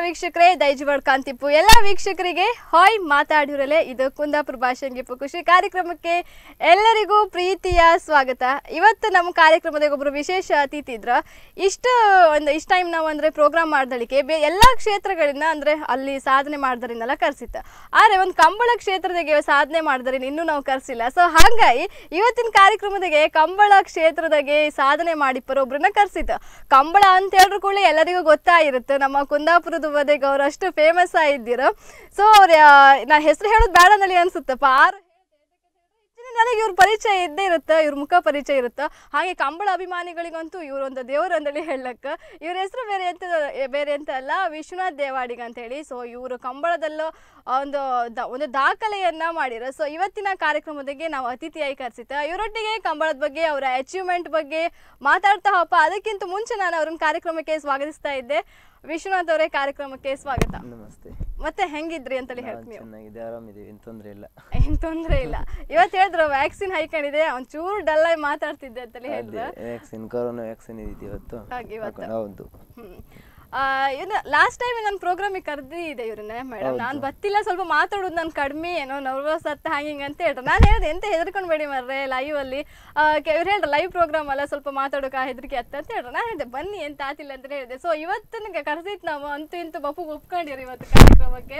ವೀಕ್ಷಕರೇ ದೈಜವಾಡ್ ಕಾಂತಿಪ್ಪು ಎಲ್ಲ ವೀಕ್ಷಕರಿಗೆ ಹಾಯ್ ಮಾತಾಡಿರಲೆ ಇದು ಕುಂದಾಪುರ ಭಾಷೆಂಗಿಪ್ಪು ಖುಷಿ ಕಾರ್ಯಕ್ರಮಕ್ಕೆ ಎಲ್ಲರಿಗೂ ಪ್ರೀತಿಯ ಸ್ವಾಗತ ಇವತ್ತು ನಮ್ಮ ಕಾರ್ಯಕ್ರಮದಾಗ ಒಬ್ರು ವಿಶೇಷ ಅತಿಥಿ ಇದ್ರ ಇಷ್ಟು ಒಂದು ಇಷ್ಟು ಟೈಮ್ ನಾವು ಅಂದ್ರೆ ಪ್ರೋಗ್ರಾಮ್ ಮಾಡ್ದಳಿಕೆ ಬೇ ಎಲ್ಲ ಕ್ಷೇತ್ರಗಳಿಂದ ಅಂದ್ರೆ ಅಲ್ಲಿ ಸಾಧನೆ ಮಾಡ್ದರಿಂದೆಲ್ಲ ಕರ್ಸಿತ್ತ ಆದ್ರೆ ಒಂದು ಕಂಬಳ ಕ್ಷೇತ್ರದಾಗೆ ಸಾಧನೆ ಮಾಡ್ದರಿನ ಇನ್ನೂ ನಾವು ಕರ್ಸಿಲ್ಲ ಸೊ ಹಾಗಾಗಿ ಇವತ್ತಿನ ಕಾರ್ಯಕ್ರಮದಾಗೆ ಕಂಬಳ ಕ್ಷೇತ್ರದಾಗೆ ಸಾಧನೆ ಮಾಡಿಪ್ಪರ ಒಬ್ರನ್ನ ಕರ್ಸಿತ್ತು ಕಂಬಳ ಅಂತ ಹೇಳಿದ್ರು ಕೂಡ ಎಲ್ಲರಿಗೂ ಗೊತ್ತಾಗಿರುತ್ತೆ ನಮ್ಮ ಕುಂದಾಪುರದ ಬದೆಗೆ ಅವ್ರು ಅಷ್ಟು ಫೇಮಸ್ ಆಗಿದ್ದೀರ ಸೊ ಅವ್ರ ನಾ ಹೆಸರು ಹೇಳೋದು ಬೇಡ ನಳಿ ಅನ್ಸುತ್ತಪ್ಪ ಆರು ನನಗೆ ಇವ್ರ ಪರಿಚಯ ಇದ್ದೇ ಇರುತ್ತೆ ಇವ್ರ ಮುಖ ಪರಿಚಯ ಇರುತ್ತೆ ಹಾಗೆ ಕಂಬಳ ಅಭಿಮಾನಿಗಳಿಗಂತೂ ಇವ್ರು ಒಂದು ದೇವರು ಅಂದೇಳಿ ಹೇಳಕ್ಕ ಇವ್ರ ಹೆಸರು ಬೇರೆ ಎಂತ ಬೇರೆ ಎಂತ ಅಲ್ಲ ವಿಶ್ವನಾಥ್ ದೇವಾಡಿಗ ಅಂತ ಹೇಳಿ ಸೊ ಇವರು ಕಂಬಳದಲ್ಲೂ ಒಂದು ದ- ಒಂದು ದಾಖಲೆಯನ್ನ ಮಾಡಿರೋ ಸೊ ಇವತ್ತಿನ ಕಾರ್ಯಕ್ರಮದಾಗೆ ನಾವು ಅತಿಥಿಯಾಗಿ ಕರೆಸಿದ್ದೆ ಇವರೊಟ್ಟಿಗೆ ಕಂಬಳದ ಬಗ್ಗೆ ಅವರ ಅಚೀವ್ಮೆಂಟ್ ಬಗ್ಗೆ ಮಾತಾಡ್ತಾ ಹೋಪ ಅದಕ್ಕಿಂತ ಮುಂಚೆ ನಾನು ಅವ್ರನ್ನ ಕಾರ್ಯಕ್ರಮಕ್ಕೆ ಸ್ವಾಗತಿಸ್ತಾ ಇದ್ದೆ ವಿಶ್ವನಾಥ್ ಅವರೇ ಕಾರ್ಯಕ್ರಮಕ್ಕೆ ಸ್ವಾಗತ ನಮಸ್ತೆ ಮತ್ತೆ ಹೆಂಗಿದ್ರಿ ಅಂತೇಳಿ ನಾನ್ ಹೇಳ್ತೀನಿ ನೀವು ಚೆನ್ನಾಗಿದೆ ಆರಾಮಿದ್ದೀವಿ ಏನು ತೊಂದರೆ ಇಲ್ಲ ಏನ್ ತೊಂದ್ರೆ ಇಲ್ಲ ಇವತ್ತು ಹೇಳಿದ್ರು ವ್ಯಾಕ್ಸಿನ್ ಹಾಕೊಂಡಿದೆ ಒಂಚೂರು ಡಲ್ ಆಗಿ ಮಾತಾಡ್ತಿದ್ದೆ ಅಂತೇಳಿ ಹೇಳಿದ್ರು ಅದೇ ವ್ಯಾಕ್ಸಿನ್ ಕೊರೋನಾ ವ್ಯಾಕ್ಸಿನ್ ಇದ್ದಿದ್ದು ಇವತ್ತು ಹಾಗೆ ಇವತ್ತು. ಹಾಕೊಂಡು- ಹೌದು ಹ್ಮ್ ಇನ್ನು ಲಾಸ್ಟ್ ಟೈಮ್ ನನ್ನ ಪ್ರೋಗ್ರಾಮಿಗೆ ಕರೆದಿದೆ ಇವ್ರನ್ನ ಮೇಡಮ್ ನಾನು ಬತ್ತಿಲ್ಲ ಸ್ವಲ್ಪ ಮಾತಾಡೋದು ನಾನು ಕಡಿಮೆ ಏನೋ ನರ್ವಸ್ ಅತ್ತ ಹಂಗಿಂಗ್ ಅಂತ ಹೇಳ್ರು ನಾನು ಹೇಳಿದೆ ಎಂತ ಹೆದರ್ಕೊಂಡ್ಬೇಡಿ ಮರ್ರೆ ಲೈವ್ ಅಲ್ಲಿ ಇವ್ರು ಹೇಳ್ರು ಲೈವ್ ಪ್ರೋಗ್ರಾಮ್ ಅಲ್ಲ ಸ್ವಲ್ಪ ಮಾತಾಡೋಕೆ ಹೆದರಿಕೆ ಅತ್ತ ಅಂತ ಹೇಳ್ರು ನಾನು ಹೇಳಿದೆ ಬನ್ನಿ ಎಂತ ಆತಿಲ್ಲ ಅಂತ ಹೇಳಿದೆ ಸೊ ಇವತ್ತಿನ ಕರ್ಸಿತ್ತು ನಾವು ಅಂತೂ ಇಂತೂ ಬಪ್ಪು ಒಪ್ಕೊಂಡಿರಿ ಇವತ್ತು ಕಾರ್ಯಕ್ರಮಕ್ಕೆ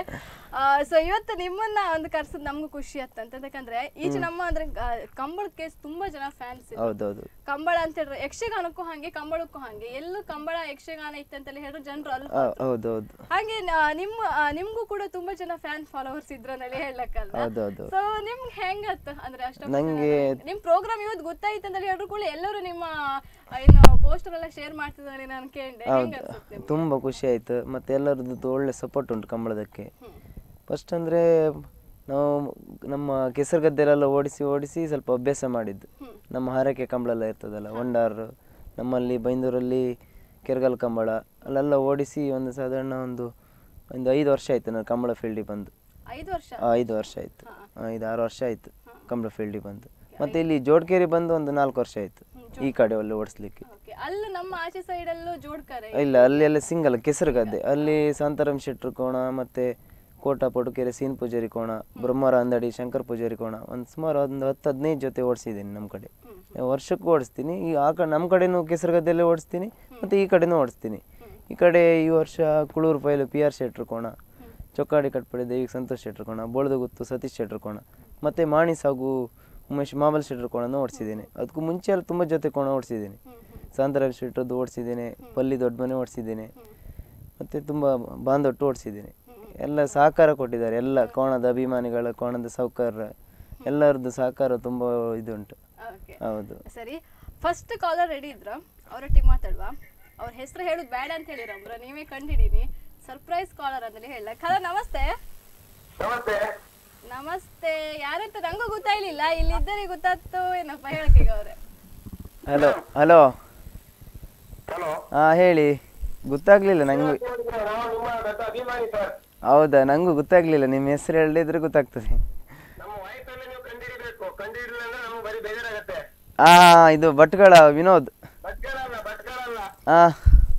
ಸೊ ಇವತ್ತು ನಿಮ್ಮನ್ನ ಒಂದು ಕರ್ಸದ್ ನಮಗೂ ಖುಷಿ ಆತ್ತಂತ ಯಾಕಂದ್ರೆ ಈಚೆ ನಮ್ಮ ಅಂದ್ರೆ ಕಂಬಳಕ್ಕೆ ತುಂಬಾ ಜನ ಫ್ಯಾನ್ಸ್ ಇದ್ದಾರೆ ಹೌದೌದು ಕಂಬಳ ಅಂತ ಹೇಳಿದ್ರೆ ಯಕ್ಷಗಾನಕ್ಕೂ ಹಾಗೆ ಕಂಬಳಕ್ಕೂ ಹಾಗೆ ಎಲ್ಲೂ ಕಂಬಳ ಯಕ್ಷಗಾನ ಇತ್ತಂತಲ್ಲಿ ಹೇಳಿದ್ರೆ ಜನರು ಅಲ್ಲಿ ಹೌ- ಹೌದೌದು ಹಾಗೆ ನ- ನಿಮ್ಮ ಆ, ನಿಮ್ಗೂ ಕೂಡ ತುಂಬಾ ಜನ ಫ್ಯಾನ್ ಫಾಲೋವರ್ಸ್ ಇದ್ರನಲ್ಲಿ ಹೇಳಕ್ಕಲ್ಲ ಹೌದೌದು ಸೊ ನಿಮ್ಗೆ ಹೆಂಗತ್ತ ಅಂದ್ರೆ ಅಷ್ಟ ನಂಗೆ ನಿಮ್ ಪ್ರೋಗ್ರಾಮ್ ಇವತ್ತು ಗೊತ್ತಾಯ್ತು ಅಂತ ಹೇಳಿದ್ರು ಕೂಡ ಎಲ್ಲರೂ ನಿಮ್ಮ ಆ, ಇನ್ನು ಪೋಸ್ಟರ್ ಎಲ್ಲ ಶೇರ್ ಮಾಡ್ತಿದ್ದಾರೆ ನಾನು ಕೇಳಿದೆ ಹೆಂಗ ಹೌದು ಅನ್ಸುತ್ತೆ ನಿಮ್ಗೆ? ತುಂಬ ಖುಷಿ ಆಯಿತು ಮತ್ತು ಎಲ್ಲರದ್ದು ಒಳ್ಳೆ ಸಪೋರ್ಟ್ ಉಂಟು ಕಂಬಳದಕ್ಕೆ ಹ್ಮ್. ಫಸ್ಟ್ ಅಂದರೆ ನಾವು ನಮ್ಮ ಕೆಸರು ಗದ್ದೆಲೆಲ್ಲ ಓಡಿಸಿ ಓಡಿಸಿ ಸ್ವಲ್ಪ ಅಭ್ಯಾಸ ಮಾಡಿದ್ದು ಹ್ಮ್. ನಮ್ಮ ಹರಕೆ ಕಂಬಳ ಎಲ್ಲ ಇರ್ತದಲ್ಲ ಒಂಡಾರ್ ನಮ್ಮಲ್ಲಿ ಬೈಂದೂರಲ್ಲಿ ಕೆರಗಲ್ ಕಂಬಳ ಅಲ್ಲೆಲ್ಲ ಓಡಿಸಿ ಒಂದು ಸಾಧಾರಣ ಒಂದು ಒಂದು ಐದು ವರ್ಷ ಆಯಿತು ನಾನು ಕಂಬಳ ಫೀಲ್ಡಿಗೆ ಬಂದು ಐದು ವರ್ಷ ಆ, ಐದು ವರ್ಷ ಆಯಿತು ಹಾ. ಐದು ಆರು ವರ್ಷ ಆಯಿತು ಕಂಬಳ ಫೀಲ್ಡಿಗೆ ಬಂದು ಮತ್ತು ಇಲ್ಲಿ ಜೋಡ್ಕೇರಿ ಬಂದು ಒಂದು ನಾಲ್ಕು ವರ್ಷ ಆಯಿತು ಈ ಕಡೆ ಒಳ್ಳೆ ಓಡಿಸ್ಲಿಕ್ಕೆ ಓಕೆ ಅಲ್ಲಿ ನಮ್ಮ ಆಚೆ ಸೈಡ್ ಅಲ್ಲೂ ಜೋಡ್ಕರೆ ಇಲ್ಲ ಅಲ್ಲಿ ಎಲ್ಲ ಸಿಂಗಲ್ ಕೆಸರು ಗದ್ದೆ ಅಲ್ಲಿ ಶಾಂತಾರಾಮ್ ಶೆಟ್ರು ಕೋಣ ಮತ್ತು ಕೋಟ ಪಡುಕೆರೆ ಸೀನ್ ಪೂಜಾರಿ ಕೋಣ ಬ್ರಹ್ಮರ ಅಂದಡಿ ಶಂಕರ್ ಪೂಜಾರಿ ಕೋಣ ಒಂದು ಸುಮಾರು ಒಂದು ಹತ್ತು ಹದಿನೈದು ಜೊತೆ ಓಡಿಸಿದ್ದೀನಿ ನಮ್ಮ ಕಡೆ ವರ್ಷಕ್ಕೂ ಓಡಿಸ್ತೀನಿ ಈ ಆ ಕಡೆ ನಮ್ಮ ಕಡೆನೂ ಕೆಸರು ಗದ್ದೆಲ್ಲೇ ಓಡಿಸ್ತೀನಿ ಮತ್ತು ಈ ಕಡೆನೂ ಓಡಿಸ್ತೀನಿ ಈ ಕಡೆ ಈ ವರ್ಷ ಕುಳೂರು ಫೈಲು ಪಿ ಆರ್ ಶೆಟ್ರು ಕೋಣ ಚೊಕ್ಕಾಡಿ ಕಟ್ಪಡೆ ದೇವಿಗೆ ಸಂತೋಷ್ ಶೆಟ್ರು ಕೋಣ ಬೋಳ್ದಗುತ್ತು ಸತೀಶ್ ಶೆಟ್ರು ಕೋಣ ಮತ್ತು ಮಾಣಿ ಸಾಗು ಉಮೇಶ್ ಮಾಮಲ್ ಶೆಟ್ರು ಕೋಣನೂ ಓಡಿಸಿದ್ದೀನಿ ಅದಕ್ಕೂ ಮುಂಚೆ ಎಲ್ಲ ತುಂಬ ಜೊತೆ ಕೋಣ ಓಡಿಸಿದ್ದೀನಿ ಸಾಂತರಾಮ್ ಶೆಟ್ರದ್ದು ಓಡಿಸಿದ್ದೀನಿ ಪಲ್ಲಿ ದೊಡ್ಡ ಮನೆ ಓಡಿಸಿದ್ದೀನಿ ಮತ್ತು ತುಂಬ ಬಾಂಧೊಟ್ಟು ಓಡಿಸಿದ್ದೀನಿ ಎಲ್ಲ ಸಹಕಾರ ಕೊಟ್ಟಿದ್ದಾರೆ ಎಲ್ಲ ಕೋಣದ ಅಭಿಮಾನಿಗಳ ಕೋಣದ ಸೌಕರ್ಯ ಎಲ್ಲರದ್ದು ಸಹಕಾರ ತುಂಬ ಇದುಂಟು ಓಕೆ ಹೌದು ಸರಿ ಫಸ್ಟ್ ಕಾಲರ್ ರೆಡಿ ಇದ್ರ ಅವರೊಟ್ಟಿಗೆ ಮಾತಾಡುವ ಅವ್ರ ಹೆಸರು ಹೇಳುದು ಬೇಡ ಅಂತ ಹೇಳಿರಮ್ರ ನೀವೇ ಕಂಡಿಡೀನಿ ಸರ್ಪ್ರೈಸ್ ಕಾಲರ್ ಅಂತಲೇ ಹೇಳಕ್ ಹಲೋ ನಮಸ್ತೆ ನಮಸ್ತೆ ನಮಸ್ತೆ ಯಾರಂತ ನಂಗೂ ಗೊತ್ತಾಗ್ಲಿಲ್ಲ ಇಲ್ಲಿ ಇದ್ದರಿಗೆ ಗೊತ್ತಾಯ್ತು ಏನಪ್ಪ ಹೇಳಕ್ಕೆ ಅವ್ರೆ ಹಲೋ ಹಲೋ ಹಲೋ ಹಾಂ ಹೇಳಿ ಗೊತ್ತಾಗ್ಲಿಲ್ಲ ನಂಗೆ ನಾವು ನಿಮ್ಮ ದೊಡ್ಡ ಅಭಿಮಾನಿ ಸರ್ ಹೌದಾ ನಂಗೂ ಗೊತ್ತಾಗ್ಲಿಲ್ಲ ನಿಮ್ಮ ಹೆಸರು ಹೇಳಿದ್ರೆ ಗೊತ್ತಾಗ್ತದೆ ನಮ್ಮ ವಯಸ್ಸಲ್ಲಿ ನೀವು ಕಂಡಿಡಿಬೇಕು ಕಂಡಿಡಿಲ್ಲ ಅಂದ್ರೆ ನಮ್ಗೆ ಬರೀ ಬೇಜಾರಾಗತ್ತೆ ಹಾಂ ಇದು ಭಟ್ಗಳ ವಿನೋದ್ ಭಟ್ಕಳಲ್ಲ ಭಟ್ಕಳಲ್ಲ ಹಾಂ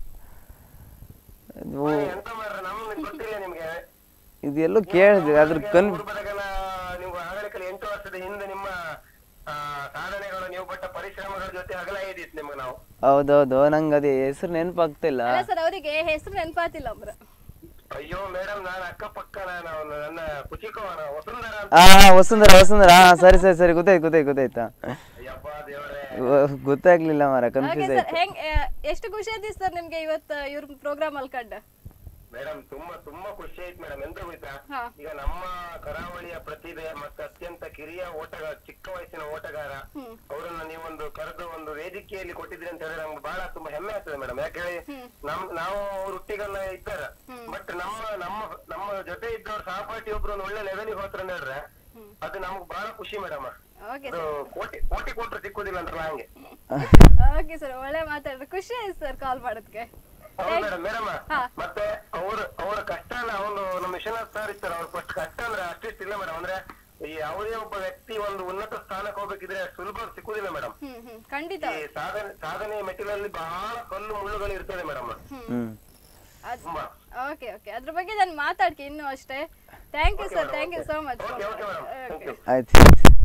ಅದು ಎಂತ ಮಾಡ್ರ ನಮ್ಗೆ ಗೊತ್ತಿಲ್ಲ ನಿಮ್ಗೆ ಇದು ಎಲ್ಲೋ ಕೇಳಿದೆ ಅದ್ರ ಕನ್ ಪೂರ್ವದಗಲ ನೀವು ಆಗಲಿಕ್ಕೆ ಎಂಟು ವರ್ಷದ ಹಿಂದೆ ನಿಮ್ಮ ಆ, ಸಾಧನೆಗಳು ನೀವು ಪಟ್ಟ ಪರಿಶ್ರಮಗಳ ಜೊತೆ ಅಗಲ ಇದ್ದಿತ್ತು ನಿಮ್ಗೆ ನಾವು ಹೌದೌದು ನಂಗೆ ಅದೇ ಹೆಸರು ನೆನಪಾಗ್ತಿಲ್ಲ ಅಲ್ಲ ಸರ್ ಅವರಿಗೆ ಹೆಸರು ನೆನಪಾತಿಲ್ಲ ಒಬ್ರ ಅಯ್ಯೋ ಮೇಡಮ್ ನಾನು ಅಕ್ಕಪಕ್ಕ ನಾನು ನನ್ನ ಕುಚಿಕವನ ವಸುಂಧರ ಅಂತ ಹಾ ವಸುಂಧರ ವಸುಂಧರ ಹಾ ಸರಿ ಸರಿ ಸರಿ ಗೊತ್ತಾಯ್ತು ಗೊತ್ತಾಯ್ತು ಗೊತ್ತಾಯ್ತಾ ಅಯ್ಯಪ್ಪ ದೇವರೇ ವ- ಗೊತ್ತಾಗ್ಲಿಲ್ಲ ಮಾರ ಓಕೆ ಕನ್ಫ್ಯೂಸ್ ಸರ್ ಆಯ್ತು ಹೆಂಗ್ ಆ, ಎಷ್ಟು ಖುಷಿ ಆಯ್ತು ಸರ್ ನಿಮ್ಗೆ ಇವತ್ತು ಇವ್ರ ಪ್ರೋಗ್ರಾಮ್ ಅಲ್ಲಿ ಕಂಡು ಮೇಡಮ್ ತುಂಬಾ ತುಂಬಾ ಖುಷಿ ಆಯ್ತು ಮೇಡಮ್ ಎಂತ ಗೊತ್ತಾ ಹಾ. ಈಗ ನಮ್ಮ ಕರಾವಳಿಯ ಪ್ರತಿಭೆ ಮತ್ತೆ ಅತ್ಯಂತ ಕಿರಿಯ ಓಟಗಾರ ಚಿಕ್ಕ ವಯಸ್ಸಿನ ಓಟಗಾರ ಹ್ಮ್. ಅವರನ್ನ ನೀವೊಂದು ಕರೆದು ಒಂದು ವೇದಿಕೆಯಲ್ಲಿ ಕೊಟ್ಟಿದ್ರಿ ಅಂತ ಹೇಳಿದ್ರೆ ನಮ್ಗೆ ಬಹಳ ತುಂಬಾ ಹೆಮ್ಮೆ ಆಗ್ತದೆ ಮೇಡಮ್ ಯಾಕೆ ಹೇಳಿ ನಮ್ ನಾವು ಅವ್ರ ಒಟ್ಟಿಗೆಲ್ಲ ಇದ್ದಾರ ಬಟ್ ನಮ್ಮ ನಮ್ಮ ನಮ್ಮ ಜೊತೆ ಇದ್ದವ್ರ ಸಹಪಾಠಿ ಒಬ್ರು ಒಂದು ಒಳ್ಳೆ ಲೆವೆಲ್ಗೆ ಹೋತ್ರ ಅಂತ ಹೇಳಿದ್ರೆ ಅದು ನಮ್ಗೆ ಬಹಳ ಖುಷಿ ಮೇಡಮ್ ಓಕೆ ಅದು ಕೋಟಿ ಕೋಟಿ ಕೊಟ್ರು ಸಿಕ್ಕುದಿಲ್ಲ ಅಂತಾರಲ್ಲ ಹಂಗೆ ಓಕೆ ಸರ್ ಒಳ್ಳೆ ಮಾತಾಡ್ರಿ ಖುಷಿ ಆಯ್ತು ಸರ್ ಕಾಲ್ ಮಾಡೋದಕ್ಕೆ ಹೌದು ಮೇಡಮ್ ಮೇಡಮ್ ಹಾ. ಮತ್ತೆ ಅವ್ರ ಅವರ ಕಷ್ಟನ ಅವನು ನಮ್ಮ ವಿಶ್ವನಾಥ್ ಸರ್ ಇರ್ತಾರೆ ಅವ್ರ ಫಸ್ಟ್ ಕಷ್ಟ ಅಂದ್ರೆ ಅಷ್ಟಿಷ್ಟು ಇಲ್ಲ ಮೇಡಮ್ ಅಂದ್ರೆ ಈ ಯಾವುದೇ ಒಬ್ಬ ವ್ಯಕ್ತಿ ಒಂದು ಉನ್ನತ ಸ್ಥಾನಕ್ಕೆ ಹೋಗ್ಬೇಕಿದ್ರೆ ಸುಲಭ ಸಿಕ್ಕುದಿಲ್ಲ ಮೇಡಮ್ ಹ್ಮ್ ಹ್ಮ್ ಖಂಡಿತ ಈ ಸಾಧನೆ ಸಾಧನೆ ಮೆಟ್ಟಿಲಲ್ಲಿ ಬಹಳ ಕಲ್ಲು ಮುಳ್ಳುಗಳು ಇರ್ತದೆ ಮೇಡಮ್ ಹ್ಮ್ ತುಂಬಾ ಓಕೆ ಓಕೆ ಅದ್ರ ಬಗ್ಗೆ ನಾನು ಮಾತಾಡ್ಕೆ ಇನ್ನು ಅಷ್ಟೇ thank you sir thank you so much okay okay madam thank you ಆಯ್ತು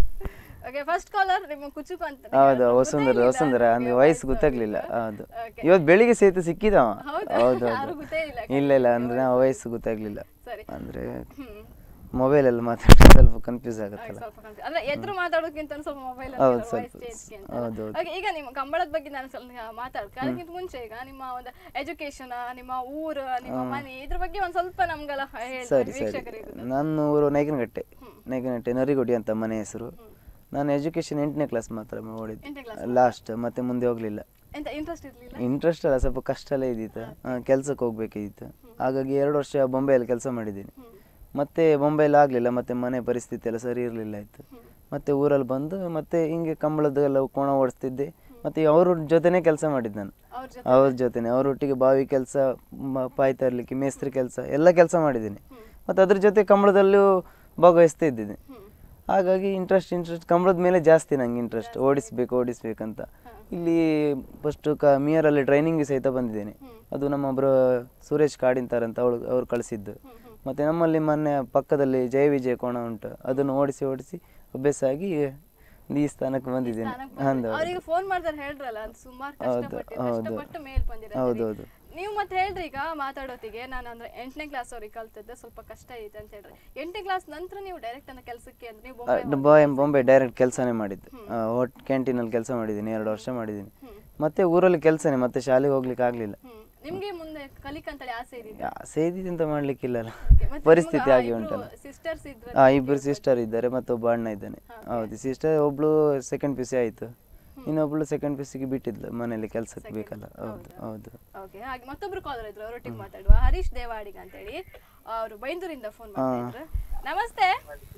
ಓಕೆ ಫಸ್ಟ್ ಕಾಲರ್ ನಿಮ್ಮ ಕುಚುಕು ಅಂತ ಹೌದು ವಸುಂಧರ ವಸುಂಧರ ಅಂದ್ರೆ ವಯಸ್ಸು ಗೊತ್ತಾಗ್ಲಿಲ್ಲ ಹೌದು Okay. ಇವತ್ತು ಬೆಳಿಗ್ಗೆ ಸಹಿತ ಸಿಕ್ಕಿದವ ಹೌದಾ? ಹೌದು ಯಾರು ಹೌದು ಗೊತ್ತೇ ಇಲ್ಲ ಇಲ್ಲ ಇಲ್ಲ ಅಂದ್ರೆ ನಾವು ವಯಸ್ಸು ಗೊತ್ತಾಗ್ಲಿಲ್ಲ ಸರಿ ಅಂದ್ರೆ ಹ್ಮ್ ಮೊಬೈಲ್ ಅಲ್ಲಿ ಮಾತಾಡಿ ಸ್ವಲ್ಪ ಕನ್ಫ್ಯೂಸ್ ಆಗುತ್ತಲ್ಲ ಸ್ವಲ್ಪ confuse. ಅಂದ್ರೆ ಎದುರು ಮಾತಾಡೋಕ್ಕಿಂತ ಒಂದ್ ಸ್ವಲ್ಪ ಮೊಬೈಲ್ ಹೌದು, ಸ್ವಲ್ಪ. ಹೌದು, ಹೌದು. ಈಗ ನಿಮ್ಮ ಕಂಬಳದ ಬಗ್ಗೆ ನಾನು ಸ್ವಲ್ಪ ಮಾತಾಡ್ತೀನಿ ಅದಕ್ಕಿಂತ ಮುಂಚೆ ಈಗ ನಿಮ್ಮ ಒಂದು ಎಜುಕೇಶನ್ ನಿಮ್ಮ ಊರು ನಿಮ್ಮ ಮನೆ ಇದ್ರ ಬಗ್ಗೆ ಒಂದ್ ಸ್ವಲ್ಪ ನಮ್ಗೆಲ್ಲ ಹೇಳಿ ಸರಿ ಸರಿ ವೀಕ್ಷಕರಿಗೆ ನನ್ನ ಊರು ನೈಕನಗಟ್ಟೆ ನೈಕನಗಟ್ಟೆ ನರಿಗುಡಿ ಅಂತ ಮನೆ ಹೆಸರು ನಾನು ಎಜುಕೇಶನ್ ಎಂಟನೇ ಕ್ಲಾಸ್ ಮಾತ್ರ ಓಡಿದ್ದು ಎಂಟನೇ ಕ್ಲಾಸ್ ಲಾಸ್ಟ್ ಮತ್ತೆ ಮುಂದೆ ಹೋಗ್ಲಿಲ್ಲ ಎಂತ ಇಂಟ್ರೆಸ್ಟ್ ಇರ್ಲಿಲ್ಲ ಇಂಟ್ರೆಸ್ಟ್ ಅಲ್ಲ ಸ್ವಲ್ಪ ಕಷ್ಟ ಎಲ್ಲ ಇದ್ದಿತ್ತು ಕೆಲ್ಸಕ್ಕೆ ಹೋಗ್ಬೇಕಿತ್ತು ಹಾಗಾಗಿ ಎರಡು ವರ್ಷ ಬೊಂಬೆಯಲ್ಲಿ ಕೆಲಸ ಮಾಡಿದ್ದೀನಿ ಹ್ಮ್. ಮತ್ತೆ ಬೊಂಬೆಯಲ್ಲಿ ಆಗಲಿಲ್ಲ ಮತ್ತೆ ಮನೆ ಪರಿಸ್ಥಿತಿ ಎಲ್ಲ ಸರಿ ಇರಲಿಲ್ಲ ಇತ್ತು ಮತ್ತೆ ಊರಲ್ಲಿ ಬಂದು ಮತ್ತೆ ಹಿಂಗೆ ಕಂಬಳದ ಎಲ್ಲ ಕೋಣ ಓಡಿಸ್ತಿದ್ದೆ ಮತ್ತೆ ಅವ್ರ ಜೊತೆನೇ ಕೆಲಸ ಮಾಡಿದ್ದು ನಾನು ಅವ್ರ ಜೊತೆ ಅವ್ರ ಜೊತೆನೆ ಅವರೊಟ್ಟಿಗೆ ಬಾವಿ ಕೆಲಸ ಪಾಯ್ ತರಲಿಕ್ಕೆ ಮೇಸ್ತ್ರಿ ಕೆಲಸ ಎಲ್ಲ ಕೆಲಸ ಮಾಡಿದ್ದೀನಿ ಮತ್ತು ಅದ್ರ ಜೊತೆ ಕಂಬಳದಲ್ಲೂ ಭಾಗವಹಿಸ್ತಾ ಇದ್ದೀನಿ ಹ್ಮ್ ಹಾಗಾಗಿ ಇಂಟ್ರೆಸ್ಟ್ ಇಂಟ್ರೆಸ್ಟ್ ಕಂಬಳದ ಮೇಲೆ ಜಾಸ್ತಿ ನಂಗೆ ಇಂಟ್ರೆಸ್ಟ್ ಓಡಿಸ್ಬೇಕು ಓಡಿಸ್ಬೇಕಂತ ಇಲ್ಲಿ ಫಸ್ಟು ಕ ಮಿಯರಲ್ಲಿ ಟ್ರೈನಿಂಗ್ ಸಹಿತ ಬಂದಿದ್ದೇನೆ ಅದು ನಮ್ಮ ಒಬ್ಬರು ಸುರೇಶ್ ಕಾಡಿಂತಾರ್ ಅಂತ ಅವಳು ಅವ್ರು ಕಳಿಸಿದ್ದು ಮತ್ತು ನಮ್ಮಲ್ಲಿ ಮೊನ್ನೆ ಪಕ್ಕದಲ್ಲಿ ಜಯ ವಿಜಯ ಕೋಣ ಉಂಟು ಅದನ್ನು ಓಡಿಸಿ ಓಡಿಸಿ ಅಭ್ಯಾಸ ಆಗಿ ಈ ಸ್ಥಾನಕ್ಕೆ ಬಂದಿದ್ದೇನೆ ಹೌದು ಅವ್ರಿಗೆ ಫೋನ್ ಮಾಡ್ತಾರೆ ಹೇಳ್ರಲ್ಲ ಅದು ಸುಮಾರು ಕಷ್ಟಪಟ್ಟು ಹೌದು. ಕಷ್ಟಪಟ್ಟು ಮೇಲ್ ಬಂದಿರ ಹೌದು ಹೌದು ನೀವು ಮತ್ತೆ ಹೇಳ್ರಿ ಈಗ ಮಾತಾಡೋತಿಗೆ ನಾನು ಅಂದ್ರೆ ಎಂಟನೇ ಕ್ಲಾಸ್ ಅವ್ರಿಗೆ ಕಲ್ತದ್ದು ಸ್ವಲ್ಪ ಕಷ್ಟ ಐತೆ ಅಂತ ಹೇಳ್ರಿ ಎಂಟನೇ ಕ್ಲಾಸ್ ನಂತರ ನೀವು ಡೈರೆಕ್ಟ್ ಅಂದ್ರೆ ಕೆಲಸಕ್ಕೆ ಅಂದ್ರೆ ನೀವು ಬೊಂಬೆ ಬಾಯ್ ಬೊಂಬೆ ಡೈರೆಕ್ಟ್ ಕೆಲಸನೇ ಮಾಡಿದ್ದು ಹೋಟ್ ಕ್ಯಾಂಟೀನಲ್ಲಿ ಕೆಲಸ ಮಾಡಿದ್ದೀನಿ ಎರಡು ವರ್ಷ ಮಾಡಿದ್ದೀನಿ ಮತ್ತೆ ಊರಲ್ಲಿ ಕೆಲಸನೇ ಮತ್ತೆ ಶಾಲೆಗೆ ಹೋಗ್ಲಿಕ್ಕೆ ಆಗಲಿಲ್ಲ ಹ್ಮ್ ನಿಮ್ಗೆ ಮುಂದೆ ಕಲಿಕಂತೇಳಿ ಆಸೆ ಇದ್ದಿದ್ದು ಸೇದಿ ಅಂತ ಮಾಡ್ಲಿಕ್ಕಿಲ್ಲಲ್ಲ ಪರಿಸ್ಥಿತಿ ಹಾಗೆ ಉಂಟಲ್ಲ ಸಿಸ್ಟರ್ಸ್ ಇದ್ರು ಆ ಇಬ್ಬರು ಸಿಸ್ಟರ್ ಇದ್ದಾರೆ ಮತ್ತೆ ಒಬ್ಬ ಅಣ್ಣ ಇದ್ದಾನೆ ಹೌದು ಸಿಸ್ಟರ್ ಒಬ್ಳು ಸೆಕೆಂಡ್ ಪಿ ಸಿ ಆಯ್ತು ಇನ್ನೊಬ್ಳು ಸೆಕೆಂಡ್ ಪಿ ಸಿಗೆ ಬಿಟ್ಟಿದ್ಲು ಮನೇಲಿ ಕೆಲ್ಸಕ್ಕೆ ಬೇಕಲ್ಲ ಹೌದು ಹೌದು ಓಕೆ ಹಾಗೆ ಮತ್ತೊಬ್ರು ಕಾಲರ್ ಇದ್ರು ಅವರೊಟ್ಟಿಗೆ ಮಾತಾಡುವ ಹರೀಶ್ ದೇವಾಡಿಗ ಅಂತೇಳಿ ಅವರು ಬೈಂದೂರಿಂದ ಫೋನ್ ಮಾಡ್ತಾ ಇದ್ರು ನಮಸ್ತೆ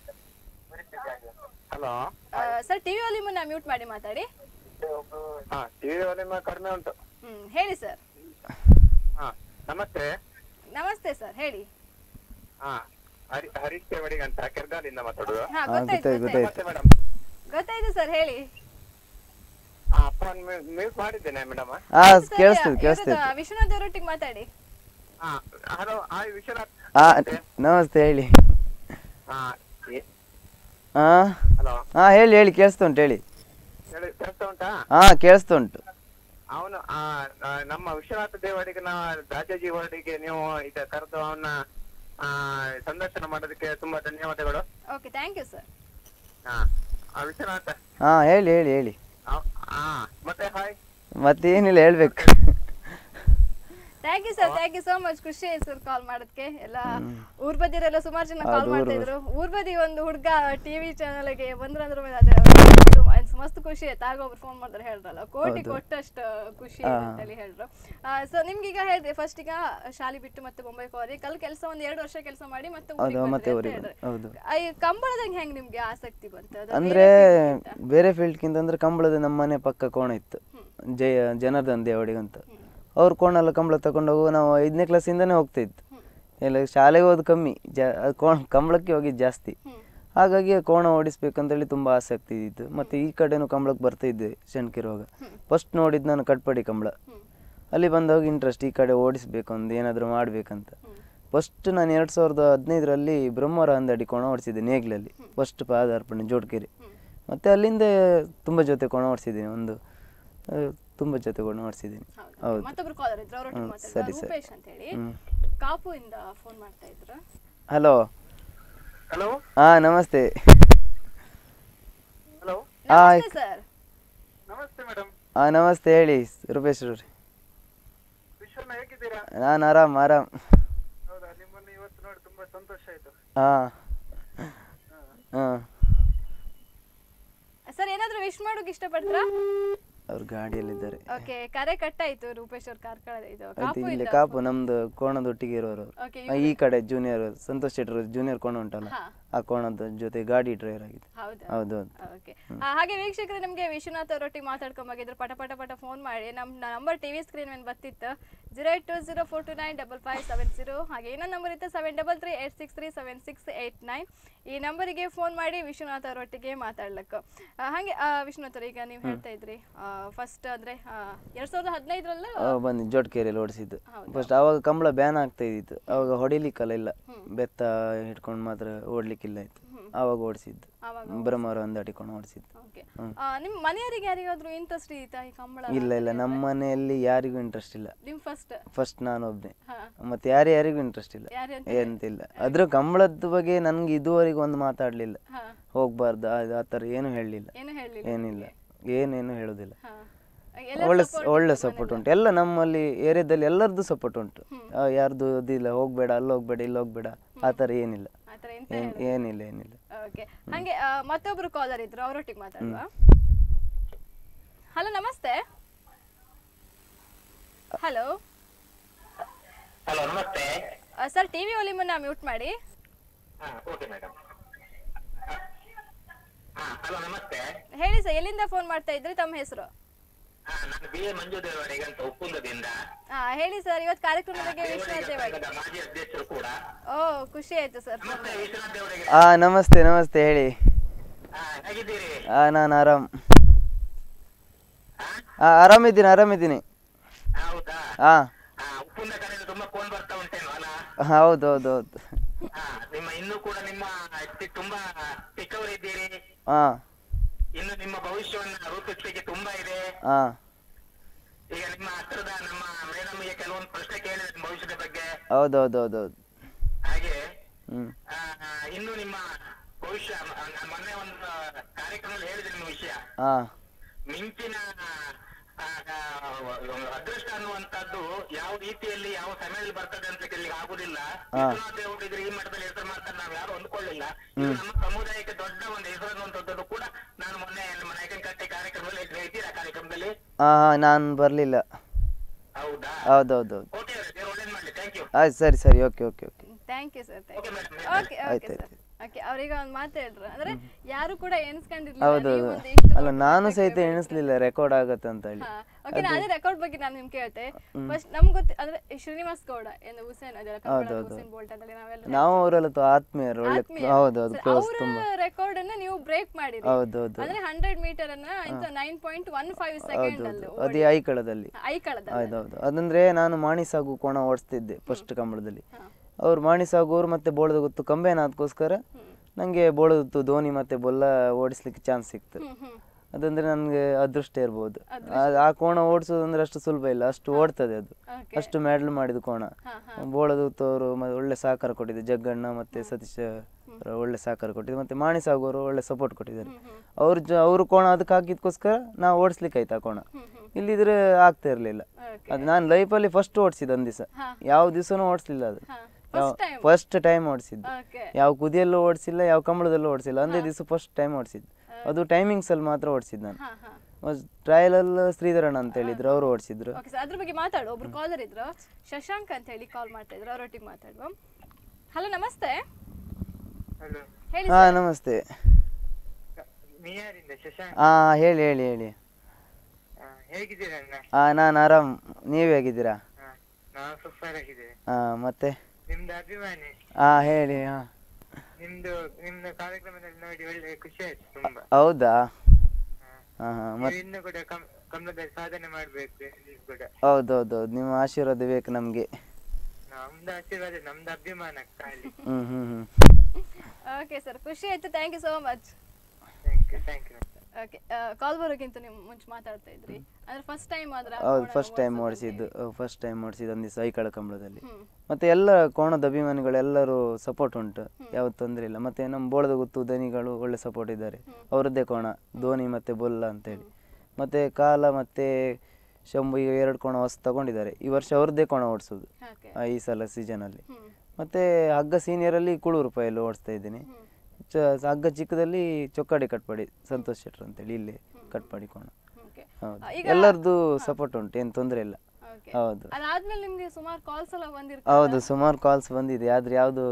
hello sir TV volume mute ಮಾಡಿ ಮಾತಾಡಿ ಹಾ ಟಿವಿ ವಾಲ್ಯೂಮ್ ಕಡಿಮೆ ಉಂಟು ಹ್ಮ್ ಹೇಳಿ ಸರ್ ಹಾ ನಮಸ್ತೆ ನಮಸ್ತೆ ಸರ್ ಹೇಳಿ ಹಾ ಹರಿ ಹರೀಶ್ ದೇವಡಿಗ ಅಂತ ಕೆರ್ಗಾಲಿಂದ ಮಾತಾಡುದು ಹಾ ಹಾ, ಗೊತ್ತಾಯ್ತು ಗೊತ್ತಾಯ್ತು, ಗೊತ್ತಾಯ್ತು ನಮಸ್ತೆ ಮೇಡಮ್ ಗೊತ್ತಾಯ್ತು ಸರ್ ಹೇಳಿ ಹಾ ಫೋನ್ ಮ್ಯೂಟ್ ಮಾಡಿದ್ದೇನೆ ಮೇಡಮ್ ಹಾ ಕೇಳಿಸ್ತದೆ ಕೇಳಿಸ್ತದೆ ವಿಶ್ವನಾಥ್ ಅವರೊಟ್ಟಿಗೆ ಮಾತಾಡಿ ಹಾ ಹಲೋ ಹಾಯ್ ವಿಶ್ವನಾಥ್ ಹಾ ನಮಸ್ತೆ ಹೇಳಿ ಹಾ ಹಾ ಹಲೋ ಹಾ ಹೇಳಿ ಹೇಳಿ ಕೇಳಿಸ್ತಾ ಉಂಟು ಹೇಳಿ ಹೇಳಿ ಕೇಳ್ತಾ ಉಂಟಾ ಹಾ ಕೇಳಿಸ್ತಾ ಉಂಟು ಅವನು ಆ, ಆ, ನಮ್ಮ ವಿಶ್ವನಾಥ ದೇವಡಿಗನ ರಾಜಾಜಿ ವಾರ್ಡಿಗೆ ನೀವು ಈಗ ಕರೆದು ಅವನ ಆ, ಸಂದರ್ಶನ ಮಾಡೋದಕ್ಕೆ ತುಂಬಾ ಧನ್ಯವಾದಗಳು ಓಕೆ ಥ್ಯಾಂಕ್ ಯು ಸರ್ ಹಾ ಆ, ವಿಶ್ವನಾಥ ಹಾ ಹೇಳಿ ಹೇಳಿ ಹೇಳಿ ಆ, ಆ, ಮತ್ತೆ ಹಾಯ್ ಮತ್ತೇನಿಲ್ಲ ಹೇಳ್ಬೇಕು thank you sir thank you so much ಖುಷಿ ಆಯ್ತು ಸರ್ ಕಾಲ್ ಮಾಡೋದಕ್ಕೆ ಎಲ್ಲ ಊರ್ ಬದಿರೆಲ್ಲ ಸುಮಾರು ಜನ ಕಾಲ್ ಹೌದು, ಮಾಡ್ತಾ ಊರ್ ಇದ್ರು ಊರ್ ಬದಿ ಒಂದು ಹುಡುಗ ಟಿವಿ ಚಾನಲ್ಗೆ ಬಂದ್ರಂದ್ರ ಅದೇ ಸು- ಮಸ್ತ್ ಖುಷಿ ಆಯ್ತು ಆಗ ಒಬ್ರು ಫೋನ್ ಮಾಡಿದ್ರೆ ಹೇಳ್ರಲ್ಲ ಕೋಟಿ ಕೊಟ್ಟಷ್ಟು ಖುಷಿ ಆಯ್ತು ಅಂತೇಳಿ ಹೇಳ್ರು ಸೊ ನಿಮ್ಗೆ ಈಗ ಹೇಳ್ರಿ ಫಸ್ಟ್ ಈಗ ಶಾಲೆ ಬಿಟ್ಟು ಮತ್ತೆ ಬೊಂಬೈ ಹೋರಿ ಕಲ್ ಕೆಲಸ ಒಂದ್ ಎರಡು ವರ್ಷ ಕೆಲಸ ಮಾಡಿ ಮತ್ತೆ ಊರಿಗೆ ಹೌದು ಮತ್ತೆ ಬಂದ್ರಿ ಊರಿಗೆ ಅಂತ ಬಂದೆ. ಹೌದು ಹೇಳ್ರಿ. ಆ, ಈ ಕಂಬಳದಂಗೆ ಹೆಂಗ್ ನಿಮ್ಗೆ ಆಸಕ್ತಿ ಬಂತು ಅದು ಅಂದ್ರೆ ಬೇರೆ ಫೀಲ್ಡ್ಗಿಂತ ಅಂದ್ರೆ ಕಂಬಳದ ನಮ್ಮ ಮನೆ ಪಕ್ಕ ಕೋಣ ಇತ್ತು ಜಯ ಜನಾರ್ದನ್ ದೇವಡಿಗೆ ಅಂತ ಅವ್ರ ಕೋಣ ಎಲ್ಲ ಕಂಬಳ ತಗೊಂಡು ಹೋಗುವ ನಾವು ಐದನೇ ಕ್ಲಾಸಿಂದನೇ ಹೋಗ್ತಾ ಇತ್ತು ಎಲ್ಲ ಶಾಲೆಗೆ ಹೋದ್ ಕಮ್ಮಿ ಜಾ ಅದು ಕೋಣ ಕಂಬಳಕ್ಕೆ ಹೋಗಿದ್ದು ಜಾಸ್ತಿ ಹಾಗಾಗಿ ಕೋಣ ಓಡಿಸ್ಬೇಕಂತೇಳಿ ತುಂಬ ಆಸಕ್ತಿ ಇತ್ತು ಮತ್ತು ಈ ಕಡೆನೂ ಕಂಬಳಕ್ಕೆ ಬರ್ತಾ ಇದ್ದೆ ಸಣ್ಣಕಿರುವಾಗ ಫಸ್ಟ್ ನೋಡಿದ್ದು ನಾನು ಕಟ್ಪಡಿ ಕಂಬಳ ಅಲ್ಲಿ ಬಂದಾಗ ಇಂಟ್ರೆಸ್ಟ್ ಈ ಕಡೆ ಓಡಿಸ್ಬೇಕು ಒಂದು ಏನಾದರೂ ಮಾಡಬೇಕಂತ ಫಸ್ಟ್ ನಾನು ಎರಡು ಸಾವಿರದ ಹದಿನೈದರಲ್ಲಿ ಬ್ರಹ್ಮವರ ಅಂದಡಿ ಕೋಣ ಓಡಿಸಿದ್ದೆ ನೇಗ್ಲಲ್ಲಿ ಫಸ್ಟ್ ಪಾದಾರ್ಪಣೆ ಜೋಡ್ಕೆರೆ ಮತ್ತು ಅಲ್ಲಿಂದ ತುಂಬ ಜೊತೆ ಕೋಣ ಓಡಿಸಿದ್ದೀನಿ ಒಂದು ಆ, ತುಂಬ ಜೊತೆ ಕೋಣ ಓಡಿಸಿದ್ದೀನಿ ಹೌದು ಮತ್ತೊಬ್ರು ಕಾಲರ್ ಇದ್ರು ಅವ್ರೊಟ್ಟಿಗೆ ಹ್ಮ್, ಮಾತಾಡಿದ್ರು ಸರಿ, ಸರಿ. ರೂಪೇಶ್ ಅಂತ ಹೇಳಿ ಹ್ಮ್. ಕಾಪು ಇಂದ ಫೋನ್ ಮಾಡ್ತಾ ಇದ್ರು ಹಲೋ ಹಲೋ ಹಾಂ ನಮಸ್ತೆ ಹಲೋ ಹಾಯ್ ನಮಸ್ತೆ ಸರ್ ನಮಸ್ತೆ ಮೇಡಮ್ ಹಾಂ ನಮಸ್ತೆ ಹೇಳಿ ರೂಪೇಶ್ ಅವ್ರಿ ವಿಶ್ವನ ಹೇಗಿದ್ದೀರಾ ನಾನು ಆರಾಮ್ ಆರಾಮ್ ಹೌದಾ ನಿಮ್ಮನ್ನು ಇವತ್ತು ನೋಡಿ ತುಂಬಾ ಸಂತೋಷ ಆಯ್ತು ಹಾಂ ಹಾಂ ಸರ್ ಏನಾದ್ರೂ ವಿಶ್ ಮಾಡೋಕೆ ಇಷ್ಟಪಡ್ತೀರಾ ಅವ್ರು ಗಾಡಿಯಲ್ಲಿದ್ದಾರೆ ಓಕೆ ಕರೆ ಕಟ್ಟಾಯ್ತು ರೂಪೇಶ್ ಅವ್ರ ಕಾರ್ಕಳ ಇದು ಅದು ಕಾಪು ಇಲ್ಲಿ ಇಂದ ಕಾಪು ನಮ್ದು ಕೋಣದ ಒಟ್ಟಿಗೆ ಇರೋರು ಓಕೆ ಆ, ಈ ಕಡೆ ಜೂನಿಯರ್ ಸಂತೋಷ್ ಶೆಟ್ಟರ್ ಜೂನಿಯರ್ ಕೋಣ ಉಂಟಲ್ಲ ಹಾ ಆ ಕೋಣದ ಜೊತೆ ಗಾಡಿ ಡ್ರೈವರ್ ಆಗಿದೆ ಹೌದಾ ಹೌದು ಹೌದು ಓಕೆ ಹಾಗೆ ವೀಕ್ಷಕರೇ ನಮಗೆ ವಿಶ್ವನಾಥ್ ಅವರೊಟ್ಟಿಗೆ ಮಾತಾಡ್ಕೊಂಬಾಗಿದ್ರು ಪಟ ಪಟ ಪಟ ಫೋನ್ ಮಾಡಿ ನಮ್ಮ ನಂಬರ್ ಟಿ ವಿ ಸ್ಕ್ರೀನ್ ಮೇಲೆ ಬರ್ತಿತ್ತು zero eight two zero four two nine double five seven zero ಹಾಗೆ ಇನ್ನೊಂದು ನಂಬರ್ ಇತ್ತು seven double three eight six three seven six eight nine ಈ ನಂಬರಿಗೆ ಫೋನ್ ಮಾಡಿ ವಿಶ್ವನಾಥ್ ಅವರೊಟ್ಟಿಗೆ ಮಾತಾಡ್ಲಕ್ಕ ಆ, ಹಾಗೆ ಆ, ವಿಶ್ವನಾಥ್ ಅವ್ರೆ, ಈಗ ನೀವು ಹೇಳ್ತಾ ಇದ್ರಿ ಫಸ್ಟ್ ಅಂದ್ರೆ ಆ, ಎರಡ್ ಸಾವಿರದ ಹದಿನೈದರಲ್ಲ ಅವಾಗ ಬಂದು ಜೋಡ್ಕೇರಿಯಲ್ಲಿ ಓಡಿಸಿದ್ದು ಹೌದಾ? ಫಸ್ಟ್ ಅವಾಗ ಕಂಬಳ ಬ್ಯಾನ್ ಆಗ್ತಾ ಇದ್ದಿತ್ತು ಅವಾಗ ಹೊಡಿಲಿಕ್ಕಲ್ಲ ಇಲ್ಲ ಬೆತ್ತ ಹಿಡ್ಕೊಂಡು ಮಾತ್ರ ಓಡ್ಲಿಕ್ಕಿಲ್ಲ ಇತ್ತು ಆವಾಗ ಓಡಿಸಿದ್ದು ಆವಾಗ ಬ್ರಹ್ಮರ ಒಂದು ಅಡಿಕೊಂಡು ಓಡಿಸಿದ್ದು ಓಕೆ ನಿಮ್ಮ ಮನೆಯವರಿಗೆ ಯಾರಿಗಾದ್ರೂ ಇಂಟ್ರೆಸ್ಟ್ ಇತ್ತಾ ಈ ಕಂಬಳ ಇಲ್ಲ ಇಲ್ಲ ನಮ್ಮ ಮನೆಯಲ್ಲಿ ಯಾರಿಗೂ ಇಂಟ್ರೆಸ್ಟ್ ಇಲ್ಲ ನಿಮ್ ಫಸ್ಟ್ ಫಸ್ಟ್ ನಾನೊಬ್ನೇ ಹಾ ಮತ್ತೆ ಯಾರು ಯಾರಿಗೂ ಇಂಟ್ರೆಸ್ಟ್ ಇಲ್ಲ ಯಾರು ಅಂತ ಎಂತಿಲ್ಲ ಅದ್ರ ಕಂಬಳದ ಬಗ್ಗೆ ನನ್ಗೆ ಇದುವರೆಗೂ ಒಂದು ಮಾತಾಡ್ಲಿಲ್ಲ ಹಾ ಹೋಗ್ಬಾರ್ದು ಅದು ಆ ಥರ ಏನು ಹೇಳಲಿಲ್ಲ ಏನು ಹೇಳಲಿಲ್ಲ ಏನಿಲ್ಲ ಏನೇನು ಹೇಳೋದಿಲ್ಲ ಹಾ ಒಳ್ಳೆ ಒಳ್ಳೆ ಸಪೋರ್ಟ್ ಉಂಟು ಎಲ್ಲ ನಮ್ಮಲ್ಲಿ ಏರಿಯಾದಲ್ಲಿ ಎಲ್ಲರದ್ದು ಸಪೋರ್ಟ್ ಉಂಟು ಆ, ಯಾರ್ದು ಇದಿಲ್ಲ ಹೋಗ್ಬೇಡ ಅಲ್ಲಿ ಹೋಗ್ಬೇಡ ಇಲ್ಲಿ ಹೋಗ್ಬೇಡ ಆ ಥರ ಏನಿಲ್ಲ ಆ ಥರ ಎಂತ ಏನ್- ಏನಿಲ್ಲ ಏನಿಲ್ಲ ಓಕೆ ಹಂಗೆ ಆ, ಮತ್ತೊಬ್ರು ಕಾಲರ್ ಇದ್ರು ಅವರೊಟ್ಟಿಗೆ ಮಾತಾಡುವ ಹಲೋ ನಮಸ್ತೆ ಹಲೋ ಹಲೋ ನಮಸ್ತೆ ಸರ್ ಟಿವಿ ವಾಲ್ಯೂಮನ್ನ ಮ್ಯೂಟ್ ಮಾಡಿ ಹಾ ಓಕೆ ಮೇಡಮ್ ಹಾ ಹಲೋ ನಮಸ್ತೆ ಹೇಳಿ ಸರ್ ಎಲ್ಲಿಂದ ಫೋನ್ ಮಾಡ್ತಾ ಇದ್ರಿ ತಮ್ಮ ಹೆಸರು ಹಾ ನಾನು ಬಿ ಎ ಮಂಜು ದೇವಡಿಗ ಅಂತ ಉಪ್ಪುಂದದಿಂದ ಹಾ ಹೇಳಿ ಸರ್ ಇವತ್ತು ಕಾರ್ಯಕ್ರಮದಾಗೆ ವಿಶ್ವನಾಥ್ ದೇವಾಡಿ ಸಂಘದ ಮಾಜಿ ಅಧ್ಯಕ್ಷರು ಕೂಡ ಓ ಖುಷಿ ಆಯ್ತು ಸರ್ ನಮಸ್ತೆ ವಿಶ್ವನಾಥ್ ದೇವಡಿಗ ಆ ನಮಸ್ತೆ ನಮಸ್ತೆ ಹೇಳಿ ಹಾ ಹೇಗಿದ್ದೀರಿ ಆ ನಾನು ಆರಾಮ್ ಆ ಆರಾಮಿದ್ದೀನಿ ಆರಾಮಿದ್ದೀನಿ ಹೌದಾ ಹಾ ಹಾ ಉಪ್ಪುಂದ ಕಡೆಯಿಂದ ತುಂಬಾ ಫೋನ್ ಬರ್ತಾ ಉಂಟೇನು ಅಲ್ಲ ಹೌದು ಹೌದು ಹೌದು ಹಾ ನಿಮ್ಮ ಇನ್ನೂ ಕೂಡ ನಿಮ್ಮ ತಿ- ತುಂಬಾ ಚಿಕ್ಕವರಿದ್ದೀರಿ ಹಾ ಇನ್ನು ನಿಮ್ಮ ಭವಿಷ್ಯವನ್ನ ರೂಪಿಸ್ಲಿಕ್ಕೆ ತುಂಬಾ ಇದೆ ಹಾ ಈಗ ನಿಮ್ಮ ಹತ್ರದ ನಮ್ಮ ಮೇಡಮ್ಗೆ ಕೆಲವೊಂದು ಪ್ರಶ್ನೆ ಕೇಳಿದೆ ನಿಮ್ಮ ಭವಿಷ್ಯದ ಬಗ್ಗೆ ಹೌದು ಹೌದು ಹೌದು ಹೌದು ಹಾಗೆ ಹ್ಮ್ ಆ, ಇನ್ನು ನಿಮ್ಮ ಭವಿಷ್ಯ ಮ- ನಾನು ಮೊನ್ನೆ ಒಂದು ಕಾರ್ಯಕ್ರಮದಲ್ಲಿ ಹೇಳಿದೆ ನಿಮ್ಮ ವಿಷಯ ಹಾ ಮಿಂಚಿನ ಆ, ಆ, ಒಂದು ಅದೃಷ್ಟ ಅನ್ನುವಂಥದ್ದು ಯಾವ ರೀತಿಯಲ್ಲಿ ಯಾವ ಸಮಯದಲ್ಲಿ ಬರ್ತದೆ ಅಂತ ಹೇಳಿ ಆಗುದಿಲ್ಲ ವಿಶ್ವನಾಥ್ ದೇವರು ಇದ್ರೆ ಈ ಮಟ್ಟದಲ್ಲಿ ಹೆಸರು ಮಾಡ್ತಾರೆ ನಾವು ಯಾರು ಅಂದ್ಕೊಳ್ಳಿಲ್ಲ ಇದು ನಮ್ಮ ಸಮುದಾಯಕ್ಕೆ ದೊಡ್ಡ ಒಂದು ಹೆಸರು ಅನ್ನುವಂಥದ್ದು ಕೂಡ ನಾನು ಮೊನ್ನೆ ನಮ್ಮ ನಾಯಕನಕಟ್ಟೆ ಕಾರ್ಯಕ್ರಮದಲ್ಲಿ ಹೇಳ್ತೀರಾ ಕಾರ್ಯಕ್ರಮದಲ್ಲಿ ಹಾ ಹಾ ನಾನು ಬರಲಿಲ್ಲ ಹೌದಾ ಹೌದು ಹೌದು ಹೌದು ಓಕೆ ದೇವ್ರು ಒಳ್ಳೇದ್ ಮಾಡ್ಲಿ ಥ್ಯಾಂಕ್ ಯು ಆಯ್ತು ಸರಿ ಸರಿ okay okay okay thank you sir thank okay you madam okay ಆಯ್ತು, ಓಕೆ ಆಯ್ತು. ಸರ್ ಓಕೆ ಅವ್ರೀಗ ಒಂದು ಮಾತು ಹೇಳ್ರು ಅಂದ್ರೆ ಯಾರು ಕೂಡ ಎಣಿಸ್ಕೊಂಡಿರ್ಲಿಲ್ಲ ಹೌದು ನೀವು ಹೌದು ಒಂದು ಇಷ್ಟು ಅಲ್ಲ ದೊಡ್ಡ ನಾನು ಮಟ್ಟಕ್ಕೆ ಸಹಿತ ಎಣಿಸ್ಲಿಲ್ಲ ರೆಕಾರ್ಡ್ ಆಗತ್ತೆ ಅಂತ ಹೇಳಿ ಹಾ ಓಕೆ ನಾನು ಅದೇ ರೆಕಾರ್ಡ್ ಬಗ್ಗೆ ನಾನು ನಿಮ್ಗೆ ಕೇಳ್ತೆ ಫಸ್ಟ್ ನಮ್ಗೆ ಗೊತ್ತಿ ಅಂದ್ರೆ ಈ ಶ್ರೀನಿವಾಸ್ ಗೌಡ ಏನು ಹುಸೇನ್ ಅದೆಲ್ಲ ಕನ್ನಡ ಹುಸೇನ್ ಬೋಲ್ಟ್ ಅಂತ ನಾವೆಲ್ಲ ನಾವು ಅವರೆಲ್ಲ ತು- ಆತ್ಮೀಯರು ಒಳ್ಳೆ ಹೌದು ಹೌದು ಕ್ಲೋಸ್ ತುಂಬಾ ಅವರ ರೆಕಾರ್ಡ್ ಅನ್ನ ನೀವು ಬ್ರೇಕ್ ಮಾಡಿರಿ ಹೌದು ಹೌದು ಅಂದ್ರೆ ಹಂಡ್ರೆಡ್ ಮೀಟರ್ ಅನ್ನ ಇಂತ nine point one five second ಅಲ್ಲಿ ಅದೇ ಐಕಳದಲ್ಲಿ ಐಕಳದ ಹೌದು ಹೌದು ಅದಂದ್ರೆ ನಾನು ಮಾಣಿಸಾಗು ಕೋಣ ಓಡಿಸ್ತಿದ್ದೆ ಫಸ್ಟ್ ಕಂಬಳದಲ್ಲಿ ಅವ್ರು ಮಾಣಿಸಾಗುವರು ಮತ್ತೆ ಬೋಳದ ಗೊತ್ತು ಕಂಬೇನಾದಕ್ಕೋಸ್ಕರ ನನಗೆ ಬೋಳದತ್ತು ಧೋನಿ ಮತ್ತೆ ಬೊಲ್ಲ ಓಡಿಸ್ಲಿಕ್ಕೆ ಚಾನ್ಸ್ ಸಿಕ್ತು ಹ್ಮ್ ಹ್ಮ್ ಅದಂದ್ರೆ ನನಗೆ ಅದೃಷ್ಟ ಇರ್ಬೋದು ಆ- ಆ ಕೋಣ ಓಡಿಸೋದಂದ್ರೆ ಅಷ್ಟು ಸುಲಭ ಇಲ್ಲ ಅಷ್ಟು ಓಡ್ತದೆ ಅದು ಓಕೆ ಅಷ್ಟು ಮೆಡಲ್ ಮಾಡಿದ ಕೋಣ ಹಾ ಬೋಳದತ್ತು ಅವರು ಒಳ್ಳೆ ಸಹಕಾರ ಕೊಟ್ಟಿದ್ದು ಜಗ್ಗಣ್ಣ ಮತ್ತೆ ಸತೀಶ್ ಅವ್ರು ಒಳ್ಳೆ ಸಹಕಾರ ಕೊಟ್ಟಿದ್ದು ಮತ್ತೆ ಮಾಣಿಸಾಗುವರು ಒಳ್ಳೆ ಸಪೋರ್ಟ್ ಕೊಟ್ಟಿದ್ದಾರೆ ಅವ್ರ ಜ ಅವರು ಕೋಣ ಅದಕ್ಕೆ ಹಾಕಿದ್ಕೋಸ್ಕರ ನಾವು ಓಡಿಸ್ಲಿಕ್ಕೆ ಆಯ್ತು ಆ ಕೋಣ ಇಲ್ಲಿದ್ರೆ ಆಗ್ತಾ ಇರಲಿಲ್ಲ ಓಕೆ ಅದು ನಾನು ಲೈಫಲ್ಲಿ ಫಸ್ಟ್ ಓಡಿಸಿದ್ದು ಒಂದು ದಿವಸ ಹಾ. ಯಾವ ದಿವಸನೂ ಓಡಿಸ್ಲಿಲ್ಲ ಅದು ಹಾ ಫಸ್ಟ್ ಟೈಮ್ ಫಸ್ಟ್ ಟೈಮ್ ಓಡಿಸಿದ್ದು ಓಕೆ ಯಾವ ಕುದಿಯಲ್ಲೂ ಓಡಿಸಿಲ್ಲ ಯಾವ ಕಂಬಳದಲ್ಲೂ ಓಡಿಸಿಲ್ಲ ಒಂದೇ ದಿವಸ ಫಸ್ಟ್ ಟೈಮ್ ಓಡಿಸಿದ್ದು ಅದು ಟೈಮಿಂಗ್ಸ್ ಅಲ್ಲಿ ಮಾತ್ರ ಓಡಿಸಿದ್ದು ನಾನು ಹಾ ಹಾ ಟ್ರಯಲಲ್ಲಿ ಶ್ರೀಧರಣ್ಣ ಅಂತ ಹೇಳಿದ್ರು ಅವರು ಓಡಿಸಿದ್ರು ಓಕೆ ಸರ್ ಅದ್ರ ಬಗ್ಗೆ ಮಾತಾಡು ಒಬ್ರು ಕಾಲರ್ ಇದ್ರು ಶಶಾಂಕ್ ಅಂತ ಹೇಳಿ ಕಾಲ್ ಮಾಡ್ತಾ ಇದ್ರು ಅವರೊಟ್ಟಿಗೆ ಮಾತಾಡುವ ಹಲೋ ನಮಸ್ತೆ ಹಲೋ ಹೇಳಿ ಹಾ ನಮಸ್ತೆ ನೀಯಾರಿಂದ ಶಶಾಂಕ್ ಹಾ ಹೇಳಿ ಹೇಳಿ ಹೇಳಿ ಹೇಗಿದ್ದೀರ ಅಣ್ಣ ಹಾ ನಾನು ಆರಾಮ್ ನೀವು ಹೇಗಿದ್ದೀರಾ ನಾನು ಸೂಪರ್ ಆಗಿದ್ದೇನೆ ಹಾ ಮತ್ತೆ ನಿಮ್ದು ಅಭಿಮಾನಿ ಹಾ ಹೇಳಿ ಹಾ ನಿಮ್ದು ನಿಮ್ದು ಕಾರ್ಯಕ್ರಮದಲ್ಲಿ ನೋಡಿ ಒಳ್ಳೆ ಖುಷಿ ಆಯ್ತು ತುಂಬಾ ಹೌದಾ ಹಾ ಹಾ ನೀವು ಮತ್ತೆ ಇನ್ನು ಕೂಡ ಕಮ್ ಕನ್ನಡದಲ್ಲಿ ಸಾಧನೆ ಮಾಡ್ಬೇಕು ನೀವು ಕೂಡ ಹೌದೌದು ನಿಮ್ಮ ಆಶೀರ್ವಾದ ಬೇಕು ನಮಗೆ ನಮ್ದು ಆಶೀರ್ವಾದ ನಮ್ದು ಅಭಿಮಾನ ಖಾಲಿ ಹ್ಮ್ ಹ್ಮ್ ಹ್ಮ್ ಓಕೆ ಸರ್ ಖುಷಿ ಆಯ್ತು thank you so much thank you thank you okay call ಬರೋಕ್ಕಿಂತ ನೀವು ಮುಂಚೆ ಮಾತಾಡ್ತಾ ಇದ್ರಿ ಅಂದ್ರೆ ಫಸ್ಟ್ ಟೈಮ್ ಆದ್ರೆ ಆ ಹೌದು ಕೋಣ ಫಸ್ಟ್ ಟೈಮ್ ಓಡ್ಸೋದು ಓಡಿಸಿದ್ದು ಫಸ್ಟ್ ಟೈಮ್ ಓಡಿಸಿದ್ದು ಒಂದು ದಿವಸ ಐಕಳ ಕಂಬಳದಲ್ಲಿ ಹ್ಮ್ ಮತ್ತೆ ಎಲ್ಲ ಕೋಣದ ಅಭಿಮಾನಿಗಳೆಲ್ಲರೂ ಸಪೋರ್ಟ್ ಉಂಟು ಯಾವ ತೊಂದರೆ ಇಲ್ಲ ಮತ್ತೆ ನಮ್ಮ ಬೋಳದ ಗೊತ್ತು ದನಿಗಳು ಒಳ್ಳೆ ಸಪೋರ್ಟ್ ಇದ್ದಾರೆ ಅವರದ್ದೇ ಕೋಣ ಧೋನಿ ಮತ್ತೆ ಬೊಲ್ಲ ಅಂತೇಳಿ ಮತ್ತೆ ಕಾಲ ಮತ್ತೆ ಶಂಭು ಈಗ ಎರಡು ಕೋಣ ಹೊಸ ತಗೊಂಡಿದ್ದಾರೆ ಈ ವರ್ಷ ಅವ್ರದ್ದೇ ಕೋಣ ಓಡಿಸೋದು ಓಕೆ ಈ ಸಲ ಸೀಸನಲ್ಲಿ ಹ್ಮ್ ಮತ್ತೆ ಹಗ್ಗ ಸೀನಿಯರಲ್ಲಿ ಕುಳೂರು ರೂಪಾಯಲ್ಲಿ ಓಡಿಸ್ತಾ ಇದ್ದೀನಿ ಹ್ಮ್ ಚ ಹಗ್ಗ ಚಿಕ್ಕದಲ್ಲಿ ಚೊಕ್ಕಾಡಿ ಕಟ್ಪಾಡಿ ಸಂತೋಷ್ ಶೆಟ್ರು ಅಂತೇಳಿ ಇಲ್ಲಿ ಕಟ್ಪಾಡಿ ಕೋಣ ಓಕೆ ಹೌದು ಈಗ ಎಲ್ಲರದ್ದು ಸಪೋರ್ಟ್ ಉಂಟು ಏನು ತೊಂದರೆ ಇಲ್ಲ ಓಕೆ ಹೌದು ಅದಾದ್ಮೇಲೆ ನಿಮ್ಗೆ ಸುಮಾರು ಕಾಲ್ಸ್ ಎಲ್ಲ ಬಂದಿರ್ತಾರೆ ಹೌದು ಸುಮಾರು ಕಾಲ್ಸ್ ಬಂದಿದೆ ಆದ್ರೆ ಯಾವುದು ಇದು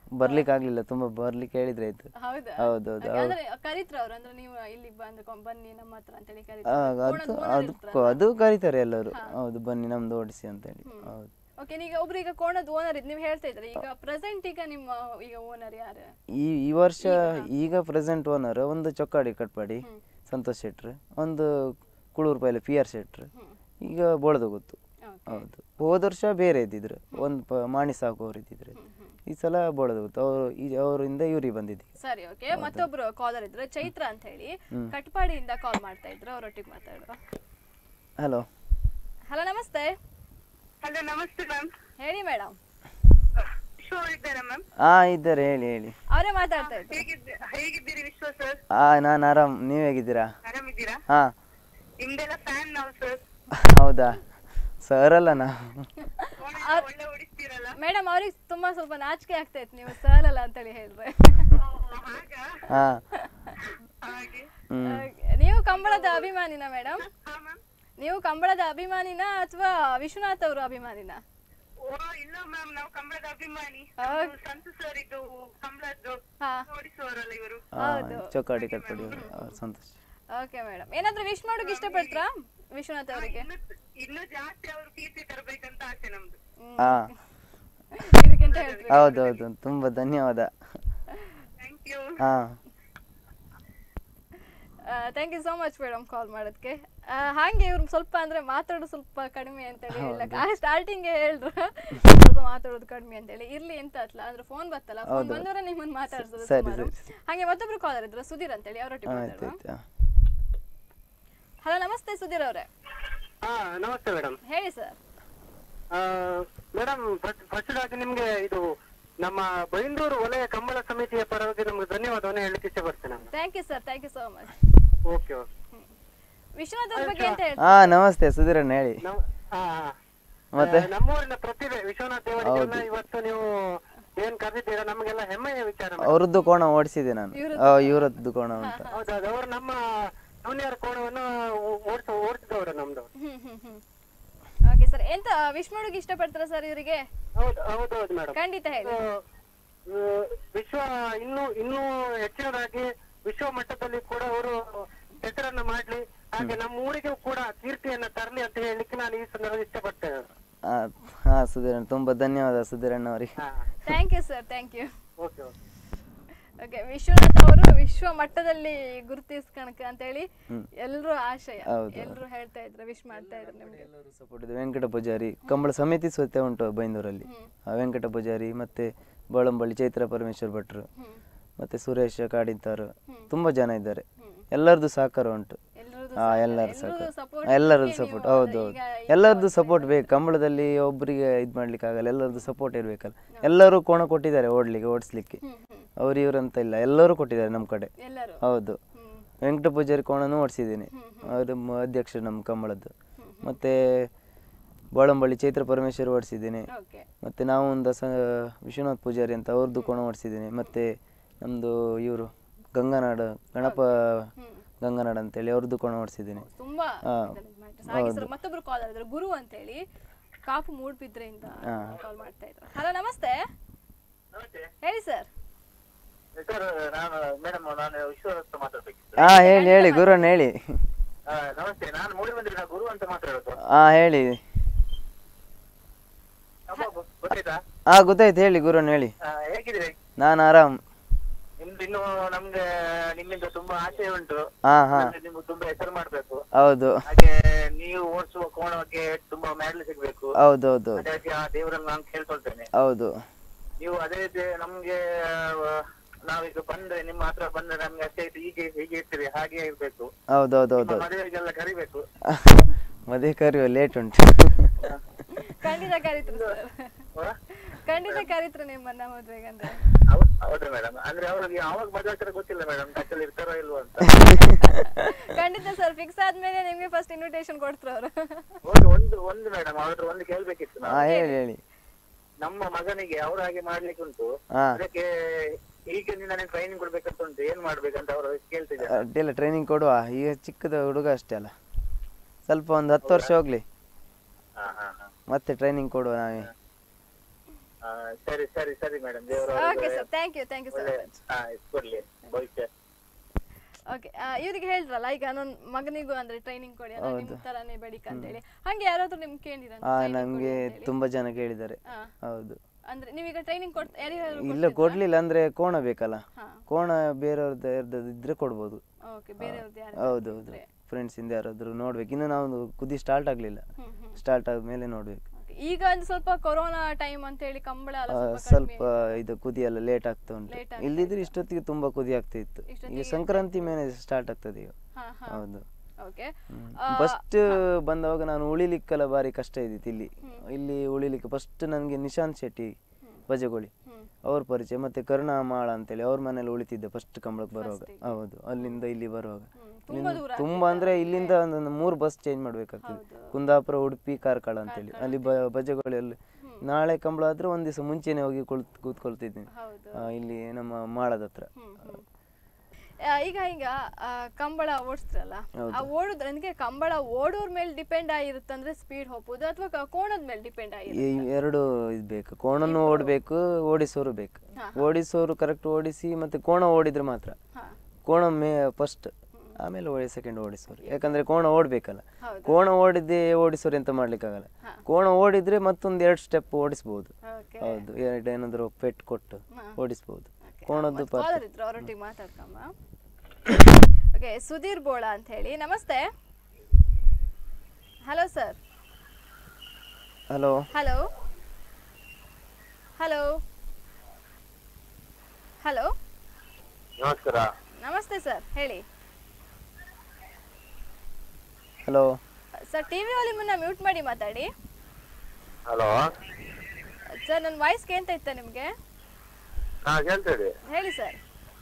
ಬರ್ಲಿಕ್ಕೆ ಆಗ್ಲಿಲ್ಲ ತುಂಬಾ ಬರ್ಲಿಕ್ಕೆ ಹೇಳಿದ್ರೆ ಆಯ್ತು ಹೌದಾ ಹೌದೌದು ಹಾಗೆ ಅಂದ್ರೆ ಕರೀತ್ರ ಅವ್ರು ಅಂದ್ರೆ ನೀವು ಇಲ್ಲಿಗೆ ಬಂದು ಕೊ- ಬನ್ನಿ ನಮ್ಮ ಹತ್ರ ಅಂತೇಳಿ ಆ, ಕರೀತಾರೆ ಅದು ಅದು ಅದು ಕರೀತಾರೆ ಎಲ್ಲರೂ ಹೌದು ಬನ್ನಿ ನಮ್ದು ಓಡಿಸಿ ಅಂತ ಹೇಳಿ ಹೌದು ಓಕೆ ಈಗ ಒಬ್ರು ಈಗ ಕೋಣದ ಓನರ್ ಇದ್ ನೀವು ಹೇಳ್ತಾ ಇದ್ರಿ ಈಗ ಪ್ರೆಸೆಂಟ್ ಈಗ ನಿಮ್ಮ ಈಗ ಓನರ್ ಯಾರು ಈ ಈ ವರ್ಷ ಈಗ ಪ್ರೆಸೆಂಟ್ ಓನರ್ ಒಂದು ಚೊಕ್ಕಾಡಿ ಕಟ್ಪಾಡಿ ಸಂತೋಷ್ ಶೆಟ್ರ್ ಒಂದು ಕುಳೂರು ಪೈಲೆ ಪಿ ಆರ್ ಶೆಟ್ರ್ ಈಗ ಬೋಳದ ಗೊತ್ತು Okay. ಹೌದು ಹೋದ ವರ್ಷ ಬೇರೆ ಇದ್ದಿದ್ರು ಒಂದು ಪ ಮಾಣಿ ಸಾಕು ಅವ್ರು ಇದ್ದಿದ್ರು ಈ ಸಲ ಬೋಳದ ಗೊತ್ತು ಅವರು ಈ ಅವರಿಂದ ಇವ್ರಿಗೆ ಬಂದಿದ್ದೀವಿ ಸರಿ ಓಕೆ ಮತ್ತೊಬ್ರು ಕಾಲರ್ ಇದ್ರು ಚೈತ್ರ ಅಂತ ಹೇಳಿ ಕಟ್ಪಾಡಿಯಿಂದ ಕಾಲ್ ಮಾಡ್ತಾ ಇದ್ರು ಅವರೊಟ್ಟಿಗೆ ಮಾತಾಡುವ ಹಲೋ ಹಲೋ ನಮಸ್ತೆ ಹಲೋ ನಮಸ್ತೆ ಮ್ಯಾಮ್ ಹೇಳಿ ಮೇಡಮ್ ಶೋ ಇದ್ದಾರಾ ಮ್ಯಾಮ್ ಹಾ ಇದ್ದಾರೆ ಹೇಳಿ ಹೇಳಿ ಅವರೇ ಮಾತಾಡ್ತಾ ಇದ್ರು ಹೇಗಿದ್ದ ಹೇಗಿದ್ದೀರಿ ವಿಶ್ವ ಸರ್ ಹಾ ನಾನು ಆರಾಮ್ ನೀವು ಹೇಗಿದ್ದೀರಾ ಆರಾಮಿದ್ದೀರಾ ಹಾ ನಿಮ್ದೆಲ್ಲ ಫ್ಯಾನ್ ನಾವು ಸರ್ ಹೌದಾ ಸರ್ ಅಲ್ಲ ನಾ ಒಳ್ಳೆ ಹೊಡಿಸ್ತೀರಲ್ಲ ಮೇಡಮ್ ಅವ್ರಿಗೆ ತುಂಬಾ ಸ್ವಲ್ಪ ನಾಚಿಕೆ ಆಗ್ತಾ ಇತ್ತು ನೀವು ಸರ್ ಅಲ್ಲ ಅಂತೇಳಿ ಹೇಳಿದ್ರೆ ಓ, ಹಾಗಾ ಹಾ ಹಾಗೆ ಹ್ಮ್ ನೀವು ಕಂಬಳದ ಅಭಿಮಾನಿನ ಮೇಡಮ್ ಹಾ ಮ್ಯಾಮ್ ನೀವು ಕಂಬಳದ ಅಭಿಮಾನಿನ ಅಥವಾ ವಿಶ್ವನಾಥ್ ಅವರು ಅಭಿಮಾನಿನ ಓ ಇಲ್ಲ ಮ್ಯಾಮ್ ನಾವು ಕಂಬಳದ ಅಭಿಮಾನಿ Okay. ನಮ್ದು ಸಂತು ಸರ್ ಇದು ಕಂಬಳದ್ದು ಹಾ ಓಡಿಸುವವರಲ್ಲ ಇವರು ಹಾ ಚೊಕ್ಕಾಡಿ ಕಟ್ಪಾಡಿ ಅವ್ರು. ಅವ್ರು ಸಂತೋಷ್ ಓಕೆ ಮೇಡಮ್ ಏನಾದ್ರೂ ವಿಶ್ ಮಾಡೋಕೆ ಇಷ್ಟಪಡ್ತೀರಾ ವಿಶ್ವನಾಥ್ ಅವರಿಗೆ ಇನ್ನು ಇನ್ನು ಜಾಸ್ತಿ ಅವರು ಕೀರ್ತಿ ತರಬೇಕಂತ ಆಸೆ ನಮ್ದು ಹಾ ಇದಕ್ಕಿಂತ ಹೇಳ್ತೀವಿ ಹೌದೌದು ತುಂಬಾ ಧನ್ಯವಾದ ಥ್ಯಾಂಕ್ ಯು ಹಾ thank you so much madam call ಮಾಡೋದಕ್ಕೆ ಆ, ಹಾಗೆ ಇವ್ರು ಸ್ವಲ್ಪ ಅಂದ್ರೆ ಮಾತಾಡೋದು ಸ್ವಲ್ಪ ಕಡಿಮೆ ಅಂತೇಳಿ ಹೇಳಕ್ ಸ್ಟಾರ್ಟಿಂಗ್ ಹೇಳಿದ್ರು ಸ್ವಲ್ಪ ಮಾತಾಡೋದು ಕಡಿಮೆ ಅಂತೇಳಿ ಇರ್ಲಿ ಎಂತ ಅತ್ಲ ಅಂದ್ರೆ ಫೋನ್ ಬತ್ತಲ್ಲ ಫೋನ್ ಬಂದವರ ನಿಮ್ಮನ್ನ ಮಾತಾಡ್ಸೋದು ಸರಿ, ಸುಮಾರು. ಸರಿ. ಹಾಗೆ ಮತ್ತೊಬ್ರು ಕಾಲರ್ ಇದ್ರು ಸುಧೀರ್ ಅಂತೇಳಿ ಅವರೊಟ್ಟಿಗೆ ಆಯ್ತು ಮಾತಾಡುವ ಆಯ್ತು ಹಲೋ ನಮಸ್ತೆ ಸುಧೀರ್ ಅವರೇ ಹಾ ನಮಸ್ತೆ ಮೇಡಮ್ ಹೇಳಿ ಸರ್ ಮೇಡಮ್ ಫಸ್ಟ್ ಆಗಿ ನಿಮ್ಗೆ ಇದು ನಮ್ಮ ಬೈಂದೂರು ವಲಯ ಕಂಬಳ ಸಮಿತಿಯ ಪರವಾಗಿ ನಮ್ಗೆ ಧನ್ಯವಾದವನ್ನು ಹೇಳಲಿಕ್ಕೆ ಇಷ್ಟಪಡ್ತೇನೆ ನಾನು thank you sir thank you so much okay okay Vishwanath ಅವ್ರ ಬಗ್ಗೆ ಅಂತ ಹೇಳಿ ಹಾ ನಮಸ್ತೆ ಸುಧೀರಣ್ಣ ಹೇಳಿ ಮತ್ತೆ? ನಮ್ಮೂರಿನ ಪ್ರತಿಭೆ ವಿಶ್ವನಾಥ್ ದೇವರಿಗೆಲ್ಲ ಇವತ್ತು ನೀವು ಏನ್ ಕರೆದಿದ್ದೀರಾ ನಮಗೆಲ್ಲ ಹೆಮ್ಮೆಯ ವಿಚಾರ madam. ಅವ್ರದ್ದು ಕೋಣ ಓಡಿಸಿದೆ ನಾನು ಆ, ಇವ್ರದ್ದು ಕೋಣ ಅಂತ ಹೌದೌದು ಅವರು ನಮ್ಮ ಜೂನಿಯರ್ ಕೋಣವನ್ನು ಓಡಿಸ ಓಡಿಸಿದವರು ನಮ್ದು ಹ್ಮ್ ಹ್ಮ್ ಹ್ಮ್ ಓಕೆ ಸರ್ ಎಂತ ವಿಶ್ ಮಾಡೋಕೆ ಇಷ್ಟಪಡ್ತಾರಾ ಸರ್ ಇವರಿಗೆ ಹೌದು ಹೌದೌದು ಮೇಡಮ್ ಖಂಡಿತ ಹೇಳಿ ವಿಶ್ವ ಇನ್ನೂ ಇನ್ನೂ ಹೆಚ್ಚಿನದಾಗಿ ವಿಶ್ವ ಮಟ್ಟದಲ್ಲಿ ಕೂಡ ಅವರು ಹೆಸರನ್ನ ಮಾಡ್ಲಿ ಹಾಗೆ ನಮ್ಮ ಊರಿಗೂ ಕೂಡ ಕೀರ್ತಿಯನ್ನ ತರಲಿ ಅಂತ ಹೇಳಲಿಕ್ಕೆ ನಾನು ಈ ಸಂದರ್ಭದಲ್ಲಿ ಇಷ್ಟಪಡ್ತೇನೆ ಆ, ಹಾ ಸುಧೀರಣ್ಣ ತುಂಬಾ ಧನ್ಯವಾದ ಸುಧೀರಣ್ಣ ಅವರಿಗೆ ಹಾ thank you sir thank you okay okay okay Vishwanath ಅವರು ವಿಶ್ವ ಮಟ್ಟದಲ್ಲಿ ಗುರುತಿಸ್ಕಣಕ ಅಂತ ಹೇಳಿ ಎಲ್ಲರೂ ಆಶಯ ಹೌದು. ಎಲ್ಲರೂ ಹೇಳ್ತಾ ಇದ್ರು ವಿಶ್ ಮಾಡ್ತಾ ಇದ್ರು ನಿಮ್ಗೆ ಎಲ್ಲರೂ ಸಪೋರ್ಟ್ ಇದೆ ವೆಂಕಟ ಪೂಜಾರಿ ಕಂಬಳ ಸಮಿತಿ ಸ್ವತೆ ಉಂಟು ಬೈಂದೂರಲ್ಲಿ ಆ, ವೆಂಕಟ ಪೂಜಾರಿ ಮತ್ತೆ ಬಳಂಬಳ್ಳಿ ಚೈತ್ರ ಪರಮೇಶ್ವರ್ ಭಟ್ರು ಹ್ಮ್ ಮತ್ತೆ ಸುರೇಶ್ ಕಾಡಿಂತಾರು ತುಂಬಾ ಜನ ಇದ್ದಾರೆ ಎಲ್ಲರದ್ದು ಸಹಕಾರ ಉಂಟು ಎಲ್ಲರದ್ದು ಹಾ ಸಹಕಾರ, ಎಲ್ಲರ ಎಲ್ರದ್ದು ಸಹಕಾರ support ಎಲ್ಲರದ್ದು ಗೆ ಸಪೋರ್ಟ್ ನೀವು ಹೌದು ಹೌದು ಈಗ ಎಲ್ಲರದ್ದು ಸಪೋರ್ಟ್ ಬೇಕು ಕಂಬಳದಲ್ಲಿ ಒಬ್ಬರಿಗೆ ಇದು ಮಾಡ್ಲಿಕ್ಕೆ ಆಗಲ್ಲ ಎಲ್ಲರದ್ದು ಸಪೋರ್ಟ್ ಇರ್ಬೇಕಲ್ಲ ಎಲ್ಲರೂ ಕೋಣ ಕೊಟ್ಟಿದ್ದಾರೆ ಓಡ್ಲಿಕ್ಕೆ ಓಡಿಸ್ಲಿಕ್ಕೆ ಹ್ಮ್ ಹ್ಮ್ ಅವ್ರು ಇವ್ರಂತ ಇಲ್ಲ ಎಲ್ಲರೂ ಕೊಟ್ಟಿದ್ದಾರೆ ನಮ್ಮ ಕಡೆ ಎಲ್ಲರೂ ಹೌದು ಹ್ಮ್ ವೆಂಕಟ ಪೂಜಾರಿ ಕೋಣನೂ ಓಡಿಸಿದ್ದೀನಿ ಅವರು ಅಧ್ಯಕ್ಷರು ನಮ್ಮ ಕಂಬಳದ್ದು ಮತ್ತೆ ಬಾಳಂಬಳ್ಳಿ ಚೈತ್ರ ಪರಮೇಶ್ವರ್ ಓಡಿಸಿದ್ದೀನಿ ಓಕೆ ಮತ್ತೆ ನಾವು ಒಂದು ಸ ವಿಶ್ವನಾಥ್ ಪೂಜಾರಿ ಅಂತ ಅವ್ರದ್ದು ಕೋಣ ಓಡಿಸಿದ್ದೀನಿ ಮತ್ತೆ ನಮ್ಮದು ಇವರು ಗಂಗನಾಡು ಗಣಪ ಗಂಗನಾಡ್ ಅಂತೇಳಿ ಅವ್ರದ್ದು ಕೋಣ ಓಡಿಸಿದ್ದೀನಿ ತುಂಬಾ ಹಾ. ಇದನ್ನ ಇದ್ ಮಾಡ್ತಾರೆ. ಹಾಗೆ ಸರ್ ಮತ್ತೊಬ್ರು ಕಾಲ್ ಇದ್ರು ಗುರು ಅಂತ ಹೇಳಿ ಕಾಪು ಮೂಡ್ಬಿದ್ರೆಯಿಂದ ಹಾ. ಕಾಲ್ ಮಾಡ್ತಾ ಇದ್ರು ಹಲೋ ನಮಸ್ತೆ ಹೇಳಿ ಸರ್ ಸರ್ ನಾನು ಮೇಡಮ್ ನಾನು ವಿಶ್ವರತ್ನ ಮಾತಾಡ್ಬೇಕಿತ್ತು ಹಾ ಹೇಳಿ ಹೇಳಿ ಗುರುವಣ್ಣ ಹೇಳಿ ಆ, ನಮಸ್ತೆ ನಾನು ಮೂಡಿ ಬಂದಿನ ಗುರು ಅಂತ ಮಾತಾಡೋದು ಹಾ ಹೇಳಿ ಅಮ್ಮ, ಗೊ- ಗೊತ್ತಾಯ್ತಾ ಹಾ ಗೊತ್ತಾಯ್ತು ಹೇಳಿ ಗುರುವಣ್ಣ ಹೇಳಿ ಆ, ಹೇಗಿದ್ದೀರಿ ನಾನು ಆರಾಮ್ ನಿಮ್ದು ಇನ್ನು ನಮ್ಗೆ ನಿಮ್ಮಿಂದ ತುಂಬಾ ಆಸೆ ಉಂಟು ಹಾ ಹಾ ಅಂದ್ರೆ ನಿಮ್ಗೆ ತುಂಬಾ ಹೆಸರು ಮಾಡ್ಬೇಕು ಹೌದು ಹಾಗೆ ನೀವು ಓಡಿಸುವ ಕೋಣಕ್ಕೆ ತುಂಬಾ ಮೆಡಲ್ ಸಿಗ್ಬೇಕು ಹೌದು ಹೌದು ಹೌದು ಹಾಗಾಗಿ ಆ ದೇವರನ್ನ ನಾನು ಕೇಳ್ಕೊಳ್ತೇನೆ ಹೌದು ನೀವು ಅದೇ ರೀತಿ ನಮ್ಗೆ ಆ, ನಾವೀಗ ಬಂದ್ರೆ ನಿಮ್ಮ ಹತ್ರ ಬಂದ್ರೆ ನಮ್ಗೆ ಅಷ್ಟೇ ಇದು ಹೀಗೆ ಹೀಗೆ ಇರ್ತೀರಿ ಹಾಗೆ ಇರ್ಬೇಕು ಹೌದು ಹೌದು ಹೌದು ನಿಮ್ಮ ಮದುವೆಗೆಲ್ಲ ಕರಿಬೇಕು ಮದುವೆ ಕರೆಯುವ ಲೇಟ್ ಉಂಟು ಖಂಡಿತ ಕರೀತ್ರು ಸರ್ ಹೌದಾ? ಖಂಡಿತ ಕರೀತ್ರು ನಿಮ್ಮನ್ನ ಮದ್ವೆಗಂದ್ರೆ ಹೌದ್- ಹೌದು ಮೇಡಮ್ ಅಂದ್ರೆ ಅವ್ರಿಗೆ ಯಾವಾಗ ಮದುವೆ ಆಗ್ತಾರೆ ಗೊತ್ತಿಲ್ಲ ಮೇಡಮ್ ಟಚಲ್ಲಿ ಇರ್ತಾರೋ ಇಲ್ವೋ ಅಂತ ಖಂಡಿತ ಸರ್ ಫಿಕ್ಸ್ ಆದ್ಮೇಲೆ ನಿಮ್ಗೆ ಫಸ್ಟ್ ಇನ್ವಿಟೇಷನ್ ಕೊಡ್ತಾರೆ ಅವರು ಹೌದು ಒಂದು ಒಂದು ಮೇಡಮ್ ಅವ್ರ ಒಂದು ಕೇಳ್ಬೇಕಿತ್ತು ನಾವು. ಹಾ ಹೇಳಿ ಹೇಳಿ ನಮ್ಮ ಮಗನಿಗೆ ಅವ್ರ ಹಾಗೆ ಮಾಡ್ಲಿಕ್ಕೆ ಉಂಟು ಹಾ ಅದಕ್ಕೆ ಈಗಿನಿಂದ ನಾನು ಟ್ರೈನಿಂಗ್ ಕೊಡ್ಬೇಕಂತ ಉಂಟು ಏನ್ ಮಾಡ್ಬೇಕಂತ ಅವರು ಕೇಳ್ತಿದ್ದಾರೆ ಅಡ್ಡಿಲ್ಲ ಟ್ರೈನಿಂಗ್ ಕೊಡುವ ಈಗ ಚಿಕ್ಕದ ಹುಡುಗ ಅಷ್ಟೇ ಅಲ್ಲ ಸ್ವಲ್ಪ ಒಂದು ಹತ್ತು ವರ್ಷ ಹೋಗ್ಲಿ ಹಾ ಹಾ ಹಾ ಮತ್ತೆ ಟ್ರೈನಿಂಗ್ ಕೊಡುವ ನಾವೇ ಆ, ಸರಿ ಸರಿ ಸರಿ ಮೇಡಮ್ ದೇವರು okay sir thank you thank you so ಒಳ್ಳೆ ಮಚ್ ಹಾ ಕೊಡ್ಲಿ ಭವಿಷ್ಯ ಓಕೆ ಇವರಿಗೆ ಹೇಳ್ರಲ್ಲ ಈಗ ನನ್ನ ಮಗನಿಗೂ ಅಂದ್ರೆ ಟ್ರೈನಿಂಗ್ ಕೊಡಿ ಅಂದ್ರೆ ನಿಮ್ ತರಾನೇ ಬೇಡಿಕ ಅಂತ ಹೇಳಿ ಹಂಗೆ ಯಾರಾದ್ರೂ ನಿಮ್ಗೆ ಕೇಳಿರ ಆ ನಂಗೆ ತುಂಬಾ ಜನ ಕೇಳಿದ್ದಾರೆ ಹಾ. ಹೌದು ಅಂದ್ರೆ ನೀವೀಗ ಟ್ರೈನಿಂಗ್ ಕೊಡ್ ಯಾರ್ಯಾರು ಇಲ್ಲ ಕೊಡ್ಲಿಲ್ಲ ಅಂದ್ರೆ ಕೋಣ ಬೇಕಲ್ಲ ಹಾ. ಕೋಣ ಬೇರೆಯವ್ರದ್ದು ಯಾರ್ದಾದ್ರು ಇದ್ರೆ ಕೊಡ್ಬೋದು ಓಕೆ ಬೇರೆಯವ್ರದ್ದು ಯಾರು ಹೌದು ಹೌದು ಫ್ರೆಂಡ್ಸ್ ಇಂದ ಯಾರಾದ್ರೂ ನೋಡ್ಬೇಕು ಇನ್ನು ನಾವು ಕುದಿ ಸ್ಟಾರ್ಟ್ ಆಗ್ಲಿಲ್ಲ ಹ್ಮ್ ಹ್ಮ್ ಸ್ಟಾರ್ಟ್ ಆದ್ಮೇಲೆ ನೋಡ್ಬೇಕು Okay. ಈಗ ಒಂದು ಸ್ವಲ್ಪ ಕೊರೋನಾ ಟೈಮ್ ಅಂತ ಹೇಳಿ ಕಂಬಳ ಎಲ್ಲ ಆ, ಸ್ವಲ್ಪ ಸ್ವಲ್ಪ ಕಡಿಮೆ ಇದು ಕುದಿ ಎಲ್ಲ ಲೇಟ್ ಆಗ್ತಾ ಉಂಟು Late ಆಗ್ತಾ ಇಲ್ಲಿದ್ರೆ ಇಷ್ಟೊತ್ತಿಗೆ ತುಂಬಾ ಕುದಿ ಆಗ್ತಾ ಇತ್ತು ಈಗ ಇಷ್ಟೊತ್ತಿಗೆ ಸಂಕ್ರಾಂತಿ ಮೇಲೆ ಸ್ಟಾರ್ಟ್ ಆಗ್ತದೆ ಈಗ ಹಾ ಹಾ ಹೌದು ಓಕೆ ಫಸ್ಟ್ ಬಂದವಾಗ ನಾನು ಉಳಿಲಿಕ್ಕೆಲ್ಲ ಬಾರಿ ಕಷ್ಟ ಇದ್ದಿತ್ತು ಇಲ್ಲಿ ಇಲ್ಲಿ ಉಳಿಲಿಕ್ಕೆ ಫಸ್ಟ್ ನನಗೆ ನಿಶಾಂತ್ ಶೆಟ್ಟಿ ಬಜಗೋಳಿ ಹ್ಮ್ ಅವ್ರ ಪರಿಚಯ ಮತ್ತೆ ಕರುಣಾ ಮಾಳ ಅಂತೇಳಿ ಅವ್ರ ಮನೇಲಿ ಉಳಿತಿದ್ದೆ ಫಸ್ಟ್ ಕಂಬಳಕ್ಕೆ ಬರುವಾಗ ಹೌದು ಅಲ್ಲಿಂದ ಇಲ್ಲಿ ಬರುವಾಗ ತುಂಬಾ ದೂರ ತುಂಬಾ ಅಂದ್ರೆ ಇಲ್ಲಿಂದ ಒಂದು ಮೂರು ಬಸ್ ಚೇಂಜ್ ಮಾಡ್ಬೇಕಾಗ್ತದೆ ಕುಂದಾಪುರ ಉಡುಪಿ ಕಾರ್ಕಳ ಅಂತೇಳಿ ಅಲ್ಲಿ ಬ ಬಜಗೋಳಿಯಲ್ಲಿ ನಾಳೆ ಕಂಬಳ ಆದ್ರೆ ಒಂದ್ ದಿವಸ ಮುಂಚೆನೆ ಹೋಗಿ ಕುಳಿತ್ ಕೂತ್ಕೊಳ್ತಿದ್ದೀನಿ ಹೌದು ಆ, ಇಲ್ಲಿ ನಮ್ಮ ಮಾಳದ ಹತ್ರ ಹ್ಮ್ ಹ್ಮ್ ಆ, ಈಗ ಈಗ ಆ, ಕಂಬಳ ಓಡಿಸ್ತ್ರಲ್ಲ ಆ ಓಡುದ್ರ ನನಗೆ ಕಂಬಳ ಓಡೋರ್ ಮೇಲೆ ಡಿಪೆಂಡ್ ಆಗಿರುತ್ತಂದ್ರೆ ಸ್ಪೀಡ್ ಹೋಗ್ಬೋದು ಅಥವಾ ಕೋಣದ ಮೇಲೆ ಡಿಪೆಂಡ್ ಆಗಿರುತ್ತೆ ಈ ಎರಡು ಇದು ಬೇಕು ಕೋಣನ್ನು ಓಡಬೇಕು ಓಡಿಸೋರು ಬೇಕು ಓಡಿಸೋರು ಕರೆಕ್ಟ್ ಓಡಿಸಿ ಮತ್ತೆ ಕೋಣ ಓಡಿದ್ರೆ ಮಾತ್ರ ಹಾ ಕೋಣ ಮೇ ಫಸ್ಟ್ ಆಮೇಲೆ ಓಡಿ ಸೆಕೆಂಡ್ ಓಡಿಸೋರು ಯಾಕಂದ್ರೆ ಕೋಣ ಓಡ್ಬೇಕಲ್ಲ ಹೌದು. ಕೋಣ ಓಡಿದ್ದೆ ಓಡಿಸೋರು ಎಂತ ಮಾಡ್ಲಿಕ್ಕಾಗಲ್ಲ ಕೋಣ ಓಡಿದ್ರೆ ಮತ್ತೊಂದು ಎರಡು ಸ್ಟೆಪ್ ಓಡಿಸ್ಬೋದು ಓಕೆ ಹೌದು ಎರಡು ಏನಾದ್ರು ಪೆಟ್ ಕೊಟ್ಟು ಓಡಿಸ್ಬೋದು ಕೋಣದ್ದು ಪಾತ್ರ ಕಾಲರ್ ಇದ್ರು ಅವರೊಟ್ಟಿಗೆ ಮಾತಾಡ್ಕಮ್ಮ ಓಕೆ ಸುಧೀರ್ ಬೋಳ ಅಂತ ಹೇಳಿ ನಮಸ್ತೆ hello sir hello hello hello hello ನಮಸ್ಕಾರ ನಮಸ್ತೆ ಸರ್ ಹೇಳಿ ಹಲೋ ಸರ್ ಟಿವಿ ವಾಲ್ಯೂಮನ್ನ ಮ್ಯೂಟ್ ಮಾಡಿ ಮಾತಾಡಿ ಹಲೋ ಸರ್ ನನ್ನ ವಾಯ್ಸ್ ಕೇಳ್ತಾ ಇತ್ತ ನಿಮಗೆ ಹಾ ಕೇಳ್ತೇವೆ ಹೇಳಿ ಸರ್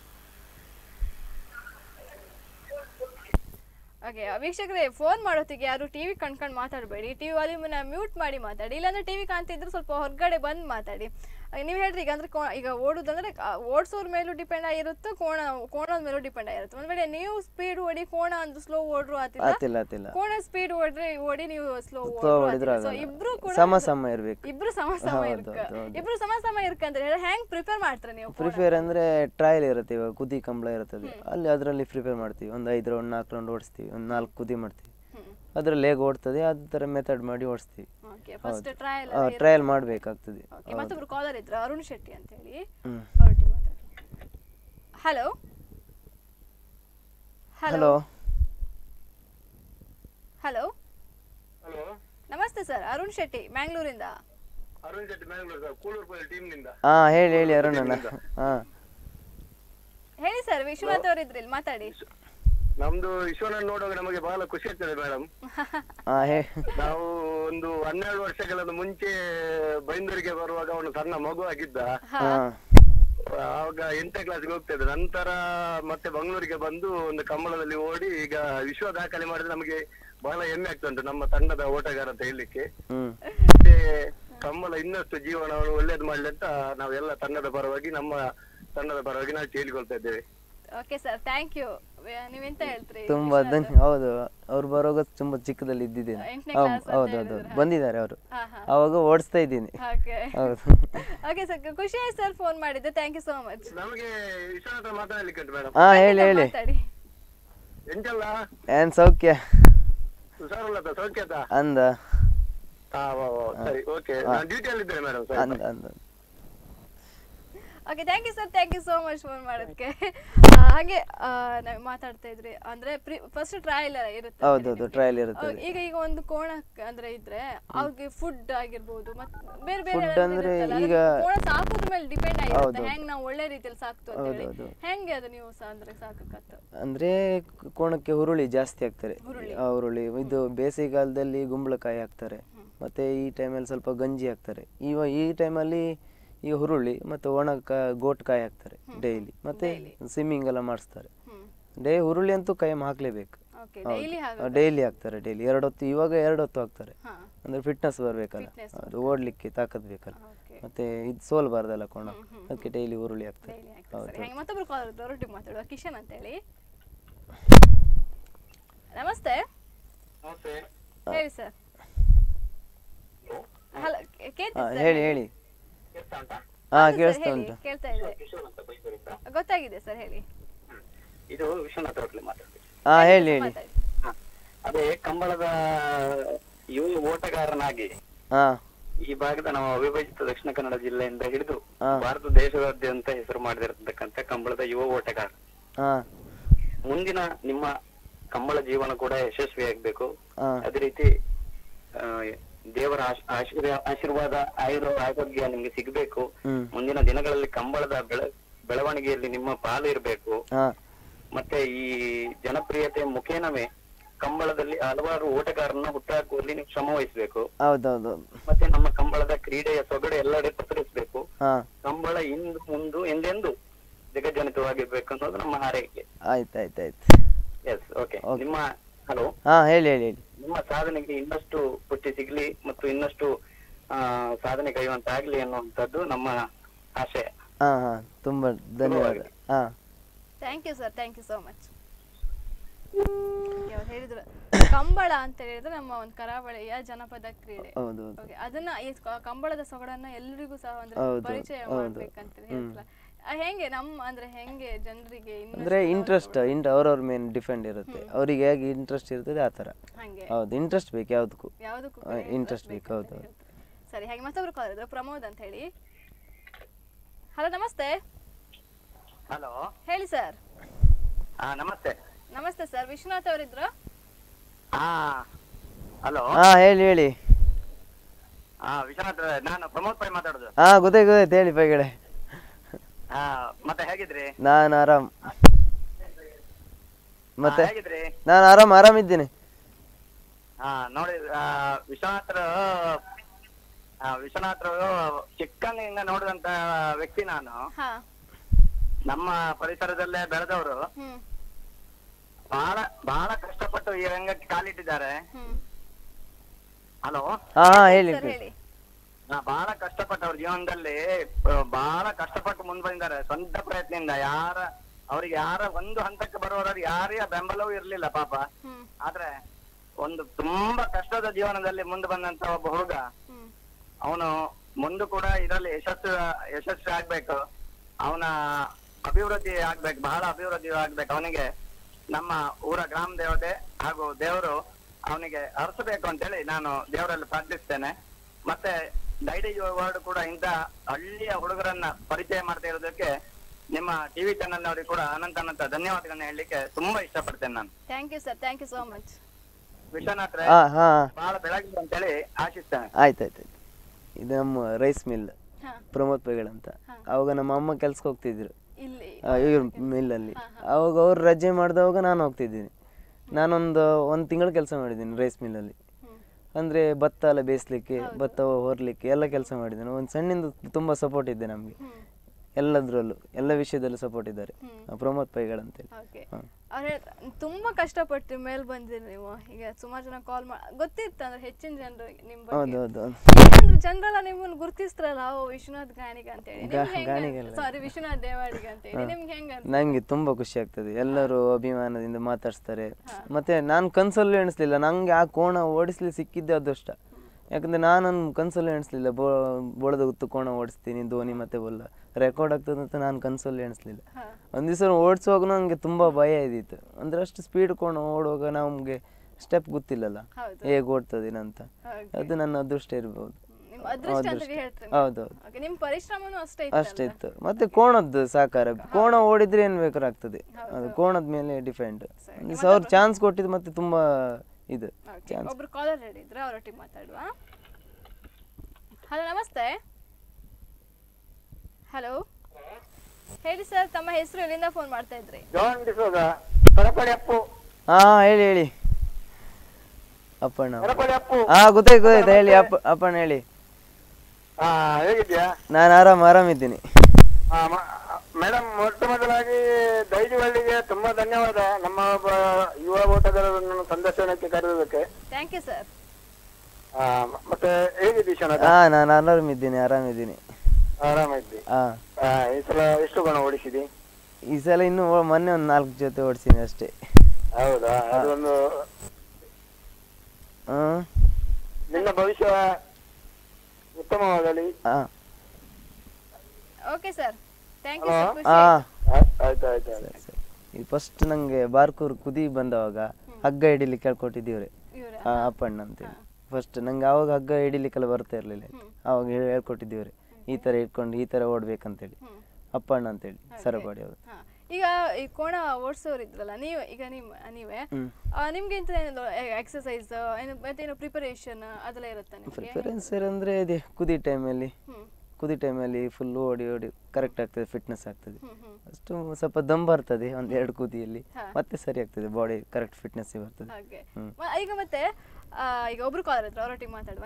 ಓಕೆ ವೀಕ್ಷಕರೇ ಫೋನ್ ಮಾಡೋತ್ತಿಗೆ ಯಾರು ಟಿವಿ ಕಣ್ಕೊಂಡು ಮಾತಾಡಬೇಡಿ ಟಿವಿ ವಾಲ್ಯೂಮನ್ನ ಮ್ಯೂಟ್ ಮಾಡಿ ಮಾತಾಡಿ ಇಲ್ಲಾಂದ್ರೆ ಟಿವಿ ಕಾಣ್ತಿದ್ರೆ ಸ್ವಲ್ಪ ಹೊರಗಡೆ ಬಂದು ಮಾತಾಡಿ ನೀವು ಹೇಳ್ರಿ ಈಗ ಅಂದ್ರೆ ಕೋ- ಈಗ ಓಡುದಂದ್ರೆ ಆ, ಓಡ್ಸೋರ್ ಮೇಲೂ ಡಿಪೆಂಡ್ ಆಗಿರುತ್ತೆ ಕೋಣ ಕೋಣದ ಮೇಲೂ ಡಿಪೆಂಡ್ ಆಗಿರುತ್ತೆ ಒಂದ್ ವೇಳೆ ನೀವು ಸ್ಪೀಡ್ ಓಡಿ ಕೋಣ ಅಂದ್ರೆ ಸ್ಲೋ ಓಡ್ರು ಆತಿಲ್ಲ ಆತಿಲ್ಲ ಆತಿಲ್ಲ ಕೋಣ ಸ್ಪೀಡ್ ಓಡ್ರೆ ಓಡಿ ನೀವು ಸ್ಲೋ ಸ್ಲೋ ಹೊಡಿದ್ರೆ ಸೊ ಆಗಲ್ಲ ಇಬ್ರು ಕೂಡ ಸಮ ಸಮ ಇರ್ಬೇಕು ಇಬ್ರು ಸಮ ಸಮ ಹೌದು, ಇರ್ಕ ಹೌದು, ಹೌದು. ಇಬ್ರು ಸಮ ಸಮ ಇರ್ಕಂದ್ರೆ ಹೇಳಿ ಹೆಂಗ್ ಪ್ರಿಪೇರ್ ಮಾಡ್ತಾರೆ ನೀವು ಪ್ರಿಪೇರ್ ಅಂದ್ರೆ ಟ್ರಯಲ್ ಇರುತ್ತೆ ಇವಾಗ ಕುದಿ ಕಂಬಳ ಇರುತ್ತದೆ ಅಲ್ಲಿ ಅದರಲ್ಲಿ ಪ್ರಿಪೇರ್ ಮಾಡ್ತೀವಿ ಒಂದು ಐದು ರೌಂಡ್ ನಾಲ್ಕು ರೌಂಡ್ ಓಡಿಸ್ತೀವಿ ಒಂದು ನಾಲ್ಕು ಕುದಿ ಮಾಡ್ತೀವಿ ಅದ್ರಲ್ಲಿ ಹೇಗೆ ಓಡ್ತದೆ ಅದೇ ಥರ ಮೆಥಡ್ ಮಾಡಿ ಓಡಿಸ್ತೀವಿ ಓಕೆ ಫಸ್ಟ್ ಟ್ರಯಲ್ ಟ್ರಯಲ್ ಮಾಡಬೇಕಾಗ್ತದೆ ಓಕೆ ಮತ್ತೊಬ್ರು ಕಾಲರ್ ಇದ್ರು ಅರುಣ್ ಶೆಟ್ಟಿ ಅಂತ ಹೇಳಿ ಹ್ಮ್. ಅವ್ರೊಟ್ಟಿಗೆ ಮಾತಾಡಿ ಹಲೋ ಹಲೋ ಹಲೋ ಹಲೋ ನಮಸ್ತೆ ಸರ್ ಅರುಣ್ ಶೆಟ್ಟಿ ಮ್ಯಾಂಗ್ಳೂರಿಂದ ಅರುಣ್ ಶೆಟ್ಟಿ ಮ್ಯಾಂಗ್ಳೂರ್ ಸರ್ ಕೂಳೂರು ಟೀಮ್ ನಿಂದ ಹಾ ಹೇಳಿ ಹೇಳಿ ಅರುಣಣ್ಣ ಹಾ ಹೇಳಿ ಸರ್ ವಿಶ್ವನಾಥ್ ಅವ್ರು ಇದ್ರಿ ಇಲ್ಲಿ ಮಾತಾಡಿ ನಮ್ದು ವಿಶ್ವನಾಥ್ ನೋಡುವಾಗ ನಮಗೆ ಬಹಳ ಖುಷಿ ಆಗ್ತದೆ ಮೇಡಮ್ ಹಾ ಹೇ ನಾವು ಒಂದು ಹನ್ನೆರಡು ವರ್ಷಗಳ ಮುಂಚೆ ಬೈಂದೂರಿಗೆ ಬರುವಾಗ ಅವನು ಸಣ್ಣ ಮಗು ಆಗಿದ್ದ ಹಾ ಆವಾಗ ಎಂಟನೇ ಕ್ಲಾಸ್ಗೆ ಹೋಗ್ತಿದ್ದೆ ನಂತರ ಮತ್ತೆ ಬೆಂಗಳೂರಿಗೆ ಬಂದು ಒಂದು ಕಂಬಳದಲ್ಲಿ ಓಡಿ ಈಗ ವಿಶ್ವ ದಾಖಲೆ ಮಾಡಿದ್ರೆ ನಮಗೆ ಬಹಳ ಹೆಮ್ಮೆ ಆಗ್ತುಂಟು ನಮ್ಮ ತಂಡದ ಓಟಗಾರ ಅಂತ ಹೇಳಲಿಕ್ಕೆ ಹ್ಮ್ ಮತ್ತೆ ಕಂಬಳ ಇನ್ನಷ್ಟು ಜೀವನವನ್ನು ಒಳ್ಳೇದು ಮಾಡ್ಲಿ ಅಂತ ನಾವೆಲ್ಲ ತಂಡದ ಪರವಾಗಿ ನಮ್ಮ ತಂಡದ ಪರವಾಗಿ ನಾವು ಕೇಳಿಕೊಳ್ತಾ ಇದ್ದೇವೆ ಓಕೆ ಸರ್ ಥ್ಯಾಂಕ್ ಯು ನೀವೆಂತ ಹೇಳ್ತೀರಿ ತುಂಬಾ ಧನ್ಯ ಹೌದು ಅವ್ರು ಬರುವಾಗ ತುಂಬಾ ಚಿಕ್ಕದಲ್ಲಿ ಇದ್ದಿದ್ದೇನೆ ಎಂಟ್ನೇ ಹೌದು class ಅಂತ ಹೌದು ಹೌದು ಹೇಳಿದ್ರು. ಬಂದಿದ್ದಾರೆ ಅವರು ಹಾ ಹಾ ಅವಾಗ ಓಡಿಸ್ತಾ ಇದ್ದೀನಿ ಓಕೆ ಹೌದು ಓಕೆ ಸರ್ ಖುಷಿ ಆಯ್ತು ಸರ್ ಫೋನ್ ಮಾಡಿದ್ದು ಥ್ಯಾಂಕ್ ಯು ಸೋ ಮಚ್ ನಮಗೆ ವಿಶ್ವನಾಥ ಮಾತಾಡ್ಲಿಕ್ಕೆ ಉಂಟು ಮೇಡಮ್ ಹಾ ಹೇಳಿ ಹೇಳಿ ಮಾತಾಡಿ ಎಂಟಲ್ಲ ಏನ್ ಸೌಖ್ಯ ಹುಷಾರಲ್ಲ ಸೌಖ್ಯತ ಅಂದ ಹಾ ವಾ, ವಾ, ಸರಿ ಓಕೆ ನಾನು ಡ್ಯೂಟಿಯಲ್ಲಿ ಇದ್ದೇನೆ ಮೇಡಮ್ ಸರಿ ಅಂದ ಅಂದ okay thank you sir thank you so much phone ಮಾಡೋದಕ್ಕೆ ಆ, ಹಾಗೆ ಆ, ನಾವು ಮಾತಾಡ್ತಾ ಇದ್ರಿ ಅಂದ್ರೆ ಫಸ್ಟ್ ಟ್ರಯಲ್ ಇರುತ್ತೆ ಹೌದೌದು ಟ್ರಯಲ್ ಆ, ಇರುತ್ತದೆ ಈಗ ಈಗ ಒಂದು ಕೋಣ ಅಂದ್ರೆ ಇದ್ರೆ ಅವ್ರಿಗೆ ಫುಡ್ ಆಗಿರ್ಬೋದು ಮತ್ತೆ ಬೇರೆ ಬೇರೆ Food ಎಲ್ಲ ಅಂದ್ರೆ ಇರುತ್ತಲ್ಲ, ಅದಕ್ಕೆ ಈಗ- ಕೋಣ ಸಾಕೋದ್ರ ಮೇಲೆ ಡಿಪೆಂಡ್ ಆಗಿರುತ್ತೆ ಹೌದೌದು. ಹೆಂಗ್ ನಾವು ಒಳ್ಳೆ ರೀತಿಯಲ್ಲಿ ಸಾಕ್ತು ಅಂತ ಹೇಳಿ ಹೌದೌದು. ಹೆಂಗೆ ಅದು ನೀವು ಸಹ ಅಂದ್ರೆ ಸಾಕಕ್ಕತ್ತ ಅಂದ್ರೆ ಕ- ಕೋಣಕ್ಕೆ ಹುರುಳಿ ಜಾಸ್ತಿ ಹಾಕ್ತಾರೆ ಆ ಹುರುಳಿ ಇದು ಬೇಸಿಗೆಗಾಲದಲ್ಲಿ ಗುಂಬಳಕಾಯಿ ಹಾಕ್ತಾರೆ ಮತ್ತೆ ಈ ಟೈಮಲ್ಲಿ ಸ್ವಲ್ಪ ಗಂಜಿ ಹಾಕ್ತಾರೆ ಇವ ಈ ಟೈಮಲ್ಲಿ ಈ ಹುರುಳಿ ಮತ್ತೆ ಒಣ ಗೋಟ್ಕಾಯಿ ಹಾಕ್ತಾರೆ ಡೈಲಿ ಮತ್ತೆ ಸ್ವಿಮ್ಮಿಂಗ್ ಎಲ್ಲ ಮಾಡಿಸ್ತಾರೆ ಹ್ಮ್ ಡೇ ಹುರುಳಿ ಅಂತೂ ಕಾಯಂ ಹಾಕ್ಲೇಬೇಕು ಓಕೆ ಡೈಲಿ ಹಾಗೆ ಡೈಲಿ ಹಾಕ್ತಾರೆ ಡೈಲಿ ಎರಡು ಹೊತ್ತು ಇವಾಗ ಎರಡು ಹೊತ್ತು ಹಾಕ್ತಾರೆ ಹಾ ಅಂದ್ರೆ ಫಿಟ್ನೆಸ್ ಬರ್ಬೇಕಲ್ಲ Fitness ಅದು ಓಡ್ಲಿಕ್ಕೆ ತಾಕತ್ ಬೇಕಲ್ಲ ಓಕೆ ಮತ್ತೆ ಇದು ಸೋಲ್ಬಾರ್ದಲ್ಲ ಕೋಣ ಅದಕ್ಕೆ ಡೈಲಿ ಹುರುಳಿ ಹಾಕ್ತಾರೆ ಡೈಲಿ ಹಾಕ್ತಾರೆ ಸರಿ ಹೆಂಗೆ ಮತ್ತೊಬ್ರು ಕಾಲ್ ಇದ್ರು ಅವರೊಟ್ಟಿಗೆ ಮಾತಾಡುವ ಕಿಶನ್ ಅಂತ ಹೇಳಿ ನಮಸ್ತೆ ನಮಸ್ತೆ ಹೇಳಿ ಸರ್ ಹಲೋ ಹಾ ಕೇಳ್ತಿದ್ದೆ ಹೇಳಿ ಹೇಳಿ ಹಾ ಹೌದು sir, ಕೇಳಿಸ್ತಾ ಹೇಳಿ, ಉಂಟು ಕೇಳ್ತಾ ಇದೆ ಗೊತ್ತಾಗಿದೆ ಸರ್ ಹೇಳಿ ಇದು ವಿಶ್ವನಾಥ್ ಹೋಟ್ಲಿ ಮಾತಾಡ್ತೀನಿ ಹಾ ಹೇಳಿ ಹೇಳಿ ಮಾತಾಡಿ ಹ. ಅದೇ ಕಂಬಳದ ಯುವ ಓಟಗಾರನಾಗಿ ಹಾ ಈ ಭಾಗದ ನಮ್ಮ ಅವಿಭಜಿತ ದಕ್ಷಿಣ ಕನ್ನಡ ಜಿಲ್ಲೆಯಿಂದ ಹಿಡಿದು ಹಾ. ಭಾರತ ದೇಶದಾದ್ಯಂತ ಹೆಸರು ಮಾಡಿದಿರತಕ್ಕಂತ ಕಂಬಳದ ಯುವ ಓಟಗಾರ ಹಾ ಮುಂದಿನ ನಿಮ್ಮ ಕಂಬಳ ಜೀವನ ಕೂಡ ಯಶಸ್ವಿಯಾಗಬೇಕು ಹಾ ಅದೇ ರೀತಿ ಆ, ದೇವರ ಆಶ್- ಆಶೀರ್ವ- ಆಶೀರ್ವಾದ ಆಯುರ ಆರೋಗ್ಯ ನಿಮ್ಗೆ ಸಿಗ್ಬೇಕು ಹ್ಮ್ ಮುಂದಿನ ದಿನಗಳಲ್ಲಿ ಕಂಬಳದ ಬೆಳ ಬೆಳವಣಿಗೆಯಲ್ಲಿ ನಿಮ್ಮ ಪಾಲು ಇರಬೇಕು ಹಾ ಮತ್ತೆ ಈ ಜನಪ್ರಿಯತೆ ಮುಖೇನವೇ ಕಂಬಳದಲ್ಲಿ ಹಲವಾರು ಓಟಗಾರರನ್ನ ಹುಟ್ಟಾಕುವಲ್ಲಿ ನೀವು ಶ್ರಮ ವಹಿಸಬೇಕು ಹೌದೌದು ಮತ್ತೆ ನಮ್ಮ ಕಂಬಳದ ಕ್ರೀಡೆಯ ಸೊಗಡು ಎಲ್ಲೆಡೆ ಪಸರಿಸಬೇಕು ಹಾ ಕಂಬಳ ಇಂದು ಮುಂದು ಎಂದೆಂದು ಜಗಜ್ಜನಿತವಾಗಿರ್ಬೇಕು ಅನ್ನೋದು ನಮ್ಮ ಹಾರೈಕೆ ಆಯ್ತು ಆಯ್ತು ಆಯ್ತು ಎಸ್ ಓಕೆ Okay. ನಿಮ್ಮ ಹಲೋ ಹಾ ಹೇಳಿ ಹೇಳಿ ಹೇಳಿ ನಿಮ್ಮ ಸಾಧನೆಗೆ ಇನ್ನಷ್ಟು ಪುಷ್ಟಿ ಸಿಗ್ಲಿ ಮತ್ತು ಇನ್ನಷ್ಟು ಆ, ಸಾಧನೆ ಕೈಯುವಂತಾಗ್ಲಿ ಅನ್ನುವಂಥದ್ದು ನಮ್ಮ ಆಶಯ ಹಾ ಹಾ ತುಂಬಾ ಧನ್ಯವಾದ ಹಾ thank you sir thank you so much ಅವ್ರು ಹೇಳಿದ್ರು ಕಂಬಳ ಅಂತ ಹೇಳಿದ್ರೆ ನಮ್ಮ ಒಂದು ಕರಾವಳಿಯ ಜನಪದ ಕ್ರೀಡೆ ಹೌದು ಹೌದು Okay, ಅದನ್ನ ಈ ಕ- ಕಂಬಳದ ಸೊಗಡನ್ನ ಎಲ್ರಿಗೂ ಸಹ ಅಂದ್ರೆ ಹೌದು, ಪರಿಚಯ ಹೌದು. ಮಾಡ್ಬೇಕಂತ ಹೇಳ್ತಲ್ಲ ಆ, ಹೆಂಗೆ ನಮ್ಮ ಅಂದ್ರೆ ಹೆಂಗೆ ಜನರಿಗೆ ಅಂದ್ರೆ ಇಂಟ್ರೆಸ್ಟ್ ಇಂಟ್ ಅವ್ರವ್ರ ಮೇಲೆ ಡಿಪೆಂಡ್ ಇರುತ್ತೆ ಅವ್ರಿಗೆ ಹೇಗೆ ಇಂಟ್ರೆಸ್ಟ್ ಇರ್ತದೆ ಆ ಥರ ಹಂಗೆ ಹೌದು ಇಂಟ್ರೆಸ್ಟ್ ಬೇಕು ಯಾವುದಕ್ಕೂ ಯಾವುದಕ್ಕೂ ಆ, interest ಬೇಕು, ಹೌದು, ಹೌದು. ಸರಿ ಹಾಗೆ ಮತ್ತೊಬ್ರು ಕಾಲ್ ಇದ್ರು ಪ್ರಮೋದ್ ಅಂತ ಹೇಳಿ ಹಲೋ ನಮಸ್ತೆ ಹಲೋ ಹೇಳಿ ಸರ್ ಹಾ ನಮಸ್ತೆ ನಮಸ್ತೆ ಸರ್ ವಿಶ್ವನಾಥ್ ಅವರಿದ್ರು ಹಾ ಹಲೋ ಹಾ ಹೇಳಿ ಹೇಳಿ ಹಾ ವಿಶ್ವನಾಥ್ ಅವ್ರೆ, ನಾನು ಪ್ರಮೋದ್ ಪೈ ಮಾತಾಡುದು ಹಾ ಗೊತ್ತಾಯ್ತು ಗೊತ್ತಾಯ್ತು ಹೇಳಿ ಪೈಗಡೆ ಹಾ ಮತ್ತೆ ಹೇಗಿದ್ರಿ ನಾನು ಆರಾಮ್ ಮತ್ತೆ ಹಾ, ಹೇಗಿದ್ರಿ ನಾನು ಆರಾಮ್ ಆರಾಮಿದ್ದೀನಿ ಹಾ ನೋಡಿ ಆ, ವಿಶ್ವನಾಥ್ರು ಆ, ವಿಶ್ವನಾಥ್ರು ಚಿಕ್ಕಂದಿನಿಂದ ನೋಡಿದಂತ ವ್ಯಕ್ತಿ ನಾನು ಹಾ ನಮ್ಮ ಪರಿಸರದಲ್ಲೇ ಬೆಳೆದವರು ಹ್ಮ್ ಬಹಳ ಬಹಳ ಕಷ್ಟಪಟ್ಟು ಈ ರಂಗಕ್ಕೆ ಕಾಲಿಟ್ಟಿದ್ದಾರೆ ಹ್ಮ್ ಹಲೋ ಹಾ ಹಾ ಹೇಳಿ ಸರ್ ಹೇಳಿ ಬಹಳ ಕಷ್ಟಪಟ್ಟು ಅವ್ರ ಜೀವನದಲ್ಲಿ ಆ, ಬಹಳ ಕಷ್ಟಪಟ್ಟು ಮುಂದ್ ಬಂದಿದ್ದಾರೆ ಸ್ವಂತ ಪ್ರಯತ್ನದಿಂದ ಯಾರ ಅವ್ರಿಗೆ ಯಾರ ಒಂದು ಹಂತಕ್ಕೆ ಬರುವವರಿಗೆ ಯಾರ ಬೆಂಬಲವೂ ಇರ್ಲಿಲ್ಲ ಪಾಪ ಹ್ಮ್ ಆದ್ರೆ ಒಂದು ತುಂಬಾ ಕಷ್ಟದ ಜೀವನದಲ್ಲಿ ಮುಂದೆ ಬಂದಂತ ಒಬ್ಬ ಹುಡುಗ ಹ್ಮ್ ಅವನು ಮುಂದೆ ಕೂಡ ಇದರಲ್ಲಿ ಯಶಸ್ಸು ಯಶಸ್ವಿ ಆಗ್ಬೇಕು ಅವನ ಅಭಿವೃದ್ಧಿ ಆಗ್ಬೇಕು ಬಹಳ ಅಭಿವೃದ್ಧಿ ಆಗ್ಬೇಕು ಅವನಿಗೆ ನಮ್ಮ ಊರ ಗ್ರಾಮ ದೇವತೆ ಹಾಗೂ ದೇವರು ಅವನಿಗೆ ಹರಿಸಬೇಕು ಅಂತೇಳಿ ನಾನು ದೇವರಲ್ಲಿ ಪ್ರಾರ್ಥಿಸ್ತೇನೆ ಮತ್ತೆ ಡೈಡಿ ವರ್ಡ್ ಕೂಡ ಇಂಥ ಹಳ್ಳಿಯ ಹುಡುಗರನ್ನ ಪರಿಚಯ ಮಾಡ್ತಾ ಇರೋದಕ್ಕೆ ನಿಮ್ಮ ಟಿವಿ ಚಾನೆಲ್ ನವರಿಗೆ ಕೂಡ ಅನಂತ ಅನಂತ ಧನ್ಯವಾದಗಳನ್ನ ಹೇಳಲಿಕ್ಕೆ ತುಂಬಾ ಇಷ್ಟಪಡ್ತೇನೆ ನಾನು thank you sir thank you so much Vishwanath ರೇ ಹಾ ಹಾ ಬಹಳ ಬೆಳಗ್ಗೆ ಅಂತೇಳಿ ಆಶಿಸ್ತೇನೆ ಆಯ್ತು ಆಯ್ತು ಆಯ್ತು ಇದು ನಮ್ಮ ರೈಸ್ ಮಿಲ್ ಹಾ ಪ್ರಮೋದ್ ಪೈಗಳಂತ ಅವಾಗ ನಮ್ಮ ಅಮ್ಮ ಕೆಲ್ಸಕ್ಕೆ ಹೋಗ್ತಿದ್ರು ಇಲ್ಲಿ ಇವ್ರ ಮಿಲ್ಲಲ್ಲಿ ಅವಾಗ ಅವ್ರು ರಜೆ ಮಾಡಿದವಾಗ ನಾನು ಹೋಗ್ತಿದ್ದೀನಿ ನಾನೊಂದು ಒಂದು ತಿಂಗಳು ಕೆಲಸ ಮಾಡಿದ್ದೀನಿ ರೈಸ್ ಮಿಲ್ಲಲ್ಲಿ ಹ್ಮ್ ಅಂದರೆ ಭತ್ತ ಎಲ್ಲ ಬೇಯಿಸ್ಲಿಕ್ಕೆ ಭತ್ತ ಹೊರಲಿಕ್ಕೆ ಎಲ್ಲ ಕೆಲಸ ಮಾಡಿದ್ದೇನೆ ಒಂದು ಸಣ್ಣಿಂದ ತುಂಬ ಸಪೋರ್ಟ್ ಇದೆ ನಮಗೆ ಹ್ಮ್ ಎಲ್ಲದರಲ್ಲೂ ಎಲ್ಲ ವಿಷಯದಲ್ಲೂ ಸಪೋರ್ಟ್ ಇದ್ದಾರೆ ಹ್ಮ್. ಪ್ರಮೋದ್ ಪೈಗಳಂತೇಳಿ ಓಕೆ ಹಾ. ಅವ್ರು ಹೇಳ್ತಾರೆ ತುಂಬಾ ಕಷ್ಟಪಟ್ಟು ಮೇಲ್ ಬಂದಿರಿ ನೀವು ಈಗ ಸುಮಾರು ಜನ ಕಾಲ್ ಮಾಡಿ ಗೊತ್ತಿತ್ತು ಅಂದ್ರೆ ಹೆಚ್ಚಿನ ಜನರು ನಿಮ್ ಹೌದು ಬಗ್ಗೆ ಹೌದು ಹೌದು ಅಂದ್ರೆ ಜನರೆಲ್ಲ ನಿಮ್ಮನ್ನ ಗುರ್ತಿಸ್ತಾರಲ್ಲ ಓ ವಿಶ್ವನಾಥ್ ಗಾಣಿಗ ಅಂತ ಹೇಳಿ ಗಾ- ಗಾಣಿಗ ಸಾರಿ ವಿಶ್ವನಾಥ್ ದೇವಾಡಿಗ ಅಂತ ಹೇಳಿ ನಿಮ್ಗೆ ಹೆಂಗ ನಂಗೆ ತುಂಬ ಖುಷಿ ಆಗ್ತದೆ ಎಲ್ಲರೂ ಅಭಿಮಾನದಿಂದ ಮಾತಾಡ್ಸ್ತಾರೆ ಮತ್ತೆ ನಾನು ಕನ್ಸಲ್ಲೂ ಎಣಿಸ್ಲಿಲ್ಲ ನಂಗೆ ಆ ಕೋಣ ಓಡಿಸ್ಲಿ ಸಿಕ್ಕಿದ್ದೆ ಅದೃಷ್ಟ ಯಾಕಂದ್ರೆ ನಾನು ಕನ್ಸಲ್ಲೂ ಎಣಿಸ್ಲಿಲ್ಲ ಬೋ ಬೋಳದ ಗುತ್ತು ಕೋಣ ಓಡಿಸ್ತೀನಿ ಧೋನಿ ಮತ್ತೆ ಬೊಲ್ಲ ರೆಕಾರ್ಡ್ ಆಗ್ತದೆ ಅಂತ ನಾನು ಕನ್ಸಲ್ಲೂ ಎಣಿಸ್ಲಿಲ್ಲ ಹಾ. ಒಂದು ದಿವಸ ಓಡಿಸುವಾಗ ನನಗೆ ತುಂಬ ಭಯ ಇದ್ದಿತ್ತು ಅಂದ್ರೆ ಅಷ್ಟು ಸ್ಪೀಡ್ ಕೋಣ ಓಡುವಾಗ ನಮಗೆ ಸ್ಟೆಪ್ ಗೊತ್ತಿಲ್ಲಲ್ಲ ಹೌದು. ಹೇಗೆ ಓಡ್ತದೇನಂತ Okay. ಅದು ನನ್ನ ಅದೃಷ್ಟ ಇರ್ಬೋದು ನಿಮ್ಮ ಅದೃಷ್ಟ ಅಂತ ಹೇಳ್ತಾರೆ ಹೌದು ಹೌದು ಓಕೆ ನಿಮ್ ಪರಿಶ್ರಮನೂ ಅಷ್ಟೇ ಅಷ್ಟೇ ಇತ್ತು ಮತ್ತೆ ಕೋಣದ್ದು ಸಾಕಾರ ಕೋಣ ಓಡಿದ್ರೆ ಏನ್ ಬೇಕಾದ್ರೂ ಆಗ್ತದೆ ಅದು ಕೋಣದ ಮೇಲೆ ಡಿಪೆಂಡ್ ಅವ್ರು ಚಾನ್ಸ್ ಕೊಟ್ಟಿದ್ದು ಮತ್ತೆ ತುಂಬಾ ಇದು ಓಕೆ ಒಬ್ರು ಕಾಲರ್ ಹೇಳಿದ್ರು ಅವರೊಟ್ಟಿಗೆ ಮಾತಾಡುವ ಹಲೋ ನಮಸ್ತೆ ಹಲೋ ಹೇಳಿ ಸರ್ ತಮ್ಮ ಹೆಸರು ಎಲ್ಲಿಂದ ಫೋನ್ ಮಾಡ್ತಾ ಇದ್ರಿ ಜೋನ್ ಡಿಸೋದ ಸರಪಳಿ ಅಪ್ಪು ಹಾ ಹೇಳಿ ಹೇಳಿ ಅಪ್ಪಣ್ಣ ಸರಪಳಿ ಅಪ್ಪು ಹಾ ಗೊತ್ತಾಯ್ತು ಗೊತ್ತಾಯ್ತು ಹೇಳಿ ಅಪ್ಪ ಅಪ್ಪಣ್ಣ ಹೇಳಿ ಹಾ ಹೇಗಿದ್ಯಾ ನಾನು ಆರಾಮ್ ಆರಾಮಿದ್ದೀನಿ ಮೇಡಮ್ ಮೊಟ್ಟ ಮೊದಲಾಗಿ ದೈಜುವಳ್ಳಿಗೆ ತುಂಬಾ ಧನ್ಯವಾದ ನಮ್ಮ ಒಬ್ಬ ಯುವ ಓಟಗಾರರನ್ನು ಸಂದರ್ಶನಕ್ಕೆ ಕರೆದಕ್ಕೆ ಥ್ಯಾಂಕ್ ಯು ಸರ್ ಆ, ಮತ್ತೆ ಹೇಗಿದ್ದೀ ವಿಶ್ವನಾಥ ಹಾ ನಾನು ಆರಾಮಿದ್ದೀನಿ ಆರಾಮಿದ್ದೀನಿ ಆರಾಮಿದ್ದಿ ಹಾ ಆ, ಈ ಸಲ ಎಷ್ಟು ಗುಣ ಓಡಿಸಿದಿ ಈ ಸಲ ಇನ್ನು ಓ- ಮೊನ್ನೆ ಒಂದು ನಾಲ್ಕು ಜೊತೆ ಓಡಿಸಿನಿ ಅಷ್ಟೇ ಹೌದಾ ಅದೊಂದು ಹ್ಮ್ ನಿನ್ನ ಭವಿಷ್ಯ ಉತ್ತಮವಾಗಲಿ ಹಾ okay sir thank you Hello? ಖುಷಿ ಹಾ ಆಯ್ತು ಆಯ್ತು ಆಯ್ತು ಸರಿ ಸರಿ ಈ ಫಸ್ಟ್ ನಂಗೆ ಬಾರ್ಕೂರ್ ಕುದಿ ಬಂದವಾಗ ಹಗ್ಗ ಹಿಡಿಲಿಕ್ಕೆ ಹೇಳ್ಕೊಟ್ಟಿದ್ದೀವ್ರೆ ಇವ್ರ ಆ ಅಪ್ಪಣ್ಣ ಅಂತೇಳಿ ಫಸ್ಟ್ ನಂಗೆ ಆವಾಗ ಹಗ್ಗ ಹಿಡಿಲಿಕ್ಕೆಲ್ಲ ಬರ್ತಾ ಇರ್ಲಿಲ್ಲ ಅವಾಗ ಹೇಳ್- ಹೇಳ್ಕೊಟ್ಟಿದ್ದೀವ್ರೆ ಈ ತರ ಇಟ್ಕೊಂಡು ಈ ತರ ಓಡ್ಬೇಕಂತೇಳಿ ಅಪ್ಪಣ್ಣ ಅಂತೇಳಿ ಸರಪಾಡಿ ಅವರು ಹಾ. ಈಗ ಈ ಕೋಣ ಓಡಿಸೋರು ಇದ್ರಲ್ಲ ನೀವು ಈಗ ನಿಮ್ ನೀವೇ ಹ್ಮ್. ಆ, ನಿಮ್ಗೆ ಎಂತ ಎಕ್ಸಸೈಸ್ ಏನು ಮತ್ತೇನು ಪ್ರಿಪರೇಷನ್ ಅದೆಲ್ಲ ಇರುತ್ತಾ ನಿಮ್ಗೆ ಪ್ರಿಫರೆನ್ಸ್ ಅಂದ್ರೆ ಇದೆ ಕುದಿ ಟೈಮಲ್ಲಿ ಹ್ಮ್ ಕುದಿ ಟೈಮಲ್ಲಿ ಫುಲ್ ಓಡಿ ಓಡಿ ಕರೆಕ್ಟ್ ಆಗ್ತದೆ ಫಿಟ್ನೆಸ್ ಆಗ್ತದೆ ಹ್ಮ್ ಹ್ಮ್ ಅಷ್ಟು ಸ್ವಲ್ಪ ದಮ್ ಬರ್ತದೆ ಒಂದ್ ಎರಡು ಕುದಿಯಲ್ಲಿ ಹಾ. ಮತ್ತೆ ಸರಿ ಆಗ್ತದೆ ಬಾಡಿ ಕರೆಕ್ಟ್ ಫಿಟ್ನೆಸ್ ಬರ್ತದೆ ಹಾಗೆ ಹ್ಮ್. ಮ- ಈಗ ಮತ್ತೆ ಆ, ಈಗ ಒಬ್ರು ಕಾಲರ್ ಹತ್ರ ಅವರೊಟ್ಟಿಗೆ ಮಾತಾಡುವ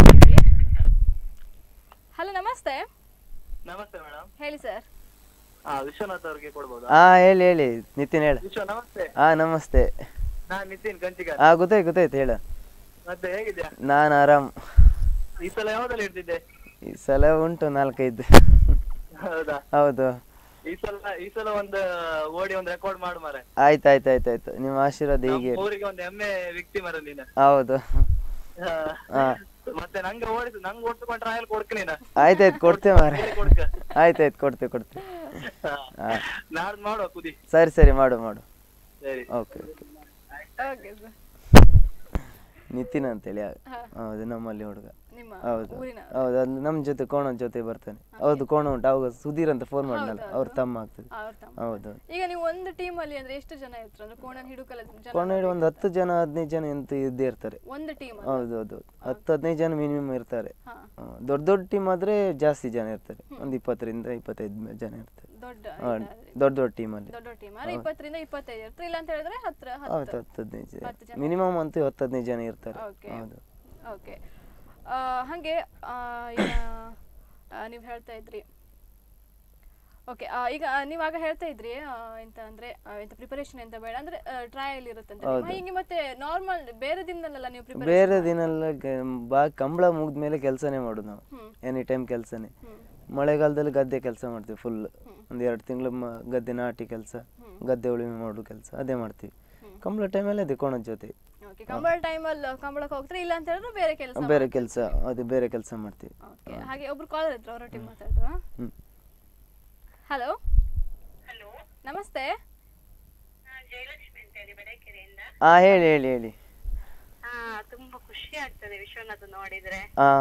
ಹಲೋ ನಮಸ್ತೆ ನಮಸ್ತೆ ಮೇಡಮ್ ಹೇಳಿ ಸರ್ ಹಾ ವಿಶ್ವನಾಥ್ ಅವ್ರಿಗೆ ಕೊಡ್ಬೋದಾ ಹಾ ಹೇಳಿ ಹೇಳಿ ನಿತಿನ್ ಹೇಳ ವಿಶ್ವ ನಮಸ್ತೆ ಹಾ ನಮಸ್ತೆ ನಾನ್ ನಿತಿನ್ ಕಂಚಿಗ ಹಾ ಗೊತ್ತಾಯ್ತು ಗೊತ್ತಾಯ್ತು ಹೇಳ ಮತ್ತೆ ಹೇಗಿದ್ಯಾ ನಾನು ಆರಾಮ್ ಈ ಸಲ ಯಾವ್ದ್ರಲ್ಲಿ ಇರ್ತಿದ್ದೆ ಈ ಸಲ ಉಂಟು ನಾಲ್ಕೈದು ಹೌದಾ ಹೌದು ಈ ಸಲ ಈ ಸಲ ಒಂದು ಓಡಿ ಒಂದು ರೆಕಾರ್ಡ್ ಮಾಡು ಮಾರೆ ಆಯ್ತು ಆಯ್ತು ಆಯ್ತು ಆಯ್ತು ನಿಮ್ಮ ಆಶೀರ್ವಾದ ಹೀಗೆ ನಮ್ಮ ಇರ್ಲಿ. ಊರಿಗೆ ಒಂದು ಹೆಮ್ಮೆ ವ್ಯಕ್ತಿ ಮರ ನೀನು ಹೌದು ಹಾ. ಹಾ ಮತ್ತೆ ನಂಗೆ ಓಡಿಸು ನಂಗೆ ಓಡಿಸ್ಕೊಂಡ್ರೆ ಟ್ರಯಲ್ ಕೊಡ್ಕ ನೀನು ಆಯ್ತಾಯ್ತು ಕೊಡ್ತೇವೆ ಮಾರೆ ಬೇರೆ ಕೊಡ್ಕ ಆಯ್ತಾಯ್ತು ಕೊಡ್ತೇವೆ ಕೊಡ್ತೇವೆ ಹಾ. ಹಾ ನಾಡ್ದು ಮಾಡುವ ಕುದಿ ಸರಿ ಸರಿ ಮಾಡು ಮಾಡು ಸರಿ okay okay okay sir Nitin ಅಂತೇಳಿ ಆ- ಹಾ. ಹೌದು ನಮ್ಮಲ್ಲಿ ಹುಡುಗ ನಿಮ್ಮ ಹೌದು ಊರಿನ ಹೌದು ಅದು ನಮ್ಮ ಜೊತೆ ಕೋಣ ಜೊತೆ ಬರ್ತಾನೆ ಹೌದು ಕೋಣ ಉಂಟು ಅವಾಗ ಸುಧೀರ್ ಅಂತ ಫೋನ್ ಮಾಡನಲ್ಲ ಅವ್ರ ತಮ್ಮ ಆಗ್ತದೆ ಅವ್ರ ತಮ್ಮ ಹೌದು ಈಗ ನೀವು ಒಂದು ಟೀಮ್ ಅಲ್ಲಿ ಅಂದ್ರೆ ಎಷ್ಟು ಜನ ಇರ್ತಾರೆ ಅಂದ್ರೆ ಕೋಣ ಹಿಡುಕಲ್ಲ ಜನ ಕೋಣ ಹಿಡಿ ಒಂದು ಹತ್ತು ಜನ ಹದಿನೈದು ಜನ ಅಂತ ಇದ್ದೇ ಇರ್ತಾರೆ ಒಂದು ಟೀಮ್ ಹೌದು ಹೌದು ಹತ್ತು ಹದಿನೈದು ಜನ ಮಿನಿಮಮ್ ಇರ್ತಾರೆ ಹಾ ಹಾ, ದೊಡ್ಡ ದೊಡ್ಡ ಟೀಮ್ ಆದ್ರೆ ಜಾಸ್ತಿ ಜನ ಇರ್ತಾರೆ ಒಂದು ಇಪ್ಪತ್ತರಿಂದ ಇಪ್ಪತ್ತೈದು ಜನ ಇರ್ತಾರೆ ದೊಡ್ಡ ಹಾ, ಇದಾದ್ರೆ. ದೊಡ್ಡ ದೊಡ್ಡ ಟೀಮಲ್ಲಿ ದೊಡ್ಡ ಟೀಮ್ ಅಂದ್ರೆ ಇಪ್ಪತ್ತರಿಂದ ಇಪ್ಪತ್ತೈದು ಇರ್ತಾರೆ ಇಲ್ಲ ಅಂತ ಹೇಳಿದ್ರೆ ಹತ್ರ ಹೌದು ಹತ್ತು ಹತ್ತು ಹದಿನೈದು ಹತ್ತು ಜನ ಜನ. ಮಿನಿಮಮ್ ಅಂತೂ ಹತ್ತು ಹದಿನೈದು ಜನ ಇರ್ತಾರೆ ಓಕೆ ಹೌದು ಓಕೆ ಹಾಗೆ ಆ, ಈಗ ನೀವು ಹೇಳ್ತಾ ಇದ್ರಿ ಓಕೆ ಈಗ ನೀವಾಗ ಹೇಳ್ತಾ ಇದ್ರಿ ಆ, ಎಂತ ಅಂದ್ರೆ ಆ, ಎಂತ ಪ್ರಿಪರೇಷನ್ ಎಂತ ಬೇಡ ಅಂದ್ರೆ ಟ್ರಯಲ್ ಇರುತ್ತೆ ಅಂತ ಹೌದು. ಹಿಂಗೆ ಮತ್ತೆ ನಾರ್ಮಲ್ ಬೇರೆ ದಿನದಲ್ಲೆಲ್ಲ ನೀವು ಪ್ರಿಪರೇಷನ್ ಬೇರೆ ದಿನ ಎಲ್ಲ ಗ- ಬಾ ಕಂಬಳ ಮುಗಿದ್ಮೇಲೆ ಕೆಲಸನೇ ಮಾಡೋದು ನಾವು ಹ್ಮ್. ಎನಿ ಟೈಮ್ ಕೆಲಸನೇ ಹ್ಮ್. ಮಳೆಗಾಲದಲ್ಲಿ ಗದ್ದೆ ಕೆಲಸ ಮಾಡ್ತೀವಿ ಫುಲ್ ಒಂದು ಎರಡು ತಿಂಗಳು ಗದ್ದೆ ನಾಟಿ ಕೆಲಸ ಗದ್ದೆ ಉಳುಮೆ ಮಾಡೋ ಕೆಲಸ ಅದೇ ಮಾಡ್ತೀವಿ ಕಂಬಳ ಟೈಮಲ್ಲಿ ಅದೇ ಕೋಣದ ಜೊತೆ ಓಕೆ ಕಂಬಳ ಟೈಮಲ್ಲಿ ಕಂಬಳಕ್ಕೆ ಹೋಗ್ತಾರೆ ಇಲ್ಲ ಅಂತ ಹೇಳಿದ್ರೆ ಬೇರೆ ಕೆಲಸ ಬೇರೆ ಕೆಲಸ ಅದೇ ಬೇರೆ ಕೆಲಸ ಮಾಡ್ತೀವಿ ಓಕೆ ಹಾಗೆ ಒಬ್ರು ಕಾಲರ್ ಇದ್ರು ಅವರೊಟ್ಟಿಗೆ ಮಾತಾಡುವ ಹ್ಮ್ ಹಲೋ ಹಲೋ ನಮಸ್ತೆ ಜಯಲಕ್ಷ್ಮಿ ಅಂತ ಹೇಳಿ ಬೆಳಕೆರೆಯಿಂದ ಹಾ ಹೇಳಿ ಹೇಳಿ ಹೇಳಿ ಹಾ ತುಂಬಾ ಖುಷಿ ಆಗ್ತದೆ ವಿಶ್ವನಾಥ್ ನೋಡಿದ್ರೆ ಹಾ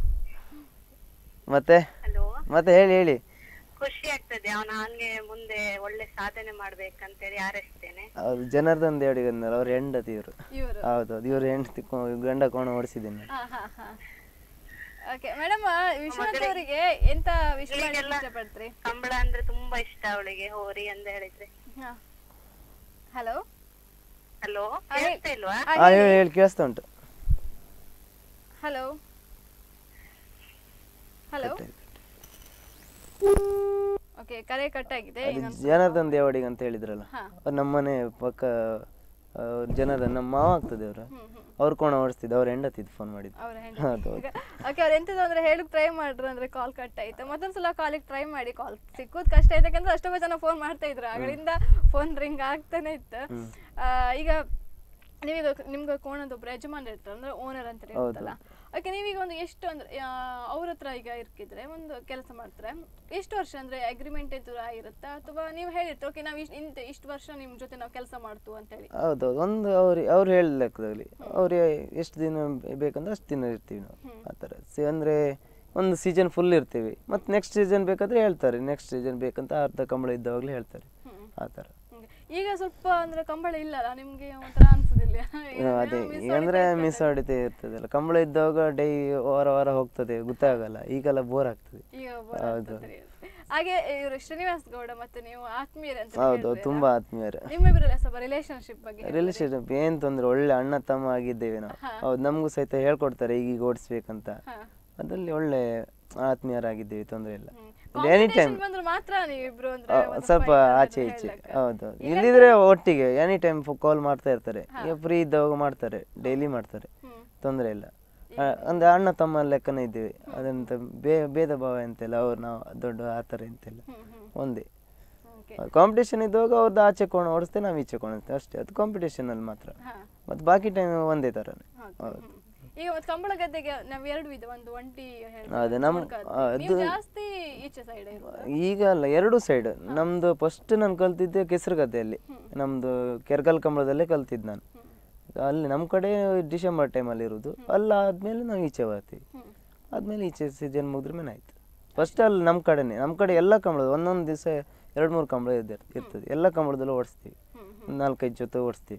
ಮತ್ತೆ ಹಲೋ ಮತ್ತೆ ಹೇಳಿ ಹೇಳಿ ಖುಷಿ ಆಗ್ತದೆ ಅವನ ಹಂಗೆ ಮುಂದೆ ಒಳ್ಳೆ ಸಾಧನೆ ಮಾಡ್ಬೇಕಂತೇಳಿ ಹಾರೈಸ್ತೇನೆ ಅವ್ರು ಜನಾರ್ದನ್ ದೇವಡಿಗೆ ಅಂದ್ನಲ್ಲ ಅವ್ರ ಹೆಂಡತಿ ಇವರು ಇವರು ಹೌದೌದು ಇವ್ರ ಹೆಂಡತಿ ಗಂಡ ಕೋಣ ಓಡಿಸಿದ್ದೀನಿ ಹಾ ಹಾ ಹಾ ಓಕೆ ಮೇಡಮ್ ವಿಶ್ವನಾಥ್ ಅವರಿಗೆ ಎಂತ ವಿಷಯ ಇಷ್ಟಪಡ್ತೀರಿ ಕಂಬಳ ಅಂದ್ರೆ ತುಂಬಾ ಇಷ್ಟ ಅವಳಿಗೆ ಹೋರಿ ಅಂತ ಹೇಳಿದ್ರೆ ಹಾ ಹಲೋ ಹಲೋ ಹಾ, ಕೇಳ್ತಾ ಇಲ್ವಾ ಹಾ ಹೇಳಿ ಹೇಳಿ ಕೇಳಿಸ್ತಾ ಉಂಟು ಹಲೋ ಹಲೋ ಓಕೆ ಕರೆ ಕಟ್ ಆಗಿದೆ ಅದು ಇನ್ನೊಂದ್ ಜನಾರ್ದನ್ ದೇವಡಿಗೆ ಅಂತ ಹೇಳಿದ್ರಲ್ಲ ಹಾ. ಅವ್ರು ನಮ್ಮನೆ ಪಕ್ಕ ಅವ್ರ ಜನಾರ್ದನ್ ನಮ್ಮ ಮಾವ ಆಗ್ತದೆ ಅವ್ರ ಹ್ಮ್ ಹ್ಮ್ ಅವ್ರ ಕೋಣ ಓಡಿಸ್ತಿದ್ದ ಅವ್ರ ಹೆಂಡತಿದ್ ಫೋನ್ ಮಾಡಿದ್ದು ಅವ್ರ ಹೌದು ಓಕೆ ಅವ್ರು ಎಂತದ್ದು ಅಂದ್ರೆ ಹೇಳಕ್ ಟ್ರೈ ಮಾಡ್ರು ಅಂದ್ರೆ ಕಾಲ್ ಕಟ್ ಆಯ್ತು ಮತ್ತೊಂದ್ಸಲ ಕಾಲಿಗೆ ಟ್ರೈ ಮಾಡಿ ಕಾಲ್ ಸಿಕ್ಕುದ್ ಕಷ್ಟ ಆಯ್ತು ಯಾಕಂದ್ರೆ ಅಷ್ಟೊಂದು ಜನ ಫೋನ್ ಮಾಡ್ತಾ ಇದ್ರು ಆಗಲಿಂದ ಫೋನ್ ರಿಂಗ್ ಆಗ್ತಾನೆ ಇತ್ತು ಆ, ಈಗ ನೀವೀಗ ನಿಮ್ಗೆ ಕೋಣದ ಒಬ್ರು ಯಜಮಾನ್ ಇರ್ತಾರೆ ಅಂದ್ರೆ ಓನರ್ ಅಂತ ಇರ್ತಲ್ಲ ಓಕೆ ನೀವೀಗ ಒಂದು ಎಷ್ಟು ಅಂದ್ರೆ ಅವ್ರ ಹತ್ರ ಈಗ ಇರ್ಕಿದ್ರೆ ಒಂದು ಕೆಲಸ ಮಾಡ್ತಾರೆ ಎಷ್ಟು ವರ್ಷ ಅಂದ್ರೆ ಅಗ್ರಿಮೆಂಟ್ ಇದ್ದು ಆಗಿರುತ್ತಾ ಅಥವಾ ನೀವು ಹೇಳಿರ್ತೀರ ಓಕೆ ನಾವು ಇಷ್ಟು ಇಂತ ಇಷ್ಟು ವರ್ಷ ನಿಮ್ ಜೊತೆ ನಾವು ಕೆಲಸ ಮಾಡ್ತು ಅಂತೇಳಿ ಹೌದೌದು ಒಂದು ಅವ್ರು ಅವ್ರು ಹೇಳಿದ ಲೆಕ್ಕದಲ್ಲಿ ಅವ್ರಿಗೆ ಎಷ್ಟು ದಿನ ಬೇಕಂದ್ರೆ ಅಷ್ಟು ದಿನ ಇರ್ತೀವಿ ನಾವು ಆ ಥರ ಸಿ ಅಂದರೆ ಒಂದು ಸೀಸನ್ ಫುಲ್ ಇರ್ತೀವಿ ಮತ್ತು ನೆಕ್ಸ್ಟ್ ಸೀಸನ್ ಬೇಕಾದ್ರೆ ಹೇಳ್ತಾರೆ ನೆಕ್ಸ್ಟ್ ಸೀಸನ್ ಬೇಕಂತ ಅರ್ಧ ಕಂಬಳ ಇದ್ದಾಗಲೇ ಹೇಳ್ತಾರೆ ಆ ಥರ ಹಂಗೆ. ಈಗ ಸ್ವಲ್ಪ ಅಂದ್ರೆ ಕಂಬಳ ಇಲ್ಲಲ್ಲ ನಿಮ್ಗೆ ಒಂಥರ ಅನ್ಸುದಿಲ್ಲ ಹ್ಮ್, ಅದೇ ಈಗ ಅಂದ್ರೆ ಮಿಸ್ ಹೊಡಿತಾ ಇರ್ತದಲ್ಲ ಕಂಬಳ ಇದ್ದಾಗ ಡೈ ವಾರ ವಾರ ಹೋಗ್ತದೆ ಗೊತ್ತಾಗಲ್ಲ ಈಗೆಲ್ಲ ಬೋರ್ ಆಗ್ತದೆ ಈಗ ಬರೋ ಆಗ್ತದೆ. ಹಾಗೆ ಇವರು ಶ್ರೀನಿವಾಸ್ ಗೌಡ ಮತ್ತೆ ನೀವು ಆತ್ಮೀಯರು ಅಂತ ಹೌದು ಹೇಳಿದ್ರಲ್ಲ? ತುಂಬಾ ಆತ್ಮೀಯರು ನಿಮ್ಮಿಬ್ಬರಲ್ಲ ಸ್ವಲ್ಪ ರಿಲೇಶನ್ಶಿಪ್ ಬಗ್ಗೆ ಹೇಳಿ. ರಿಲೇಶನ್ಶಿಪ್ ಏನ್ ತೊಂದ್ರೆ ಒಳ್ಳೆ ಅಣ್ಣ ತಮ್ಮ ಆಗಿದ್ದೇವೆ ನಾವು ಹೌದು ನಮಗೂ ಸಹಿತ ಹೇಳ್ಕೊಡ್ತಾರೆ ಈಗೀಗ ಓಡಿಸ್ಬೇಕಂತ ಹಾ. ಅದ್ರಲ್ಲಿ ಒಳ್ಳೆ ಆತ್ಮೀಯರಾಗಿದ್ದೇವೆ ತೊಂದರೆ ಇಲ್ಲ ಹ್ಮ್. ಎನಿ ಟೈಮ್ Competition ಬಂದ್ರೆ ಮಾತ್ರ ನೀವಿಬ್ರು ಅಂದ್ರೆ ಒಂದು ಸ್ವಲ್ಪ fight ಅಂದ್ರೆ ಆಚೆ ಈಚೆ ಹೇಳಕ್ಕೆ. ಹೌದು ಇಲ್ಲಿದ್ರೆ ಒಟ್ಟಿಗೆ ಎನಿ ಟೈಮ್ ಕಾಲ್ ಮಾಡ್ತಾ ಇರ್ತಾರೆ ಈಗ ಫ್ರೀ ಇದ್ದವಾಗ ಮಾಡ್ತಾರೆ ಡೈಲಿ ಮಾಡ್ತಾರೆ ಹ್ಮ್. ತೊಂದರೆ ಇಲ್ಲ ಆ, ಅಂದ್ರೆ ಅಣ್ಣ ತಮ್ಮ ಲೆಕ್ಕನೇ ಇದ್ದೀವಿ ಅದಂತ ಬೇ ಭೇದ ಭಾವ ಅಂತೆಲ್ಲ ಅವ್ರು ನಾವು ದೊಡ್ಡ ಆ ಥರ ಎಂತೆಲ್ಲ ಹ್ಮ್ ಹ್ಮ್ ಒಂದೇ ಓಕೆ ಕಾಂಪಿಟೇಷನ್ ಇದ್ದಾಗ ಅವ್ರದ್ದು ಆಚೆ ಕೋಣ ಓಡಿಸ್ತೇವೆ ನಾವು ಈಚೆ ಕೋಣ ಅಷ್ಟೇ ಅದು ಕಾಂಪಿಟೇಷನ್ ಅಲ್ಲಿ ಮಾತ್ರ ಹಾ ಮತ್ತು ಬಾಕಿ ಟೈಮ್ ಒಂದೇ ಥರನೇ ಹೌದು. ಹೌದು ಹ್ಮ್. ಈಗ ಮತ್ತೆ ಕಂಬಳ ಗದ್ದೆಗೆ ನಾವ್ ಎರಡು ವಿಧ ಒಂದು ಒಂಟಿ ಹೇಳ್ತಾರೆ, ಅದೇ ನಮ್- ಜೋಡ್ ಗದ್ದೆ. ಆ, ನೀವು ಅದು- ಜಾಸ್ತಿ ಈಚೆ ಸೈಡ್ ಈಗ ಅಲ್ಲ ಎರಡು ಸೈಡ್ ನಮ್ದು ಫಸ್ಟ್ ನಾನು ಕಲ್ತಿದ್ದೆ ಕೆಸರುಗದ್ದೆಯಲ್ಲಿ ನಮ್ದು ಕೆರ್ಗಲ್ ಕಂಬಳದಲ್ಲೇ ಕಲ್ತಿದ್ದು ನಾನು ಅಲ್ಲಿ ನಮ್ಮ ಕಡೆ ಡಿಸೆಂಬರ್ ಟೈಮಲ್ಲಿ ಇರೋದು ಅಲ್ಲ ಆದ್ಮೇಲೆ ನಾವು ಈಚೆ ಬರ್ತೀವಿ ಆದ್ಮೇಲೆ ಈಚೆ ಸೀಸನ್ ಮುಗಿದ್ರ ಮೇಲೆ ಆಯ್ತು ಫಸ್ಟ್ ಅಲ್ಲಿ ನಮ್ಮ ಕಡೆನೇ ನಮ್ಮ ಕಡೆ ಎಲ್ಲ ಕಂಬಳ ಒಂದೊಂದು ದಿವಸ ಎರಡು ಮೂರು ಕಂಬಳ ಇದ್ದ ಇರ್ತದೆ ಎಲ್ಲ ಕಂಬಳದಲ್ಲೂ ಓಡಿಸ್ತೀವಿ ಒಂದ್ ನಾಲ್ಕೈದು ಜೊತೆ ಓಡಿಸ್ತೀವಿ